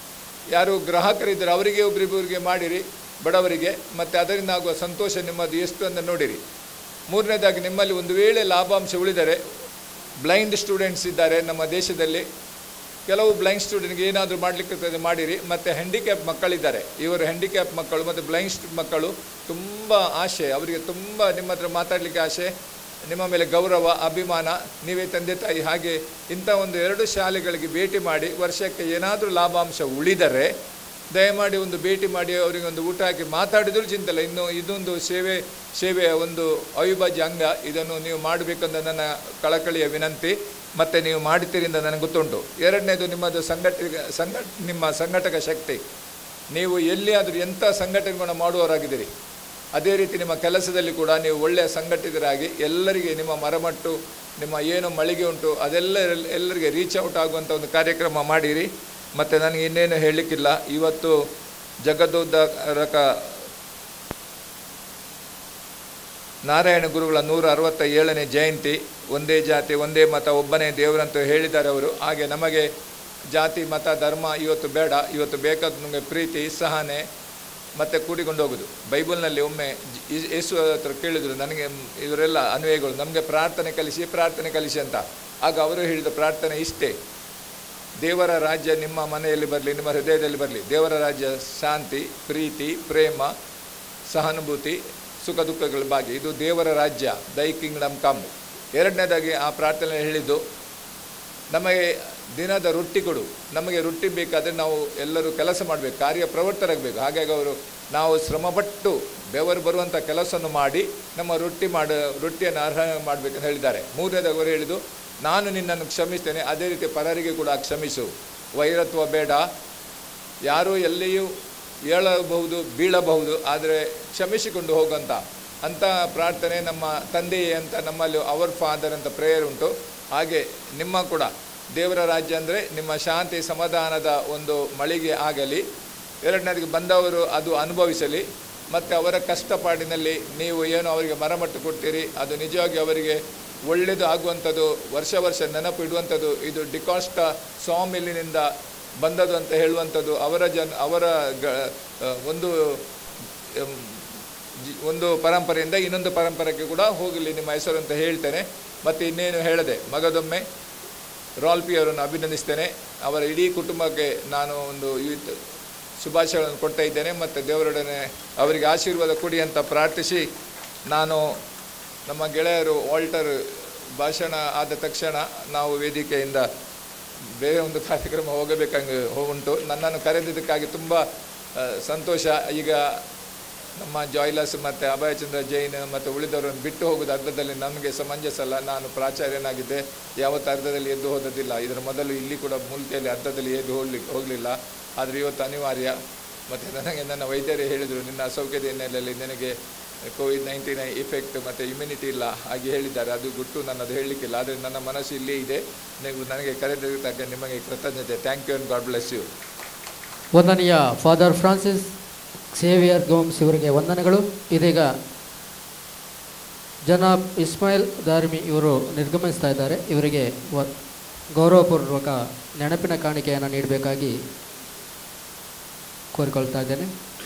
ಯಾರು ಗ್ರಾಹಕರಿದ್ದರೆ ಅವರಿಗೆ ಒಬ್ಬರಿಬ್ಬರಿಗೆ ಮಾಡಿರಿ ಬಡವರಿಗೆ ಮತ್ತು ಅದರಿಂದ ಆಗುವ ಸಂತೋಷ ನಿಮ್ಮದು ಎಷ್ಟು ಅಂತ ನೋಡಿರಿ ಮೂರನೇದಾಗಿ ನಿಮ್ಮಲ್ಲಿ ಒಂದು ವೇಳೆ ಲಾಭಾಂಶ ಉಳಿದರೆ ಬ್ಲೈಂಡ್ ಸ್ಟೂಡೆಂಟ್ಸ್ ಇದ್ದಾರೆ ನಮ್ಮ ದೇಶದಲ್ಲಿ ಕೆಲವು ಬ್ಲೈಂಡ್ ಸ್ಟೂಡೆಂಟ್ಗೆ ಏನಾದರೂ ಮಾಡಲಿಕ್ಕೆ ಮಾಡಿರಿ ಮತ್ತು ಹ್ಯಾಂಡಿಕ್ಯಾಪ್ ಮಕ್ಕಳಿದ್ದಾರೆ ಇವರು ಹ್ಯಾಂಡಿಕ್ಯಾಪ್ ಮಕ್ಕಳು ಮತ್ತು ಬ್ಲೈಂಡ್ ಮಕ್ಕಳು ತುಂಬ ಆಸೆ ಅವರಿಗೆ ತುಂಬ ನಿಮ್ಮ ಹತ್ರ ಮಾತಾಡಲಿಕ್ಕೆ ಆಸೆ ನಿಮ್ಮ ಮೇಲೆ ಗೌರವ ಅಭಿಮಾನ ನೀವೇ ತಂದೆ ತಾಯಿ ಹಾಗೆ ಇಂಥ ಒಂದು ಎರಡು ಶಾಲೆಗಳಿಗೆ ಭೇಟಿ ಮಾಡಿ ವರ್ಷಕ್ಕೆ ಏನಾದರೂ ಲಾಭಾಂಶ ಉಳಿದರೆ ದಯಮಾಡಿ ಒಂದು ಭೇಟಿ ಮಾಡಿ ಅವರಿಗೆ ಒಂದು ಊಟ ಹಾಕಿ ಮಾತಾಡಿದರೂ ಚಿಂತಲ್ಲ ಇನ್ನು ಇದೊಂದು ಸೇವೆ ಸೇವೆಯ ಒಂದು ಅವಿಭಾಜ್ಯ ಅಂಗ ಇದನ್ನು ನೀವು ಮಾಡಬೇಕಂತ ನನ್ನ ಕಳಕಳಿಯ ವಿನಂತಿ ಮತ್ತು ನೀವು ಮಾಡುತ್ತೀರಿ ಅಂತ ನನಗೆ ಗೊತ್ತುಂಟು ಎರಡನೇದು ನಿಮ್ಮದು ಸಂಘಟ ಸಂಘಟ ನಿಮ್ಮ ಸಂಘಟಕ ಶಕ್ತಿ ನೀವು ಎಲ್ಲಿಯಾದರೂ ಎಂಥ ಸಂಘಟನೆಗಳನ್ನು ಮಾಡುವವರಾಗಿದ್ದೀರಿ ಅದೇ ರೀತಿ ನಿಮ್ಮ ಕೆಲಸದಲ್ಲಿ ಕೂಡ ನೀವು ಒಳ್ಳೆಯ ಸಂಘಟಿತರಾಗಿ ಎಲ್ಲರಿಗೆ ನಿಮ್ಮ ಮರಮಟ್ಟು ನಿಮ್ಮ ಏನು ಮಳಿಗೆ ಉಂಟು ಅದೆಲ್ಲ ಎಲ್- ಎಲ್ಲರಿಗೆ ರೀಚ್ ಔಟ್ ಆಗುವಂಥ ಒಂದು ಕಾರ್ಯಕ್ರಮ ಮಾಡಿರಿ ಮತ್ತು ನನಗೆ ಇನ್ನೇನು ಹೇಳಲಿಕ್ಕಿಲ್ಲ ಇವತ್ತು ಜಗದೋದ್ಧಾರಕ ನಾರಾಯಣ ಗುರುಗಳ ನೂರ ಅರವತ್ತ ಏಳನೇ ಜಯಂತಿ ಒಂದೇ ಜಾತಿ ಒಂದೇ ಮತ ಒಬ್ಬನೇ ದೇವರಂತ ಹೇಳಿದ್ದಾರೆ ಅವರು ಹಾಗೆ ನಮಗೆ ಜಾತಿ ಮತ ಧರ್ಮ ಇವತ್ತು ಬೇಡ ಇವತ್ತು ಬೇಕಾದ ನಮಗೆ ಪ್ರೀತಿ ಸಹನೆ ಮತ್ತೆ ಕೂಡಿಕೊಂಡು ಹೋಗೋದು ಬೈಬಲ್ನಲ್ಲಿ ಒಮ್ಮೆ ಜ್- ಯೇಸು- ಯೇಸು ಹತ್ರ ಕೇಳಿದರು ನನಗೆ ಮ್, ಇವರೆಲ್ಲ ಅನ್ವಯಗಳು ನಮಗೆ ಪ್ರಾರ್ಥನೆ ಕಲಿಸಿ ಪ್ರಾರ್ಥನೆ ಕಲಿಸಿ ಅಂತ ಆಗ ಅವರು ಹೇಳಿದ ಪ್ರಾರ್ಥನೆ ಇಷ್ಟೇ ದೇವರ ರಾಜ್ಯ ನಿಮ್ಮ ಮನೆಯಲ್ಲಿ ಬರಲಿ ನಿಮ್ಮ ಹೃದಯದಲ್ಲಿ ಬರಲಿ ದೇವರ ರಾಜ್ಯ ಶಾಂತಿ ಪ್ರೀತಿ ಪ್ರೇಮ ಸಹಾನುಭೂತಿ ಸುಖ ದುಃಖಗಳ ಭಾಗ್ಯ ಇದು ದೇವರ ರಾಜ್ಯ ದೈ ಕಿಂಗ್ಡಮ್ ಕಮ್ ಎರಡನೇದಾಗಿ ಆ ಪ್ರಾರ್ಥನೆ ಹೇಳಿದ್ದು ನಮಗೆ ದಿನದ ರೊಟ್ಟಿ ಕೊಡು ನಮಗೆ ರೊಟ್ಟಿ ಬೇಕಾದರೆ ನಾವು ಎಲ್ಲರೂ ಕೆಲಸ ಮಾಡಬೇಕು ಕಾರ್ಯ ಪ್ರವೃತ್ತರಾಗಬೇಕು ಹಾಗಾಗಿ ಅವರು ನಾವು ಶ್ರಮಪಟ್ಟು ಬೆವರು ಬರುವಂಥ ಕೆಲಸವನ್ನು ಮಾಡಿ ನಮ್ಮ ರೊಟ್ಟಿ ಮಾಡ ರೊಟ್ಟಿಯನ್ನು ಅರ್ಹ ಮಾಡಬೇಕಂತ ಹೇಳಿದ್ದಾರೆ ಮೂರನೇದಾಗಿ ಅವರು ಹೇಳಿದ್ದು ನಾನು ನಿನ್ನನ್ನು ಕ್ಷಮಿಸ್ತೇನೆ ಅದೇ ರೀತಿ ಪರರಿಗೆ ಕೂಡ ಕ್ಷಮಿಸು ವೈರತ್ವ ಬೇಡ ಯಾರೂ ಎಲ್ಲಿಯೂ ಏಳಬಹುದು ಬೀಳಬಹುದು ಆದರೆ ಕ್ಷಮಿಸಿಕೊಂಡು ಹೋಗುವಂಥ ಅಂಥ ಪ್ರಾರ್ಥನೆ ನಮ್ಮ ತಂದೆಯೇ ಅಂತ ನಮ್ಮಲ್ಲಿ ಅವರ್ ಫಾದರ್ ಅಂತ ಪ್ರೇಯರ್ ಉಂಟು ಹಾಗೆ ನಿಮ್ಮ ಕೂಡ ದೇವರ ರಾಜ್ಯ ಅಂದರೆ ನಿಮ್ಮ ಶಾಂತಿ ಸಮಾಧಾನದ ಒಂದು ಮಳಿಗೆ ಆಗಲಿ ಎರಡನೇದಕ್ಕೆ ಬಂದವರು ಅದು ಅನುಭವಿಸಲಿ ಮತ್ತು ಅವರ ಕಷ್ಟಪಾಡಿನಲ್ಲಿ ನೀವು ಏನು ಅವರಿಗೆ ಮರಮಟ್ಟು ಕೊಡ್ತೀರಿ ಅದು ನಿಜವಾಗಿ ಅವರಿಗೆ ಒಳ್ಳೆಯದು ಆಗುವಂಥದ್ದು ವರ್ಷ ವರ್ಷ ನೆನಪು ಇಡುವಂಥದ್ದು ಇದು ಡಿಕಾಸ್ಟ ಸ್ವಾಮಿಲಿನಿಂದ ಬಂದದ್ದು ಅಂತ ಹೇಳುವಂಥದ್ದು ಅವರ ಜನ ಅವರ ಗ ಆ, ಒಂದು ಎಂ, ಜಿ- ಒಂದು ಪರಂಪರೆಯಿಂದ ಇನ್ನೊಂದು ಪರಂಪರೆಗೆ ಕೂಡ ಹೋಗಲಿ ನಿಮ್ಮ ಹೆಸರು ಅಂತ ಹೇಳ್ತೇನೆ ಮತ್ತು ಇನ್ನೇನು ಹೇಳದೆ ಮಗದೊಮ್ಮೆ ರಾಲ್ಪಿ ಅವರನ್ನು ಅಭಿನಂದಿಸ್ತೇನೆ ಅವರ ಇಡೀ ಕುಟುಂಬಕ್ಕೆ ನಾನು ಒಂದು ಇವತ್ತು ಶುಭಾಶಯಗಳನ್ನು ಕೊಡ್ತಾ ಇದ್ದೇನೆ ಮತ್ತು ದೇವರೊಡನೆ ಅವರಿಗೆ ಆಶೀರ್ವಾದ ಕೊಡಿ ಅಂತ ಪ್ರಾರ್ಥಿಸಿ ನಾನು ನಮ್ಮ ಗೆಳೆಯರು ವಾಲ್ಟರ್ ಭಾಷಣ ಆದ ತಕ್ಷಣ ನಾವು ವೇದಿಕೆಯಿಂದ ಬೇರೆ ಒಂದು ಕಾರ್ಯಕ್ರಮ ಹೋಗಬೇಕಂಗೆ ಉಂಟು ನನ್ನನ್ನು ಕರೆದಿದ್ದಕ್ಕಾಗಿ ತುಂಬ ಆ, ಸಂತೋಷ ಈಗ ನಮ್ಮ ಜಾಯ್ಲಸ್ ಮತ್ತು ಅಭಯಚಂದ್ರ ಜೈನ್ ಮತ್ತು ಉಳಿದವರನ್ನು ಬಿಟ್ಟು ಹೋಗೋದು ಅರ್ಧದಲ್ಲಿ ನಮಗೆ ಸಮಂಜಸ ಅಲ್ಲ ನಾನು ಪ್ರಾಚಾರ್ಯನಾಗಿದ್ದೆ ಯಾವತ್ತು ಅರ್ಧದಲ್ಲಿ ಎದ್ದು ಹೋದದಿಲ್ಲ ಇದರ ಮೊದಲು ಇಲ್ಲಿ ಕೂಡ ಮೂಲ್ಕೆಯಲ್ಲಿ ಅರ್ಧದಲ್ಲಿ ಎದ್ದು ಹೋಗ್ಲಿಕ್ಕೆ ಹೋಗಲಿಲ್ಲ ಆದರೆ ಇವತ್ತು ಅನಿವಾರ್ಯ ಮತ್ತು ನನಗೆ ನನ್ನ ವೈದ್ಯರೇ ಹೇಳಿದರು ನಿನ್ನ ಅಸೌಖ್ಯದ ಹಿನ್ನೆಲೆಯಲ್ಲಿ ನಿನಗೆ ಕೋವಿಡ್ ನೈನ್ಟೀನ್ ಇಫೆಕ್ಟ್ ಮತ್ತು ಇಮ್ಯುನಿಟಿ ಇಲ್ಲ ಹಾಗೆ ಹೇಳಿದ್ದಾರೆ ಅದು ಗುಟ್ಟು ನನ್ನದು ಹೇಳಲಿಕ್ಕಿಲ್ಲ ಆದರೆ ನನ್ನ ಮನಸ್ಸು ಇಲ್ಲೇ ಇದೆ ನೀವು ನನಗೆ ಕರೆದಿದ್ದಕ್ಕೆ ನಿಮಗೆ ಕೃತಜ್ಞತೆ thank you and God bless you ವಂದನೀಯ ಫಾದರ್ ಫ್ರಾನ್ಸಿಸ್ ಸೇವಿಯರ್ ಗೋಮ್ಸ್ ಇವರಿಗೆ ವಂದನೆಗಳು ಇದೀಗ ಜನಾಬ್ ಇಸ್ಮಾಯಿಲ್ ದಾರ್ಮಿ ಇವರು ನಿರ್ಗಮಿಸ್ತಾ ಇದ್ದಾರೆ ಇವರಿಗೆ ವ ಗೌರವಪೂರ್ವಕ ನೆನಪಿನ ಕಾಣಿಕೆಯನ್ನು ನೀಡಬೇಕಾಗಿ ಕೋರಿಕೊಳ್ತಾ ಇದ್ದೇನೆ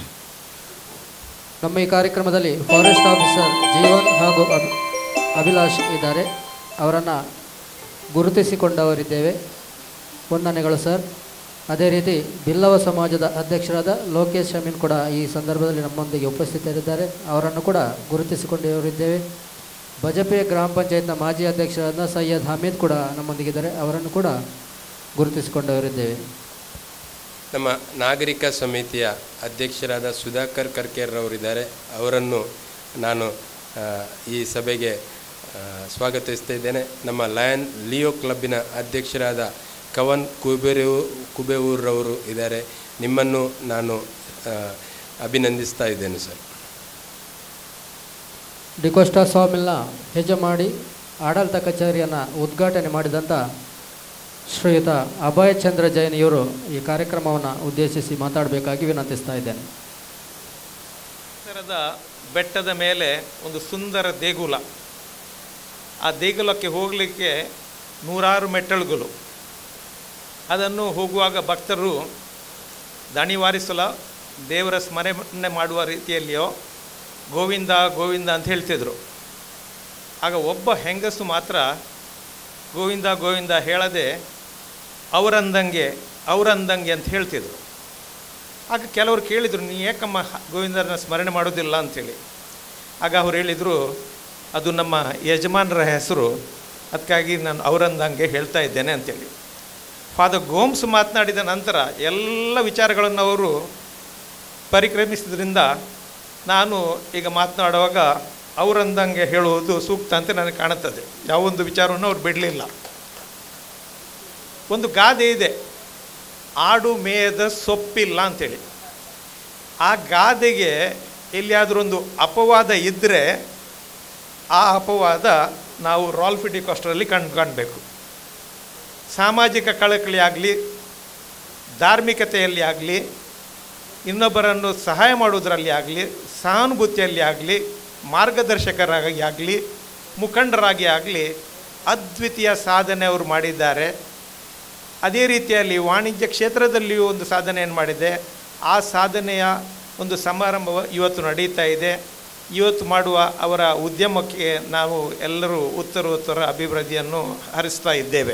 ನಮ್ಮ ಈ ಕಾರ್ಯಕ್ರಮದಲ್ಲಿ ಫಾರೆಸ್ಟ್ ಆಫೀಸರ್ ಜೀವನ್ ಹಾಗೂ ಅಭಿ- ಅಭಿಲಾಷ್ ಇದ್ದಾರೆ ಅವರನ್ನು ಗುರುತಿಸಿಕೊಂಡವರಿದ್ದೇವೆ ವಂದನೆಗಳು ಸರ್ ಅದೇ ರೀತಿ ಬಿಲ್ಲವ ಸಮಾಜದ ಅಧ್ಯಕ್ಷರಾದ ಲೋಕೇಶ್ ಅಮೀನ್ ಕೂಡ ಈ ಸಂದರ್ಭದಲ್ಲಿ ನಮ್ಮೊಂದಿಗೆ ಉಪಸ್ಥಿತರಿದ್ದಾರೆ ಅವರನ್ನು ಕೂಡ ಗುರುತಿಸಿಕೊಂಡಿರುತ್ತಿದ್ದೇವೆ ಬಜಪೆ ಗ್ರಾಮ ಪಂಚಾಯತ್ನ ಮಾಜಿ ಅಧ್ಯಕ್ಷರಾದ ಸೈಯದ್ ಹಮೀದ್ ಕೂಡ ನಮ್ಮೊಂದಿಗಿದ್ದಾರೆ ಅವರನ್ನು ಕೂಡ ಗುರುತಿಸಿಕೊಂಡವರಿದ್ದೇವೆ ನಮ್ಮ ನಾಗರಿಕ ಸಮಿತಿಯ ಅಧ್ಯಕ್ಷರಾದ ಸುಧಾಕರ್ ಕರ್ಕೇರ್ರವರಿದ್ದಾರೆ ಅವರನ್ನು ನಾನು ಆ, ಈ ಸಭೆಗೆ ಆ, ಸ್ವಾಗತಿಸ್ತಾ ಇದ್ದೇನೆ ನಮ್ಮ ಲಯನ್ ಲಿಯೋ ಕ್ಲಬ್ಬಿನ ಅಧ್ಯಕ್ಷರಾದ ಕವನ್ ಕುಬೇರು ಕುಬೇವೂರ್ರವರು ಇದ್ದಾರೆ ನಿಮ್ಮನ್ನು ನಾನು ಆ, ಅಭಿನಂದಿಸ್ತಾ ಇದ್ದೇನೆ ಸರ್ ಡಿಕೋಸ್ಟಾ ಸ್ವಾಮಿಲ್ನ ಹೆಜ್ಜೆ ಮಾಡಿ ಆಡಳಿತ ಕಚೇರಿಯನ್ನು ಉದ್ಘಾಟನೆ ಮಾಡಿದಂಥ ಶ್ರೀಯುತ ಅಭಯ್ ಚಂದ್ರ ಜೈನ್ ಇವರು ಈ ಕಾರ್ಯಕ್ರಮವನ್ನು ಉದ್ದೇಶಿಸಿ ಮಾತಾಡಬೇಕಾಗಿ ವಿನಂತಿಸ್ತಾ ಇದ್ದೇನೆ ಎತ್ತರದ ಬೆಟ್ಟದ ಮೇಲೆ ಒಂದು ಸುಂದರ ದೇಗುಲ ಆ ದೇಗುಲಕ್ಕೆ ಹೋಗಲಿಕ್ಕೆ ನೂರಾರು ಮೆಟ್ಟಲುಗಳು ಅದನ್ನು ಹೋಗುವಾಗ ಭಕ್ತರು ದಣಿ ವಾರಿಸಲ ದೇವರ ಸ್ಮರಣೆ ಮಾಡುವ ರೀತಿಯಲ್ಲಿಯೋ ಗೋವಿಂದ ಗೋವಿಂದ ಅಂತ ಹೇಳ್ತಿದ್ರು ಆಗ ಒಬ್ಬ ಹೆಂಗಸು ಮಾತ್ರ ಗೋವಿಂದ ಗೋವಿಂದ ಹೇಳದೆ ಅವರಂದಂಗೆ ಅವರಂದಂಗೆ ಅಂತ ಹೇಳ್ತಿದ್ರು ಆಗ ಕೆಲವರು ಕೇಳಿದರು ನೀ ಏಕಮ್ಮ ಗೋವಿಂದರನ್ನ ಸ್ಮರಣೆ ಮಾಡೋದಿಲ್ಲ ಅಂಥೇಳಿ ಆಗ ಅವ್ರು ಹೇಳಿದರು ಅದು ನಮ್ಮ ಯಜಮಾನರ ಹೆಸರು ಅದಕ್ಕಾಗಿ ನಾನು ಅವರಂದಂಗೆ ಹೇಳ್ತಾ ಇದ್ದೇನೆ ಅಂತೇಳಿ ಫಾದರ್ ಗೋಮ್ಸ್ ಮಾತನಾಡಿದ ನಂತರ ಎಲ್ಲ ವಿಚಾರಗಳನ್ನು ಅವರು ಪರಿಕ್ರಮಿಸಿದ್ರಿಂದ ನಾನು ಈಗ ಮಾತನಾಡುವಾಗ ಅವರಂದಂಗೆ ಹೇಳುವುದು ಸೂಕ್ತ ಅಂತ ನನಗೆ ಕಾಣುತ್ತದೆ ಯಾವೊಂದು ವಿಚಾರವನ್ನು ಅವ್ರು ಬಿಡಲಿಲ್ಲ ಒಂದು ಗಾದೆ ಇದೆ ಆಡು ಮೇಯದ ಸೊಪ್ಪಿಲ್ಲ ಅಂಥೇಳಿ ಆ ಗಾದೆಗೆ ಎಲ್ಲಿಯಾದರೂ ಒಂದು ಅಪವಾದ ಇದ್ದರೆ ಆ ಅಪವಾದ ನಾವು ರಾಲ್ಫಿಟಿ ಕಾಸ್ಟರಲ್ಲಿ ಕಂಡು ಕಾಣಬೇಕು ಸಾಮಾಜಿಕ ಕಳಕಳಿ ಆಗಲಿ ಧಾರ್ಮಿಕತೆಯಲ್ಲಿ ಆಗಲಿ ಇನ್ನೊಬ್ಬರನ್ನು ಸಹಾಯ ಮಾಡುವುದರಲ್ಲಿ ಆಗಲಿ ಸಹಾನುಭೂತಿಯಲ್ಲಿ ಆಗಲಿ ಮಾರ್ಗದರ್ಶಕರಾಗಿ ಆಗಲಿ ಮುಖಂಡರಾಗಿ ಆಗಲಿ ಅದ್ವಿತೀಯ ಸಾಧನೆ ಅವರು ಮಾಡಿದ್ದಾರೆ ಅದೇ ರೀತಿಯಲ್ಲಿ ವಾಣಿಜ್ಯ ಕ್ಷೇತ್ರದಲ್ಲಿಯೂ ಒಂದು ಸಾಧನೆಯನ್ನು ಮಾಡಿದೆ ಆ ಸಾಧನೆಯ ಒಂದು ಸಮಾರಂಭ ಇವತ್ತು ನಡೀತಾ ಇದೆ ಇವತ್ತು ಮಾಡುವ ಅವರ ಉದ್ಯಮಕ್ಕೆ ನಾವು ಎಲ್ಲರೂ ಉತ್ತರೋತ್ತರ ಅಭಿವೃದ್ಧಿಯನ್ನು ಹರಿಸ್ತಾ ಇದ್ದೇವೆ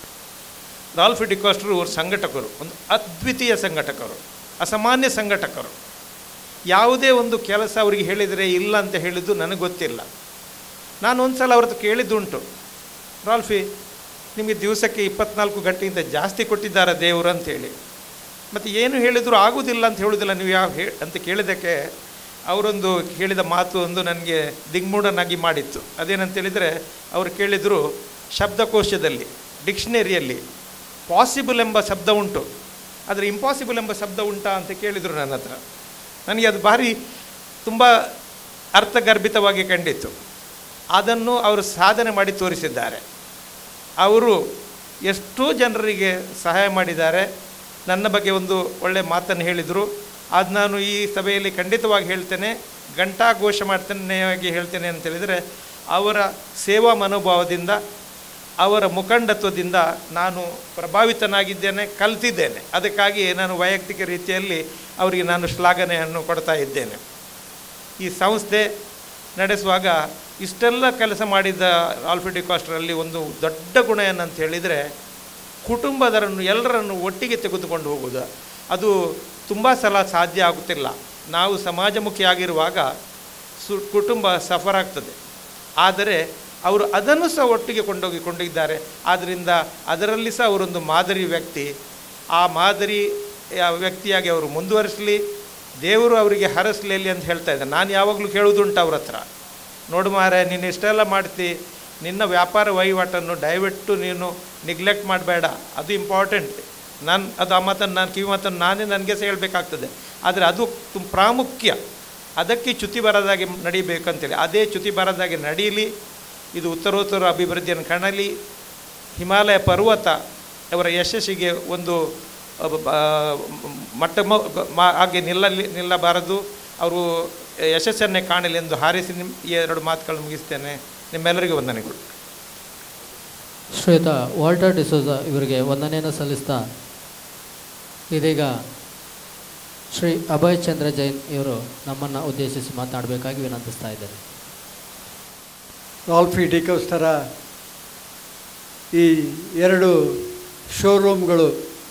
ರಾಲ್ಫ್ ಡಿಕಾಸ್ಟ್ರು ಅವರು ಸಂಘಟಕರು ಒಂದು ಅದ್ವಿತೀಯ ಸಂಘಟಕರು ಅಸಾಮಾನ್ಯ ಸಂಘಟಕರು ಯಾವುದೇ ಒಂದು ಕೆಲಸ ಅವರಿಗೆ ಹೇಳಿದರೆ ಇಲ್ಲ ಅಂತ ಹೇಳಿದ್ದು ನನಗೆ ಗೊತ್ತಿಲ್ಲ ನಾನು ಒಂದು ಸಲ ಅವ್ರದ್ದು ಕೇಳಿದ್ದುಂಟು ರಾಲ್ಫಿ ನಿಮಗೆ ದಿವಸಕ್ಕೆ ಇಪ್ಪತ್ನಾಲ್ಕು ಗಂಟೆಯಿಂದ ಜಾಸ್ತಿ ಕೊಟ್ಟಿದ್ದಾರೆ ದೇವರು ಅಂತೇಳಿ ಮತ್ತು ಏನು ಹೇಳಿದರೂ ಆಗುವುದಿಲ್ಲ ಅಂತ ಹೇಳೋದಿಲ್ಲ ನೀವು ಯಾವ ಹೇ ಅಂತ ಕೇಳಿದ್ದಕ್ಕೆ ಅವರೊಂದು ಹೇಳಿದ ಮಾತು ಒಂದು ನನಗೆ ದಿಗ್ಮೂಢನಾಗಿ ಮಾಡಿತ್ತು ಅದೇನಂತ ಹೇಳಿದರೆ ಅವರು ಕೇಳಿದರು ಶಬ್ದಕೋಶದಲ್ಲಿ ಡಿಕ್ಷನರಿಯಲ್ಲಿ ಪಾಸಿಬಲ್ ಎಂಬ ಶಬ್ದ ಉಂಟು ಆದರೆ ಇಂಪಾಸಿಬಲ್ ಎಂಬ ಶಬ್ದ ಉಂಟಾ ಅಂತ ಕೇಳಿದರು ನನ್ನ ಹತ್ರ ನನಗೆ ಅದು ಭಾರಿ ತುಂಬ ಅರ್ಥಗರ್ಭಿತವಾಗಿ ಕಂಡಿತ್ತು ಅದನ್ನು ಅವರು ಸಾಧನೆ ಮಾಡಿ ತೋರಿಸಿದ್ದಾರೆ ಅವರು ಎಷ್ಟೋ ಜನರಿಗೆ ಸಹಾಯ ಮಾಡಿದ್ದಾರೆ ನನ್ನ ಬಗ್ಗೆ ಒಂದು ಒಳ್ಳೆಯ ಮಾತನ್ನು ಹೇಳಿದರು ಅದು ನಾನು ಈ ಸಭೆಯಲ್ಲಿ ಖಂಡಿತವಾಗಿ ಹೇಳ್ತೇನೆ ಘಂಟಾಘೋಷ ಮಾಡ್ತೇನೆಯಾಗಿ ಹೇಳ್ತೇನೆ ಅಂತ ಹೇಳಿದರೆ ಅವರ ಸೇವಾ ಮನೋಭಾವದಿಂದ ಅವರ ಮುಖಂಡತ್ವದಿಂದ ನಾನು ಪ್ರಭಾವಿತನಾಗಿದ್ದೇನೆ ಕಲ್ತಿದ್ದೇನೆ ಅದಕ್ಕಾಗಿ ನಾನು ವೈಯಕ್ತಿಕ ರೀತಿಯಲ್ಲಿ ಅವರಿಗೆ ನಾನು ಶ್ಲಾಘನೆಯನ್ನು ಕೊಡ್ತಾ ಇದ್ದೇನೆ ಈ ಸಂಸ್ಥೆ ನಡೆಸುವಾಗ ಇಷ್ಟೆಲ್ಲ ಕೆಲಸ ಮಾಡಿದ ಆಲ್ಫಿಡಿ ಕಾಸ್ಟ್ರಲ್ಲಿ ಒಂದು ದೊಡ್ಡ ಗುಣ ಏನಂತ ಹೇಳಿದರೆ ಕುಟುಂಬದರನ್ನು ಎಲ್ಲರನ್ನು ಒಟ್ಟಿಗೆ ತೆಗೆದುಕೊಂಡು ಹೋಗುವುದು ಅದು ತುಂಬ ಸಲ ಸಾಧ್ಯ ಆಗುತ್ತಿಲ್ಲ ನಾವು ಸಮಾಜಮುಖಿಯಾಗಿರುವಾಗ ಸು ಕುಟುಂಬ ಸಫರ್ ಆಗ್ತದೆ ಆದರೆ ಅವರು ಅದನ್ನು ಸಹ ಒಟ್ಟಿಗೆ ಕೊಂಡೋಗಿ ಕೊಂಡಿದ್ದಾರೆ ಆದ್ದರಿಂದ ಅದರಲ್ಲಿ ಸಹ ಅವರೊಂದು ಮಾದರಿ ವ್ಯಕ್ತಿ ಆ ಮಾದರಿ ವ್ಯಕ್ತಿಯಾಗಿ ಅವರು ಮುಂದುವರಿಸಲಿ ದೇವರು ಅವರಿಗೆ ಹರಸಲಿ ಅಂತ ಹೇಳ್ತಾ ಇದ್ದಾರೆ ನಾನು ಯಾವಾಗಲೂ ಕೇಳುವುದುಂಟು ಅವ್ರ ಹತ್ರ ನೋಡು ಮಾರೆ ನೀನು ಇಷ್ಟೆಲ್ಲ ಮಾಡ್ತಿ ನಿನ್ನ ವ್ಯಾಪಾರ ವಹಿವಾಟನ್ನು ದಯವಿಟ್ಟು ನೀನು ನಿಗ್ಲೆಕ್ಟ್ ಮಾಡಬೇಡ ಅದು ಇಂಪಾರ್ಟೆಂಟ್ ನಾನು ಅದು ಆ ಮಾತನ್ನು ನಾನು ಕಿವಿ ಮಾತನ್ನು ನಾನೇ ನನಗೆ ಸಹ ಹೇಳಬೇಕಾಗ್ತದೆ ಆದರೆ ಅದು ತುಂಬ ಪ್ರಾಮುಖ್ಯ ಅದಕ್ಕೆ ಚ್ಯುತಿ ಬರದಾಗೆ ನಡೀಬೇಕಂತೇಳಿ ಅದೇ ಚ್ಯುತಿ ಬರದಾಗೆ ನಡೀಲಿ ಇದು ಉತ್ತರೋತ್ತರ ಅಭಿವೃದ್ಧಿಯನ್ನು ಕಾಣಲಿ ಹಿಮಾಲಯ ಪರ್ವತ ಅವರ ಯಶಸ್ಸಿಗೆ ಒಂದು ಮಟ್ಟ ಹಾಗೆ ನಿಲ್ಲಲಿ ನಿಲ್ಲಬಾರದು ಅವರು ಯಶಸ್ಸನ್ನೇ ಕಾಣಲಿ ಎಂದು ಹಾರೈಸಿ ನಿಮ್ಮ ಈ ಎರಡು ಮಾತುಗಳನ್ನು ಮುಗಿಸ್ತೇನೆ ನಿಮ್ಮೆಲ್ಲರಿಗೂ ವಂದನೆಗಳು ಶ್ವೇತಾ ವಾಲ್ಟರ್ ಡಿಸೋಜ ಇವರಿಗೆ ವಂದನೆಯನ್ನು ಸಲ್ಲಿಸ್ತಾ ಇದೀಗ ಶ್ರೀ ಅಭಯ್ ಚಂದ್ರ ಜೈನ್ ಇವರು ನಮ್ಮನ್ನು ಉದ್ದೇಶಿಸಿ ಮಾತನಾಡಬೇಕಾಗಿ ವಿನಂತಿಸ್ತಾ ಇದ್ದಾರೆ ರಾಲ್ಫಿ ಡಿಕೋಸ್ತರ ಈ ಎರಡು ಶೋರೂಮ್ಗಳು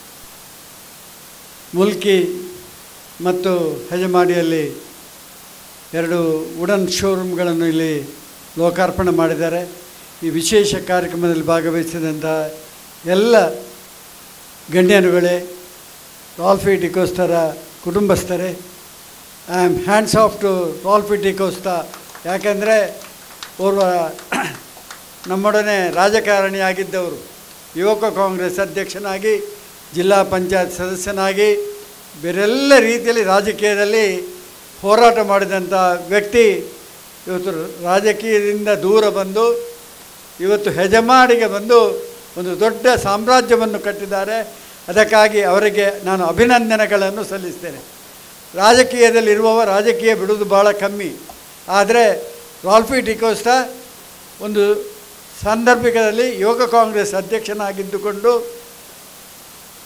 ಮುಲ್ಕಿ ಮತ್ತು ಹೆಜಮಾಡಿಯಲ್ಲಿ ಎರಡು ವುಡನ್ ಶೋರೂಮ್ಗಳನ್ನು ಇಲ್ಲಿ ಲೋಕಾರ್ಪಣೆ ಮಾಡಿದ್ದಾರೆ ಈ ವಿಶೇಷ ಕಾರ್ಯಕ್ರಮದಲ್ಲಿ ಭಾಗವಹಿಸಿದಂಥ ಎಲ್ಲ ಗಣ್ಯನುಗಳೇ ರಾಲ್ಫಿ ಡಿಕೋಸ್ತರ ಕುಟುಂಬಸ್ಥರೇ I am hands off to Ralphy D'Costa ಯಾಕೆಂದರೆ ಓರ್ವ ನಮ್ಮೊಡನೆ ರಾಜಕಾರಣಿಯಾಗಿದ್ದವರು ಯುವಕ ಕಾಂಗ್ರೆಸ್ ಅಧ್ಯಕ್ಷನಾಗಿ ಜಿಲ್ಲಾ ಪಂಚಾಯತ್ ಸದಸ್ಯನಾಗಿ ಬೇರೆಲ್ಲ ರೀತಿಯಲ್ಲಿ ರಾಜಕೀಯದಲ್ಲಿ ಹೋರಾಟ ಮಾಡಿದಂಥ ವ್ಯಕ್ತಿ ಇವತ್ತು ರಾಜಕೀಯದಿಂದ ದೂರ ಬಂದು ಇವತ್ತು ಹೆಜಮಾಡಿಗೆ ಬಂದು ಒಂದು ದೊಡ್ಡ ಸಾಮ್ರಾಜ್ಯವನ್ನು ಕಟ್ಟಿದ್ದಾರೆ ಅದಕ್ಕಾಗಿ ಅವರಿಗೆ ನಾನು ಅಭಿನಂದನೆಗಳನ್ನು ಸಲ್ಲಿಸ್ತೇನೆ ರಾಜಕೀಯದಲ್ಲಿರುವವ ರಾಜಕೀಯ ಬಿಡುವುದು ಭಾಳ ಕಮ್ಮಿ ಆದರೆ ರಾಲ್ಫಿ ಡಿಕೋಸ್ಟ ಒಂದು ಸಾಂದರ್ಭಿಕದಲ್ಲಿ ಯೋಗ ಕಾಂಗ್ರೆಸ್ ಅಧ್ಯಕ್ಷನಾಗಿದ್ದುಕೊಂಡು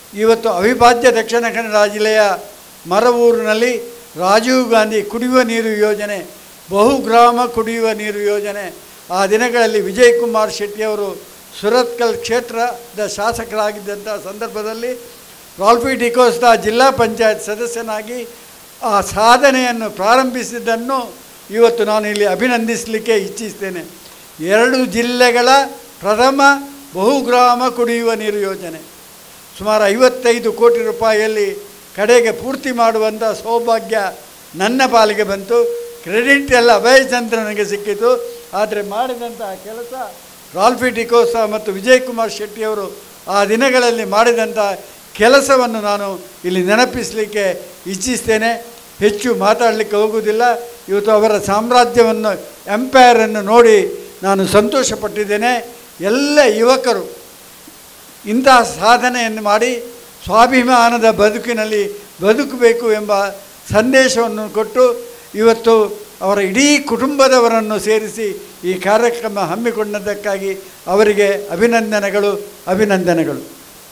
ಇವತ್ತು ಅವಿಭಾಜ್ಯ ದಕ್ಷಿಣ ಕನ್ನಡ ಜಿಲ್ಲೆಯ ಮರವೂರಿನಲ್ಲಿ ರಾಜೀವ್ ಗಾಂಧಿ ಕುಡಿಯುವ ನೀರು ಯೋಜನೆ ಬಹುಗ್ರಾಮ ಕುಡಿಯುವ ನೀರು ಯೋಜನೆ ಆ ದಿನಗಳಲ್ಲಿ ವಿಜಯ್ ಕುಮಾರ್ ಶೆಟ್ಟಿಯವರು ಸುರತ್ಕಲ್ ಕ್ಷೇತ್ರದ ಶಾಸಕರಾಗಿದ್ದಂಥ ಸಂದರ್ಭದಲ್ಲಿ ರಾಲ್ಫಿ ಡಿಕೋಸ್ತಾ ಜಿಲ್ಲಾ ಪಂಚಾಯತ್ ಸದಸ್ಯನಾಗಿ ಆ ಸಾಧನೆಯನ್ನು ಪ್ರಾರಂಭಿಸಿದ್ದನ್ನು ಇವತ್ತು ನಾನು ಇಲ್ಲಿ ಅಭಿನಂದಿಸಲಿಕ್ಕೆ ಇಚ್ಛಿಸ್ತೇನೆ ಎರಡು ಜಿಲ್ಲೆಗಳ ಪ್ರಥಮ ಬಹುಗ್ರಾಮ ಕುಡಿಯುವ ನೀರು ಯೋಜನೆ ಸುಮಾರು ಐವತ್ತೈದು ಕೋಟಿ ರೂಪಾಯಿಯಲ್ಲಿ ಕಡೆಗೆ ಪೂರ್ತಿ ಮಾಡುವಂಥ ಸೌಭಾಗ್ಯ ನನ್ನ ಪಾಲಿಗೆ ಬಂತು ಕ್ರೆಡಿಟ್ ಎಲ್ಲ ಅಭಯಚಂದ್ರನಿಗೆ ಸಿಕ್ಕಿತು ಆದರೆ ಮಾಡಿದಂತಹ ಕೆಲಸ ರಾಲ್ಫಿ ಡಿಕೋಸ ಮತ್ತು ವಿಜಯ್ ಕುಮಾರ್ ಶೆಟ್ಟಿಯವರು ಆ ದಿನಗಳಲ್ಲಿ ಮಾಡಿದಂಥ ಕೆಲಸವನ್ನು ನಾನು ಇಲ್ಲಿ ನೆನಪಿಸಲಿಕ್ಕೆ ಇಚ್ಛಿಸ್ತೇನೆ ಹೆಚ್ಚು ಮಾತಾಡಲಿಕ್ಕೆ ಹೋಗುವುದಿಲ್ಲ ಇವತ್ತು ಅವರ ಸಾಮ್ರಾಜ್ಯವನ್ನು ಎಂಪೈರನ್ನು ನೋಡಿ ನಾನು ಸಂತೋಷಪಟ್ಟಿದ್ದೇನೆ ಎಲ್ಲ ಯುವಕರು ಇಂತಹ ಸಾಧನೆಯನ್ನು ಮಾಡಿ ಸ್ವಾಭಿಮಾನದ ಬದುಕಿನಲ್ಲಿ ಬದುಕಬೇಕು ಎಂಬ ಸಂದೇಶವನ್ನು ಕೊಟ್ಟು ಇವತ್ತು ಅವರ ಇಡೀ ಕುಟುಂಬದವರನ್ನು ಸೇರಿಸಿ ಈ ಕಾರ್ಯಕ್ರಮ ಹಮ್ಮಿಕೊಂಡದ್ದಕ್ಕಾಗಿ ಅವರಿಗೆ ಅಭಿನಂದನೆಗಳು ಅಭಿನಂದನೆಗಳು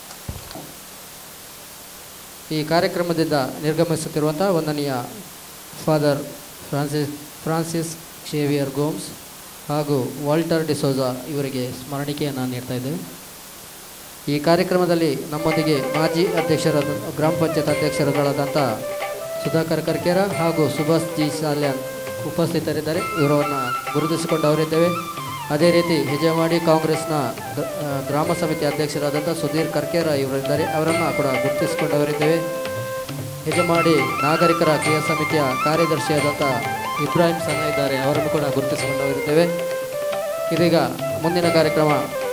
ಈ ಕಾರ್ಯಕ್ರಮದಿಂದ ನಿರ್ಗಮಿಸುತ್ತಿರುವಂಥ ವಂದನೀಯ father Francis Francis Xavier Gomes ಹಾಗೂ ವಾಲ್ಟರ್ ಡಿಸೋಜಾ ಇವರಿಗೆ ಸ್ಮರಣಿಕೆಯನ್ನು ನೀಡ್ತಾ ಇದ್ದೇವೆ ಈ ಕಾರ್ಯಕ್ರಮದಲ್ಲಿ ನಮ್ಮೊಂದಿಗೆ ಮಾಜಿ ಅಧ್ಯಕ್ಷರಾದ ಗ್ರಾಮ ಪಂಚಾಯತ್ ಅಧ್ಯಕ್ಷರುಗಳಾದಂಥ ಸುಧಾಕರ್ ಕರ್ಕೇರ ಹಾಗೂ ಸುಭಾಷ್ ಜಿ ಸಾಲ್ಯಾನ್ ಉಪಸ್ಥಿತರಿದ್ದಾರೆ ಇವರನ್ನು ಗುರುತಿಸಿಕೊಂಡವರಿದ್ದೇವೆ ಅದೇ ರೀತಿ ಹೆಜಮಾಡಿ ಕಾಂಗ್ರೆಸ್ನ ಗ- ಆ, ಗ್ರಾಮ ಸಮಿತಿ ಅಧ್ಯಕ್ಷರಾದಂಥ ಸುಧೀರ್ ಕರ್ಕೇರ ಇವರಿದ್ದಾರೆ ಅವರನ್ನು ಕೂಡ ಗುರುತಿಸಿಕೊಂಡವರಿದ್ದೇವೆ ಹೆಜಮಾಡಿ ನಾಗರಿಕರ ಕ್ರಿಯಾ ಸಮಿತಿಯ ಕಾರ್ಯದರ್ಶಿಯಾದಂಥ ಇಬ್ರಾಹಿಂ ಸನ್ನ ಇದ್ದಾರೆ ಅವರನ್ನು ಕೂಡ ಗುರುತಿಸಿಕೊಂಡವರಿದ್ದೇವೆ ಇದೀಗ ಮುಂದಿನ ಕಾರ್ಯಕ್ರಮ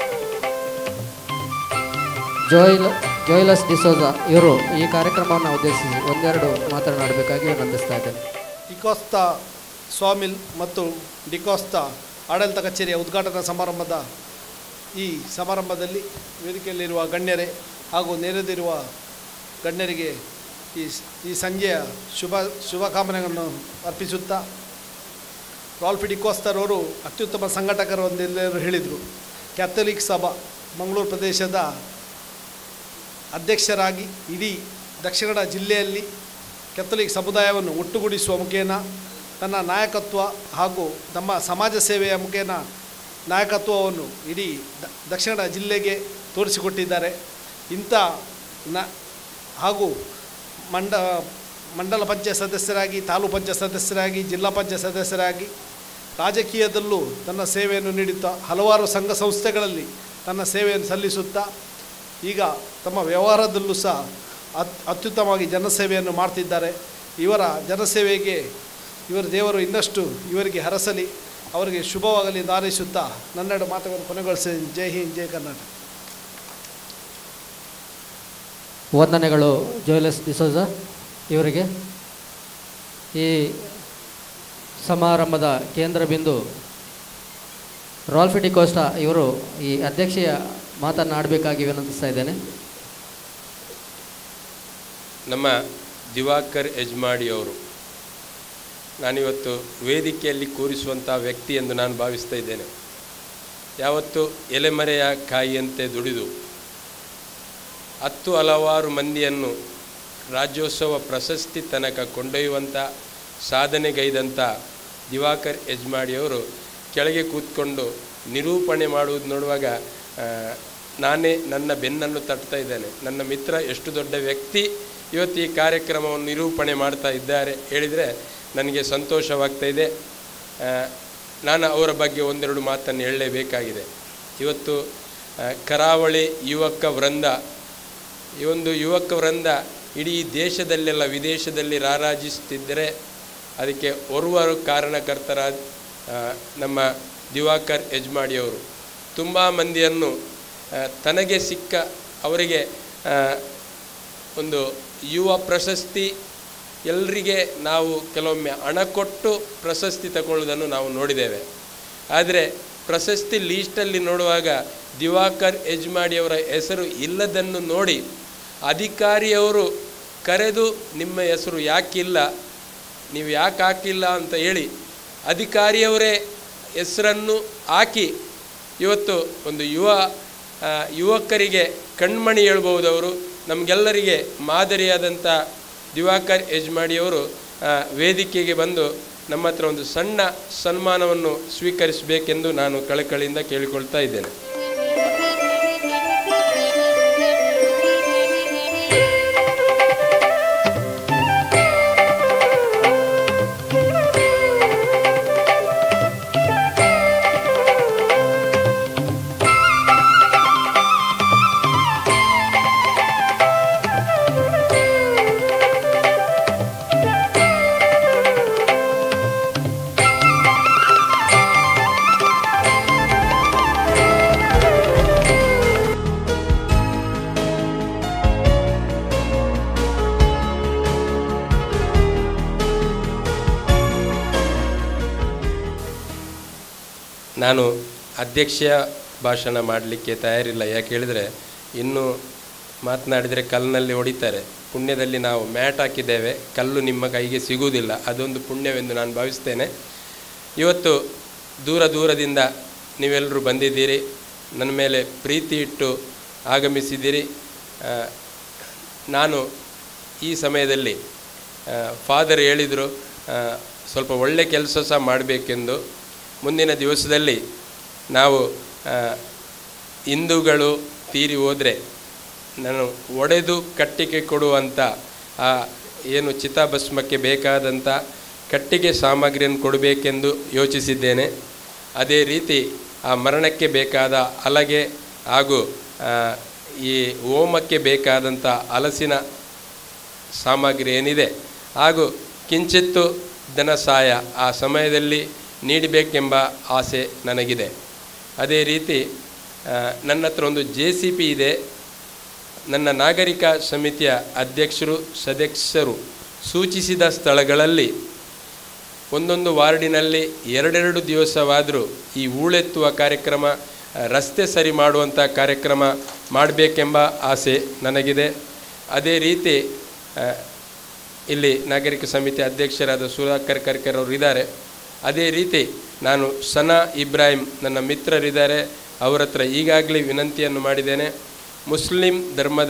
ಜೋಯಿಲ್ ಜೋಯಿಲಸ್ ಡಿಸೋಜಾ ಇವರು ಈ ಕಾರ್ಯಕ್ರಮವನ್ನು ಉದ್ದೇಶಿಸಿ ಒಂದೆರಡು ಮಾತನಾಡಬೇಕಾಗಿ ವಿನಂತಿಸ್ತಾ ಇದ್ದೇನೆ ಡಿಕೋಸ್ತಾ ಸ್ವಾಮಿಲ್ ಮತ್ತು ಡಿಕೋಸ್ತಾ ಆಡಳಿತ ಕಚೇರಿಯ ಉದ್ಘಾಟನಾ ಸಮಾರಂಭದ ಈ ಸಮಾರಂಭದಲ್ಲಿ ವೇದಿಕೆಯಲ್ಲಿರುವ ಗಣ್ಯರೇ ಹಾಗೂ ನೆರೆದಿರುವ ಗಣ್ಯರಿಗೆ ಈ ಈ ಸಂಜೆಯ ಶುಭ ಶುಭಕಾಮನೆಗಳನ್ನು ಅರ್ಪಿಸುತ್ತಾ ರಾಲ್ಫಿ ಡಿಕೋಸ್ತರವರು ಅತ್ಯುತ್ತಮ ಸಂಘಟಕರು ಒಂದೆಲ್ಲರೂ ಹೇಳಿದರು ಕ್ಯಾಥಲಿಕ್ ಸಭಾ ಮಂಗಳೂರು ಪ್ರದೇಶದ ಅಧ್ಯಕ್ಷರಾಗಿ ಇಡೀ ದಕ್ಷಿಣ ಕನ್ನಡ ಜಿಲ್ಲೆಯಲ್ಲಿ ಕೆಥಲಿಕ್ ಸಮುದಾಯವನ್ನು ಒಟ್ಟುಗೂಡಿಸುವ ಮುಖೇನ ತನ್ನ ನಾಯಕತ್ವ ಹಾಗೂ ತಮ್ಮ ಸಮಾಜ ಸೇವೆಯ ಮುಖೇನ ನಾಯಕತ್ವವನ್ನು ಇಡೀ ದ- ದಕ್ಷಿಣ ಕನ್ನಡ ಜಿಲ್ಲೆಗೆ ತೋರಿಸಿಕೊಟ್ಟಿದ್ದಾರೆ ಇಂಥ ನ ಹಾಗೂ ಮಂಡ ಮಂಡಲ ಪಂಚಾಯತ್ ಸದಸ್ಯರಾಗಿ ತಾಲೂಕು ಪಂಚಾಯತ್ ಸದಸ್ಯರಾಗಿ ಜಿಲ್ಲಾ ಪಂಚಾಯತ್ ಸದಸ್ಯರಾಗಿ ರಾಜಕೀಯದಲ್ಲೂ ತನ್ನ ಸೇವೆಯನ್ನು ನೀಡುತ್ತಾ ಹಲವಾರು ಸಂಘ ಸಂಸ್ಥೆಗಳಲ್ಲಿ ತನ್ನ ಸೇವೆಯನ್ನು ಸಲ್ಲಿಸುತ್ತಾ ಈಗ ತಮ್ಮ ವ್ಯವಹಾರದಲ್ಲೂ ಸಹ ಅತ್ ಅತ್ಯುತ್ತಮವಾಗಿ ಜನಸೇವೆಯನ್ನು ಮಾಡ್ತಿದ್ದಾರೆ ಇವರ ಜನಸೇವೆಗೆ ಇವರ ದೇವರು ಇನ್ನಷ್ಟು ಇವರಿಗೆ ಹರಸಲಿ ಅವರಿಗೆ ಶುಭವಾಗಲಿ ಎಂದು ಹಾರೈಸುತ್ತಾ ನನ್ನೆರಡು ಮಾತುಗಳನ್ನು ಕೊನೆಗೊಳಿಸಿ ಜೈ ಹಿಂದ್ ಜೈ ಕರ್ನಾಟಕ ವಂದನೆಗಳು ಜೋಯ್ಲಸ್ ಡಿಸೋಜಾ ಇವರಿಗೆ ಈ ಸಮಾರಂಭದ ಕೇಂದ್ರ ಬಿಂದು ರಾಲ್ಫಿಟಿ ಕೋಸ್ಟಾ ಇವರು ಈ ಅಧ್ಯಕ್ಷೀಯ ಮಾತನಾಡಬೇಕಾಗಿ ವಿನಂತಿಸ್ತಾ ಇದ್ದೇನೆ ನಮ್ಮ ದಿವಾಕರ್ ಯಜ್ಮಾಡಿ ಅವರು ನಾನಿವತ್ತು ವೇದಿಕೆಯಲ್ಲಿ ಕೂರಿಸುವಂಥ ವ್ಯಕ್ತಿ ಎಂದು ನಾನು ಭಾವಿಸ್ತಾ ಇದ್ದೇನೆ ಯಾವತ್ತು ಎಲೆಮರೆಯ ಕಾಯಿಯಂತೆ ದುಡಿದು ಹತ್ತು ಹಲವಾರು ಮಂದಿಯನ್ನು ರಾಜ್ಯೋತ್ಸವ ಪ್ರಶಸ್ತಿ ತನಕ ಕೊಂಡೊಯ್ಯುವಂಥ ಸಾಧನೆಗೈದಂಥ ದಿವಾಕರ್ ಯಜ್ಮಾಡಿಯವರು ಕೆಳಗೆ ಕೂತ್ಕೊಂಡು ನಿರೂಪಣೆ ಮಾಡುವುದು ನೋಡುವಾಗ ಆ, ನಾನೇ ನನ್ನ ಬೆನ್ನನ್ನು ತಟ್ತಾ ಇದ್ದೇನೆ ನನ್ನ ಮಿತ್ರ ಎಷ್ಟು ದೊಡ್ಡ ವ್ಯಕ್ತಿ ಇವತ್ತು ಈ ಕಾರ್ಯಕ್ರಮವನ್ನು ನಿರೂಪಣೆ ಮಾಡ್ತಾ ಇದ್ದಾರೆ ಹೇಳಿದರೆ ನನಗೆ ಸಂತೋಷವಾಗ್ತಾ ಇದೆ ಆ, ನಾನು ಅವರ ಬಗ್ಗೆ ಒಂದೆರಡು ಮಾತನ್ನು ಹೇಳಲೇಬೇಕಾಗಿದೆ ಇವತ್ತು ಆ, ಕರಾವಳಿ ಯುವಕ ವೃಂದ ಈ ಒಂದು ಯುವಕ ವೃಂದ ಇಡೀ ದೇಶದಲ್ಲೆಲ್ಲ ವಿದೇಶದಲ್ಲಿ ರಾರಾಜಿಸುತ್ತಿದ್ದರೆ ಅದಕ್ಕೆ ಓರ್ವರು ಕಾರಣಕರ್ತರಾದ ಆ, ನಮ್ಮ ದಿವಾಕರ್ ಯಜ್ಮಾಡಿಯವರು ತುಂಬ ಮಂದಿಯನ್ನು ಆ, ತನಗೆ ಸಿಕ್ಕ ಅವರಿಗೆ ಆ, ಒಂದು ಯುವ ಪ್ರಶಸ್ತಿ ಎಲ್ಲರಿಗೆ ನಾವು ಕೆಲವೊಮ್ಮೆ ಹಣ ಕೊಟ್ಟು ಪ್ರಶಸ್ತಿ ತಗೊಳ್ಳೋದನ್ನು ನಾವು ನೋಡಿದ್ದೇವೆ ಆದರೆ ಪ್ರಶಸ್ತಿ ಲೀಸ್ಟಲ್ಲಿ ನೋಡುವಾಗ ದಿವಾಕರ್ ಯಜ್ಮಾಡಿಯವರ ಹೆಸರು ಇಲ್ಲದನ್ನು ನೋಡಿ ಅಧಿಕಾರಿಯವರು ಕರೆದು ನಿಮ್ಮ ಹೆಸರು ಯಾಕಿಲ್ಲ ನೀವು ಯಾಕೆ ಹಾಕಿಲ್ಲ ಅಂತ ಹೇಳಿ ಅಧಿಕಾರಿಯವರೇ ಹೆಸರನ್ನು ಹಾಕಿ ಇವತ್ತು ಒಂದು ಯುವ ಆ, ಯುವಕರಿಗೆ ಕಣ್ಮಣಿ ಹೇಳ್ಬೋದು ಅವರು ನಮಗೆಲ್ಲರಿಗೆ ಮಾದರಿಯಾದಂಥ ದಿವಾಕರ್ ಯಜಮಾಡಿಯವರು ಆ, ವೇದಿಕೆಗೆ ಬಂದು ನಮ್ಮ ಹತ್ರ ಒಂದು ಸಣ್ಣ ಸನ್ಮಾನವನ್ನು ಸ್ವೀಕರಿಸಬೇಕೆಂದು ನಾನು ಕಳಕಳಿಯಿಂದ ಕೇಳಿಕೊಳ್ತಾ ಇದ್ದೇನೆ ನಾನು ಅಧ್ಯಕ್ಷ ಭಾಷಣ ಮಾಡಲಿಕ್ಕೆ ತಯಾರಿಲ್ಲ ಯಾಕೆ ಹೇಳಿದರೆ ಇನ್ನು ಮಾತನಾಡಿದರೆ ಕಲ್ಲಿನಲ್ಲಿ ಹೊಡಿತಾರೆ ಪುಣ್ಯದಲ್ಲಿ ನಾವು ಮ್ಯಾಟ್ ಹಾಕಿದ್ದೇವೆ ಕಲ್ಲು ನಿಮ್ಮ ಕೈಗೆ ಸಿಗುವುದಿಲ್ಲ ಅದೊಂದು ಪುಣ್ಯವೆಂದು ನಾನು ಭಾವಿಸ್ತೇನೆ ಇವತ್ತು ದೂರ ದೂರದಿಂದ ನೀವೆಲ್ಲರೂ ಬಂದಿದ್ದೀರಿ ನನ್ನ ಮೇಲೆ ಪ್ರೀತಿ ಇಟ್ಟು ಆಗಮಿಸಿದ್ದೀರಿ ಆ, ನಾನು ಈ ಸಮಯದಲ್ಲಿ ಫಾದರ್ ಹೇಳಿದರು ಆ, ಸ್ವಲ್ಪ ಒಳ್ಳೆ ಕೆಲಸ ಸಹ ಮಾಡಬೇಕೆಂದು ಮುಂದಿನ ದಿವಸದಲ್ಲಿ ನಾವು ಆ, ಹಿಂದೂಗಳು ತೀರಿ ಹೋದರೆ ನಾನು ಒಡೆದು ಕಟ್ಟಿಗೆ ಕೊಡುವಂಥ ಆ ಏನು ಚಿತಾಭಸ್ಮಕ್ಕೆ ಬೇಕಾದಂಥ ಕಟ್ಟಿಗೆ ಸಾಮಗ್ರಿಯನ್ನು ಕೊಡಬೇಕೆಂದು ಯೋಚಿಸಿದ್ದೇನೆ ಅದೇ ರೀತಿ ಆ ಮರಣಕ್ಕೆ ಬೇಕಾದ ಹಲಗೆ ಹಾಗೂ ಆ, ಈ ಹೋಮಕ್ಕೆ ಬೇಕಾದಂಥ ಹಲಸಿನ ಸಾಮಗ್ರಿ ಏನಿದೆ ಹಾಗೂ ಕಿಂಚಿತ್ತು ಧನ ಸಹಾಯ ಆ ಸಮಯದಲ್ಲಿ ನೀಡಬೇಕೆಂಬ ಆಸೆ ನನಗಿದೆ ಅದೇ ರೀತಿ ಆ, ನನ್ನ ಹತ್ರ ಒಂದು ಜೆ ಸಿ ಪಿ ಇದೆ ನನ್ನ ನಾಗರಿಕ ಸಮಿತಿಯ ಅಧ್ಯಕ್ಷರು ಸದಸ್ಯರು ಸೂಚಿಸಿದ ಸ್ಥಳಗಳಲ್ಲಿ ಒಂದೊಂದು ವಾರ್ಡಿನಲ್ಲಿ ಎರಡೆರಡು ದಿವಸವಾದರೂ ಈ ಹೂಳೆತ್ತುವ ಕಾರ್ಯಕ್ರಮ ಆ, ರಸ್ತೆ ಸರಿ ಮಾಡುವಂಥ ಕಾರ್ಯಕ್ರಮ ಮಾಡಬೇಕೆಂಬ ಆಸೆ ನನಗಿದೆ ಅದೇ ರೀತಿ ಆ, ಇಲ್ಲಿ ನಾಗರಿಕ ಸಮಿತಿ ಅಧ್ಯಕ್ಷರಾದ ಸುಧಾಕರ್ ಕರ್ಕರ್ ಅವರು ಇದ್ದಾರೆ ಅದೇ ರೀತಿ ನಾನು ಸನಾ ಇಬ್ರಾಹಿಂ ನನ್ನ ಮಿತ್ರರಿದ್ದಾರೆ ಅವರ ಹತ್ರ ಈಗಾಗಲೇ ವಿನಂತಿಯನ್ನು ಮಾಡಿದ್ದೇನೆ ಮುಸ್ಲಿಂ ಧರ್ಮದ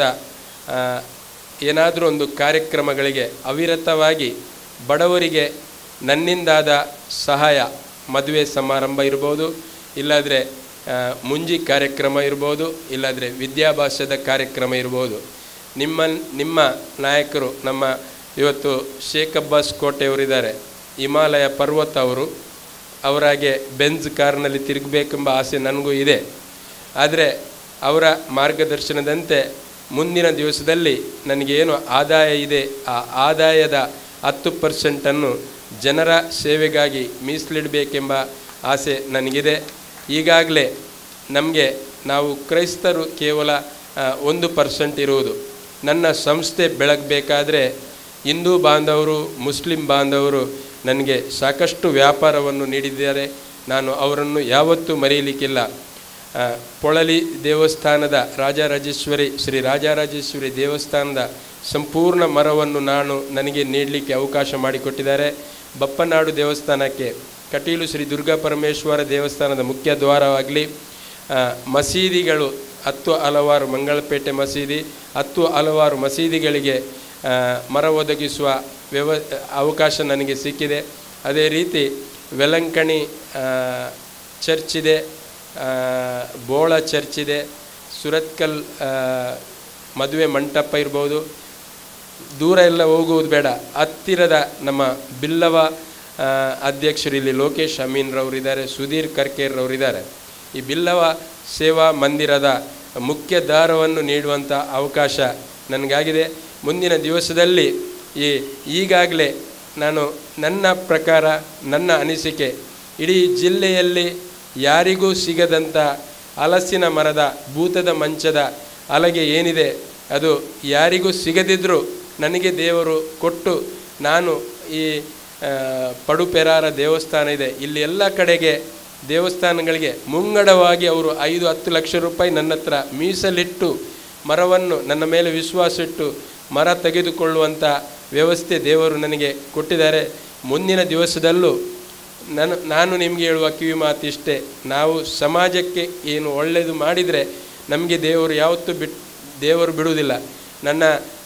ಏನಾದರೂ ಒಂದು ಕಾರ್ಯಕ್ರಮಗಳಿಗೆ ಅವಿರತವಾಗಿ ಬಡವರಿಗೆ ನನ್ನಿಂದಾದ ಸಹಾಯ ಮದುವೆ ಸಮಾರಂಭ ಇರ್ಬೋದು ಇಲ್ಲಾದರೆ ಮುಂಜಿ ಕಾರ್ಯಕ್ರಮ ಇರ್ಬೋದು ಇಲ್ಲಾದರೆ ವಿದ್ಯಾಭ್ಯಾಸದ ಕಾರ್ಯಕ್ರಮ ಇರ್ಬೋದು ನಿಮ್ಮ ನಿಮ್ಮ ನಾಯಕರು ನಮ್ಮ ಇವತ್ತು ಶೇಖ್ ಅಬ್ಬಾಸ್ ಕೋಟೆಯವರಿದ್ದಾರೆ ಹಿಮಾಲಯ ಪರ್ವತ ಅವರು ಅವರಾಗೆ ಬೆಂಜ್ ಕಾರ್ನಲ್ಲಿ ತಿರುಗಬೇಕೆಂಬ ಆಸೆ ನನಗೂ ಇದೆ ಆದರೆ ಅವರ ಮಾರ್ಗದರ್ಶನದಂತೆ ಮುಂದಿನ ದಿವಸದಲ್ಲಿ ನನಗೇನು ಆದಾಯ ಇದೆ ಆ ಆದಾಯದ ಹತ್ತು ಪರ್ಸೆಂಟನ್ನು ಜನರ ಸೇವೆಗಾಗಿ ಮೀಸಲಿಡಬೇಕೆಂಬ ಆಸೆ ನನಗಿದೆ ಈಗಾಗಲೇ ನಮಗೆ ನಾವು ಕ್ರೈಸ್ತರು ಕೇವಲ ಆ, ಒಂದು ಪರ್ಸೆಂಟ್ ಇರುವುದು ನನ್ನ ಸಂಸ್ಥೆ ಬೆಳಗಬೇಕಾದ್ರೆ ಹಿಂದೂ ಬಾಂಧವರು ಮುಸ್ಲಿಂ ಬಾಂಧವರು ನನಗೆ ಸಾಕಷ್ಟು ವ್ಯಾಪಾರವನ್ನು ನೀಡಿದ್ದಾರೆ ನಾನು ಅವರನ್ನು ಯಾವತ್ತೂ ಮರೆಯಲಿಕ್ಕಿಲ್ಲ ಆ, ಪೊಳಲಿ ದೇವಸ್ಥಾನದ ರಾಜರಾಜೇಶ್ವರಿ ಶ್ರೀ ರಾಜರಾಜೇಶ್ವರಿ ದೇವಸ್ಥಾನದ ಸಂಪೂರ್ಣ ಮರವನ್ನು ನಾನು ನನಗೆ ನೀಡಲಿಕ್ಕೆ ಅವಕಾಶ ಮಾಡಿಕೊಟ್ಟಿದ್ದಾರೆ ಬಪ್ಪನಾಡು ದೇವಸ್ಥಾನಕ್ಕೆ ಕಟೀಲು ಶ್ರೀ ದುರ್ಗಾ ಪರಮೇಶ್ವರ ದೇವಸ್ಥಾನದ ಮುಖ್ಯ ದ್ವಾರವಾಗಲಿ ಆ, ಮಸೀದಿಗಳು ಹತ್ತು ಹಲವಾರು ಮಂಗಳಪೇಟೆ ಮಸೀದಿ ಹತ್ತು ಹಲವಾರು ಮಸೀದಿಗಳಿಗೆ ಆ, ಮರ ಒದಗಿಸುವ ವ್ಯವ ಅವಕಾಶ ನನಗೆ ಸಿಕ್ಕಿದೆ ಅದೇ ರೀತಿ ವೆಲಂಕಣಿ ಆ, ಚರ್ಚ್ ಇದೆ ಆ, ಬೋಳ ಚರ್ಚ್ ಇದೆ ಸುರತ್ಕಲ್ ಆ, ಮದುವೆ ಮಂಟಪ ಇರ್ಬೋದು ದೂರ ಎಲ್ಲ ಹೋಗುವುದು ಬೇಡ ಹತ್ತಿರದ ನಮ್ಮ ಬಿಲ್ಲವ ಆ, ಅಧ್ಯಕ್ಷರು ಇಲ್ಲಿ ಲೋಕೇಶ್ ಅಮೀನ್ರವರಿದ್ದಾರೆ ಸುಧೀರ್ ಕರ್ಕೇರ್ರವರಿದ್ದಾರೆ ಈ ಬಿಲ್ಲವ ಸೇವಾ ಮಂದಿರದ ಮುಖ್ಯ ದಾರವನ್ನು ನೀಡುವಂಥ ಅವಕಾಶ ನನಗಾಗಿದೆ ಮುಂದಿನ ದಿವಸದಲ್ಲಿ ಈ ಈಗಾಗಲೇ ನಾನು ನನ್ನ ಪ್ರಕಾರ ನನ್ನ ಅನಿಸಿಕೆ ಇಡೀ ಜಿಲ್ಲೆಯಲ್ಲಿ ಯಾರಿಗೂ ಸಿಗದಂಥ ಹಲಸಿನ ಮರದ ಭೂತದ ಮಂಚದ ಹಲಗೆ ಏನಿದೆ ಅದು ಯಾರಿಗೂ ಸಿಗದಿದ್ದರೂ ನನಗೆ ದೇವರು ಕೊಟ್ಟು ನಾನು ಈ ಆ, ಪಡುಪೆರಾರ ದೇವಸ್ಥಾನ ಇದೆ ಇಲ್ಲಿ ಎಲ್ಲ ಕಡೆಗೆ ದೇವಸ್ಥಾನಗಳಿಗೆ ಮುಂಗಡವಾಗಿ ಅವರು ಐದು ಹತ್ತು ಲಕ್ಷ ರೂಪಾಯಿ ನನ್ನ ಹತ್ರ ಮೀಸಲಿಟ್ಟು ಮರವನ್ನು ನನ್ನ ಮೇಲೆ ವಿಶ್ವಾಸ ಇಟ್ಟು ಮರ ತೆಗೆದುಕೊಳ್ಳುವಂಥ ವ್ಯವಸ್ಥೆ ದೇವರು ನನಗೆ ಕೊಟ್ಟಿದ್ದಾರೆ ಮುಂದಿನ ದಿವಸದಲ್ಲೂ ನಾನು ನಾನು ನಿಮಗೆ ಹೇಳುವ ಕಿವಿ ಮಾತಿಷ್ಟೇ ನಾವು ಸಮಾಜಕ್ಕೆ ಏನು ಒಳ್ಳೆಯದು ಮಾಡಿದರೆ ನಮಗೆ ದೇವರು ಯಾವತ್ತೂ ಬಿಟ್ ದೇವರು ಬಿಡುವುದಿಲ್ಲ ನನ್ನ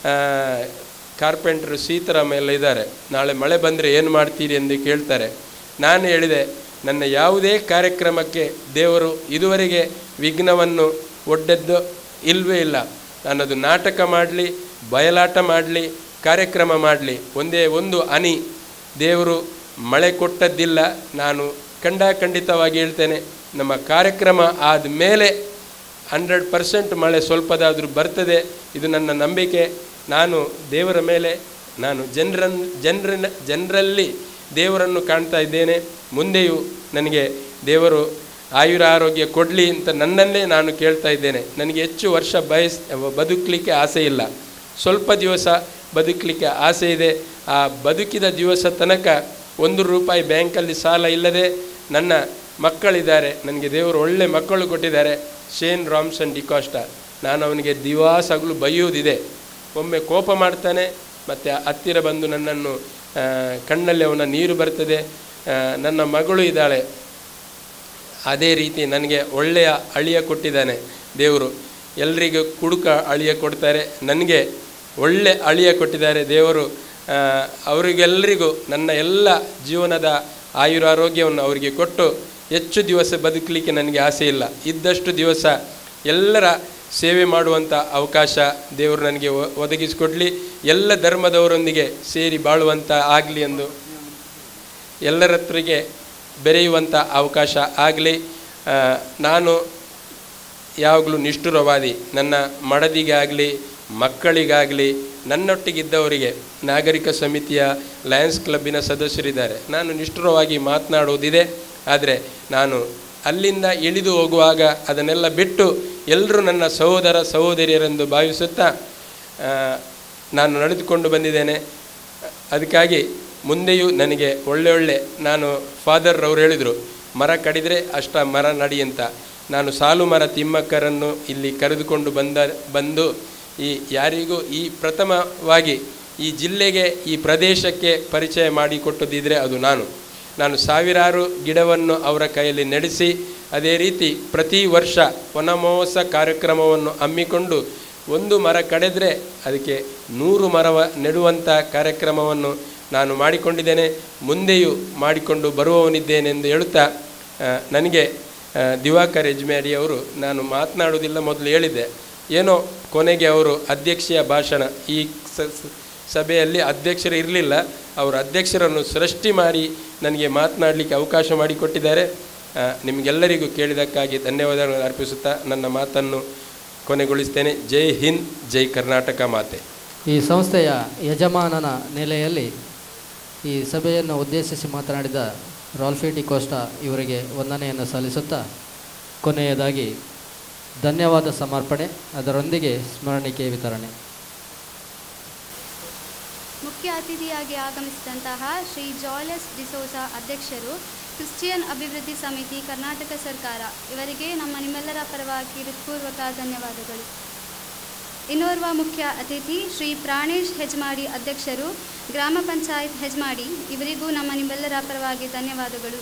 ಕಾರ್ಪೆಂಟ್ರು ಸೀತಾರಾಮ ಎಲ್ಲ ಇದ್ದಾರೆ ನಾಳೆ ಮಳೆ ಬಂದರೆ ಏನು ಮಾಡ್ತೀರಿ ಎಂದು ಕೇಳ್ತಾರೆ ನಾನು ಹೇಳಿದೆ ನನ್ನ ಯಾವುದೇ ಕಾರ್ಯಕ್ರಮಕ್ಕೆ ದೇವರು ಇದುವರೆಗೆ ವಿಘ್ನವನ್ನು ಒಡ್ಡದ್ದು ಇಲ್ಲವೇ ಇಲ್ಲ ನನ್ನದು ನಾಟಕ ಮಾಡಲಿ ಬಯಲಾಟ ಮಾಡಲಿ ಕಾರ್ಯಕ್ರಮ ಮಾಡಲಿ ಒಂದೇ ಒಂದು ಹನಿ ದೇವರು ಮಳೆ ಕೊಟ್ಟದ್ದಿಲ್ಲ ನಾನು ಖಂಡಾಖಂಡಿತವಾಗಿ ಹೇಳ್ತೇನೆ ನಮ್ಮ ಕಾರ್ಯಕ್ರಮ ಆದಮೇಲೆ ಹಂಡ್ರೆಡ್ ಪರ್ಸೆಂಟ್ ಮಳೆ ಸ್ವಲ್ಪದಾದರೂ ಬರ್ತದೆ ಇದು ನನ್ನ ನಂಬಿಕೆ ನಾನು ದೇವರ ಮೇಲೆ ನಾನು ಜನರನ್ ಜನರನ್ನ ಜನರಲ್ಲಿ ದೇವರನ್ನು ಕಾಣ್ತಾ ಇದ್ದೇನೆ ಮುಂದೆಯೂ ನನಗೆ ದೇವರು ಆಯುರ ಆರೋಗ್ಯ ಕೊಡಲಿ ಅಂತ ನನ್ನನ್ನೇ ನಾನು ಕೇಳ್ತಾ ಇದ್ದೇನೆ ನನಗೆ ಹೆಚ್ಚು ವರ್ಷ ಬಯಸ್ ಬದುಕಲಿಕ್ಕೆ ಆಸೆ ಇಲ್ಲ ಸ್ವಲ್ಪ ದಿವಸ ಬದುಕಲಿಕ್ಕೆ ಆಸೆ ಇದೆ ಆ ಬದುಕಿದ ದಿವಸ ತನಕ ಒಂದು ರೂಪಾಯಿ ಬ್ಯಾಂಕಲ್ಲಿ ಸಾಲ ಇಲ್ಲದೆ ನನ್ನ ಮಕ್ಕಳಿದ್ದಾರೆ ನನಗೆ ದೇವರು ಒಳ್ಳೆ ಮಕ್ಕಳು ಕೊಟ್ಟಿದ್ದಾರೆ ಶೇನ್ ರಾಮ್ಸನ್ ಡಿಕಾಸ್ಟ ನಾನು ಅವನಿಗೆ ದಿವಾಸಗಳು ಬೈಯುವುದಿದೆ ಒಮ್ಮೆ ಕೋಪ ಮಾಡ್ತಾನೆ ಮತ್ತು ಹತ್ತಿರ ಬಂದು ನನ್ನನ್ನು ಆ, ಕಣ್ಣಲ್ಲಿ ಅವನ ನೀರು ಬರ್ತದೆ ಆ, ನನ್ನ ಮಗಳು ಇದ್ದಾಳೆ ಅದೇ ರೀತಿ ನನಗೆ ಒಳ್ಳೆಯ ಅಳಿಯ ಕೊಟ್ಟಿದ್ದಾನೆ ದೇವರು ಎಲ್ರಿಗೂ ಕುಡುಕ ಅಳಿಯ ಕೊಡ್ತಾರೆ ನನಗೆ ಒಳ್ಳೆ ಅಳಿಯ ಕೊಟ್ಟಿದ್ದಾರೆ ದೇವರು ಆ, ಅವರಿಗೆಲ್ಲರಿಗೂ ನನ್ನ ಎಲ್ಲ ಜೀವನದ ಆಯುರಾರೋಗ್ಯವನ್ನು ಅವರಿಗೆ ಕೊಟ್ಟು ಹೆಚ್ಚು ದಿವಸ ಬದುಕಲಿಕ್ಕೆ ನನಗೆ ಆಸೆ ಇಲ್ಲ ಇದ್ದಷ್ಟು ದಿವಸ ಎಲ್ಲರ ಸೇವೆ ಮಾಡುವಂಥ ಅವಕಾಶ ದೇವರು ನನಗೆ ಒ- ಒದಗಿಸಿಕೊಡಲಿ ಎಲ್ಲ ಧರ್ಮದವರೊಂದಿಗೆ ಸೇರಿ ಬಾಳುವಂಥ ಆಗಲಿ ಎಂದು ಎಲ್ಲರ ಹತ್ರಿಗೆ ಬೆರೆಯುವಂಥ ಅವಕಾಶ ಆಗಲಿ ನಾನು ಯಾವಾಗಲೂ ನಿಷ್ಠುರವಾದಿ ನನ್ನ ಮಡದಿಗಾಗಲಿ ಮಕ್ಕಳಿಗಾಗಲಿ ನನ್ನೊಟ್ಟಿಗಿದ್ದವರಿಗೆ ನಾಗರಿಕ ಸಮಿತಿಯ ಲಯನ್ಸ್ ಕ್ಲಬ್ಬಿನ ಸದಸ್ಯರಿದ್ದಾರೆ ನಾನು ನಿಷ್ಠುರವಾಗಿ ಮಾತನಾಡುವುದಿದೆ ಆದರೆ ನಾನು ಅಲ್ಲಿಂದ ಇಳಿದು ಹೋಗುವಾಗ ಅದನ್ನೆಲ್ಲ ಬಿಟ್ಟು ಎಲ್ಲರೂ ನನ್ನ ಸಹೋದರ ಸಹೋದರಿಯರೆಂದು ಭಾವಿಸುತ್ತಾ ಆ, ನಾನು ನಡೆದುಕೊಂಡು ಬಂದಿದ್ದೇನೆ ಅದಕ್ಕಾಗಿ ಮುಂದೆಯೂ ನನಗೆ ಒಳ್ಳೆ ಒಳ್ಳೆ ನಾನು ಫಾದರ್ ಅವರು ಹೇಳಿದರು ಮರ ಕಡಿದರೆ ಅಷ್ಟ ಮರ ನಡಿ ಅಂತ ನಾನು ಸಾಲು ಮರ ತಿಮ್ಮಕ್ಕರನ್ನು ಇಲ್ಲಿ ಕರೆದುಕೊಂಡು ಬಂದ ಬಂದು ಈ ಯಾರಿಗೂ ಈ ಪ್ರಥಮವಾಗಿ ಈ ಜಿಲ್ಲೆಗೆ ಈ ಪ್ರದೇಶಕ್ಕೆ ಪರಿಚಯ ಮಾಡಿಕೊಟ್ಟದಿದ್ದರೆ ಅದು ನಾನು ನಾನು ಸಾವಿರಾರು ಗಿಡವನ್ನು ಅವರ ಕೈಯಲ್ಲಿ ನಡೆಸಿ ಅದೇ ರೀತಿ ಪ್ರತಿ ವರ್ಷ ವನಮಹೋತ್ಸ ಕಾರ್ಯಕ್ರಮವನ್ನು ಹಮ್ಮಿಕೊಂಡು ಒಂದು ಮರ ಕಡಿದ್ರೆ ಅದಕ್ಕೆ ನೂರು ಮರವ ನೆಡುವಂಥ ಕಾರ್ಯಕ್ರಮವನ್ನು ನಾನು ಮಾಡಿಕೊಂಡಿದ್ದೇನೆ ಮುಂದೆಯೂ ಮಾಡಿಕೊಂಡು ಬರುವವನಿದ್ದೇನೆಂದು ಹೇಳುತ್ತಾ ಆ, ನನಗೆ ಆ, ದಿವಾಕರ್ ಯಜ್ಮೇಡಿ ಅವರು ನಾನು ಮಾತನಾಡುವುದಿಲ್ಲ ಮೊದಲು ಹೇಳಿದ್ದೆ ಏನೋ ಕೊನೆಗೆ ಅವರು ಅಧ್ಯಕ್ಷೀಯ ಭಾಷಣ ಈ ಸ- ಸ- ಸಭೆಯಲ್ಲಿ ಅಧ್ಯಕ್ಷರು ಇರಲಿಲ್ಲ ಅವರು ಅಧ್ಯಕ್ಷರನ್ನು ಸೃಷ್ಟಿ ಮಾಡಿ ನನಗೆ ಮಾತನಾಡಲಿಕ್ಕೆ ಅವಕಾಶ ಮಾಡಿಕೊಟ್ಟಿದ್ದಾರೆ ಆ, ನಿಮಗೆಲ್ಲರಿಗೂ ಕೇಳಿದ್ದಕ್ಕಾಗಿ ಧನ್ಯವಾದಗಳನ್ನು ಅರ್ಪಿಸುತ್ತಾ ನನ್ನ ಮಾತನ್ನು ಕೊನೆಗೊಳಿಸ್ತೇನೆ ಜೈ ಹಿಂದ್ ಜೈ ಕರ್ನಾಟಕ ಮಾತೆ ಈ ಸಂಸ್ಥೆಯ ಯಜಮಾನನ ನೆಲೆಯಲ್ಲಿ ಈ ಸಭೆಯನ್ನು ಉದ್ದೇಶಿಸಿ ಮಾತನಾಡಿದ ರಾಲ್ಫಿ ಡಿಕೋಸ್ಟಾ ಇವರಿಗೆ ವಂದನೆಯನ್ನು ಸಲ್ಲಿಸುತ್ತಾ ಕೊನೆಯದಾಗಿ ಧನ್ಯವಾದ ಸಮರ್ಪಣೆ ಅದರೊಂದಿಗೆ ಸ್ಮರಣಿಕೆ ವಿತರಣೆ ಮುಖ್ಯ ಅತಿಥಿಯಾಗಿ ಆಗಮಿಸಿದಂತಹ ಶ್ರೀ ಜಾಯ್ಲೆಸ್ ಡಿಸೋಸಾ ಅಧ್ಯಕ್ಷರು ಕ್ರಿಶ್ಚಿಯನ್ ಅಭಿವೃದ್ಧಿ ಸಮಿತಿ ಕರ್ನಾಟಕ ಸರ್ಕಾರ ಇವರಿಗೆ ನಮ್ಮ ನಿಮ್ಮೆಲ್ಲರ ಪರವಾಗಿ ಹೃತ್ಪೂರ್ವಕ ಧನ್ಯವಾದಗಳು ಇನ್ನೋರ್ವ ಮುಖ್ಯ ಅತಿಥಿ ಶ್ರೀ ಪ್ರಾಣೇಶ್ ಹೆಜ್ಮಾಡಿ ಅಧ್ಯಕ್ಷರು ಗ್ರಾಮ ಪಂಚಾಯತ್ ಹೆಜ್ಮಾಡಿ ಇವರಿಗೂ ನಮ್ಮ ನಿಮ್ಮೆಲ್ಲರ ಪರವಾಗಿ ಧನ್ಯವಾದಗಳು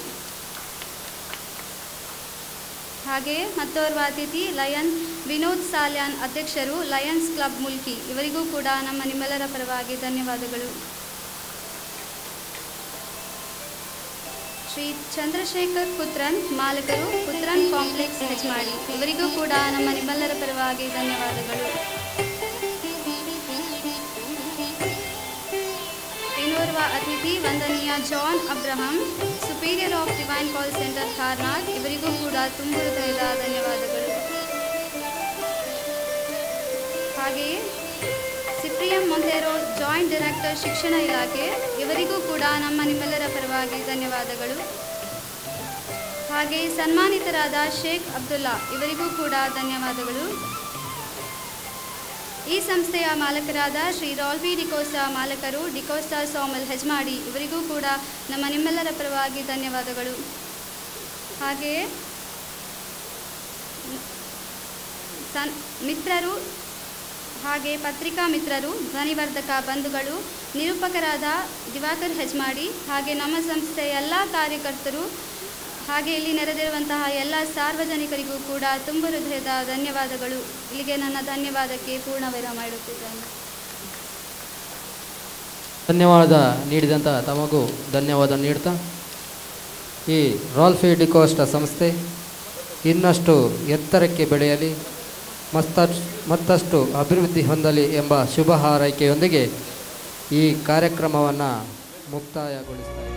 ಹಾಗೆಯೇ ಮತ್ತೋರ್ವ ಅತಿಥಿ ಲಯನ್ ವಿನೋದ್ ಸಾಲ್ಯಾನ್ ಅಧ್ಯಕ್ಷರು ಲಯನ್ಸ್ ಕ್ಲಬ್ ಮುಲ್ಕಿ ಇವರಿಗೂ ಕೂಡ ನಮ್ಮ ನಿಮ್ಮೆಲ್ಲರ ಪರವಾಗಿ ಧನ್ಯವಾದಗಳು ಶ್ರೀ ಚಂದ್ರಶೇಖರ್ ಪುತ್ರನ್ ಮಾಲಕರು ಪುತ್ರನ್ ಕಾಂಪ್ಲೆಕ್ಸ್ ಹೆಜ್ಮಾಡಿ ಇವರಿಗೂ ಕೂಡ ನಮ್ಮ ನಿಮ್ಮೆಲ್ಲರ ಪರವಾಗಿ ಧನ್ಯವಾದಗಳು ಇನ್ನೋರ್ವ ಅತಿಥಿ ವಂದನೀಯ John Abraham superior of divine call centre Karnad ಇವರಿಗೂ ಕೂಡ ತುಂಬು ಹೃದಯದ ಧನ್ಯವಾದಗಳು ಹಾಗೆಯೇ ಸಿಪ್ರಿಯಂ ಮೊಂತೇರೋ ಜಾಯಿಂಟ್ ಡೈರೆಕ್ಟರ್ ಶಿಕ್ಷಣ ಇಲಾಖೆ ಇವರಿಗೂ ಕೂಡ ನಮ್ಮ ನಿಮ್ಮೆಲ್ಲರ ಪರವಾಗಿ ಧನ್ಯವಾದಗಳು ಹಾಗೆ ಸನ್ಮಾನಿತರಾದ ಶೇಖ್ ಅಬ್ದುಲ್ಲಾ ಇವರಿಗೂ ಕೂಡ ಧನ್ಯವಾದಗಳು ಈ ಸಂಸ್ಥೆಯ ಮಾಲಕರಾದ ಶ್ರೀ ರಾಲ್ವಿ ಡಿಕೋಸ್ಟಾ ಮಾಲಕರು ಡಿಕೋಸ್ಟಾ ಸೋಮಲ್ ಹೆಜ್ಮಾಡಿ ಇವರಿಗೂ ಕೂಡ ನಮ್ಮ ನಿಮ್ಮೆಲ್ಲರ ಪರವಾಗಿ ಧನ್ಯವಾದಗಳು ಹಾಗೆಯೇ ಸನ್ ಮಿತ್ರರು ಹಾಗೆ ಪತ್ರಿಕಾ ಮಿತ್ರರು ಧ್ವನಿವರ್ಧಕ ಬಂಧುಗಳು ನಿರೂಪಕರಾದ ದಿವಾಕರ್ ಹೆಜ್ಮಾಡಿ ಹಾಗೆ ನಮ್ಮ ಸಂಸ್ಥೆಯ ಎಲ್ಲ ಕಾರ್ಯಕರ್ತರು ಹಾಗೆ ಇಲ್ಲಿ ನೆರೆದಿರುವಂತಹ ಎಲ್ಲ ಸಾರ್ವಜನಿಕರಿಗೂ ಕೂಡ ತುಂಬ ಹೃದಯದ ಧನ್ಯವಾದಗಳು ಇಲ್ಲಿಗೆ ನನ್ನ ಧನ್ಯವಾದಕ್ಕೆ ಪೂರ್ಣ ವಿರಾಮ ಇಡುತ್ತಿದ್ದೇನೆ ಧನ್ಯವಾದ ನೀಡಿದಂಥ ತಮಗೂ ಧನ್ಯವಾದ ನೀಡ್ತಾ ಈ ರಾಲ್ಫಿ ಡಿಕೋಸ್ಟ ಸಂಸ್ಥೆ ಇನ್ನಷ್ಟು ಎತ್ತರಕ್ಕೆ ಬೆಳೆಯಲಿ ಮತ್ತಷ್ಟು ಮತ್ತಷ್ಟು ಅಭಿವೃದ್ಧಿ ಹೊಂದಲಿ ಎಂಬ ಶುಭ ಹಾರೈಕೆಯೊಂದಿಗೆ ಈ ಕಾರ್ಯಕ್ರಮವನ್ನು ಮುಕ್ತಾಯಗೊಳಿಸ್ತಾ ಇದ್ದೇನೆ.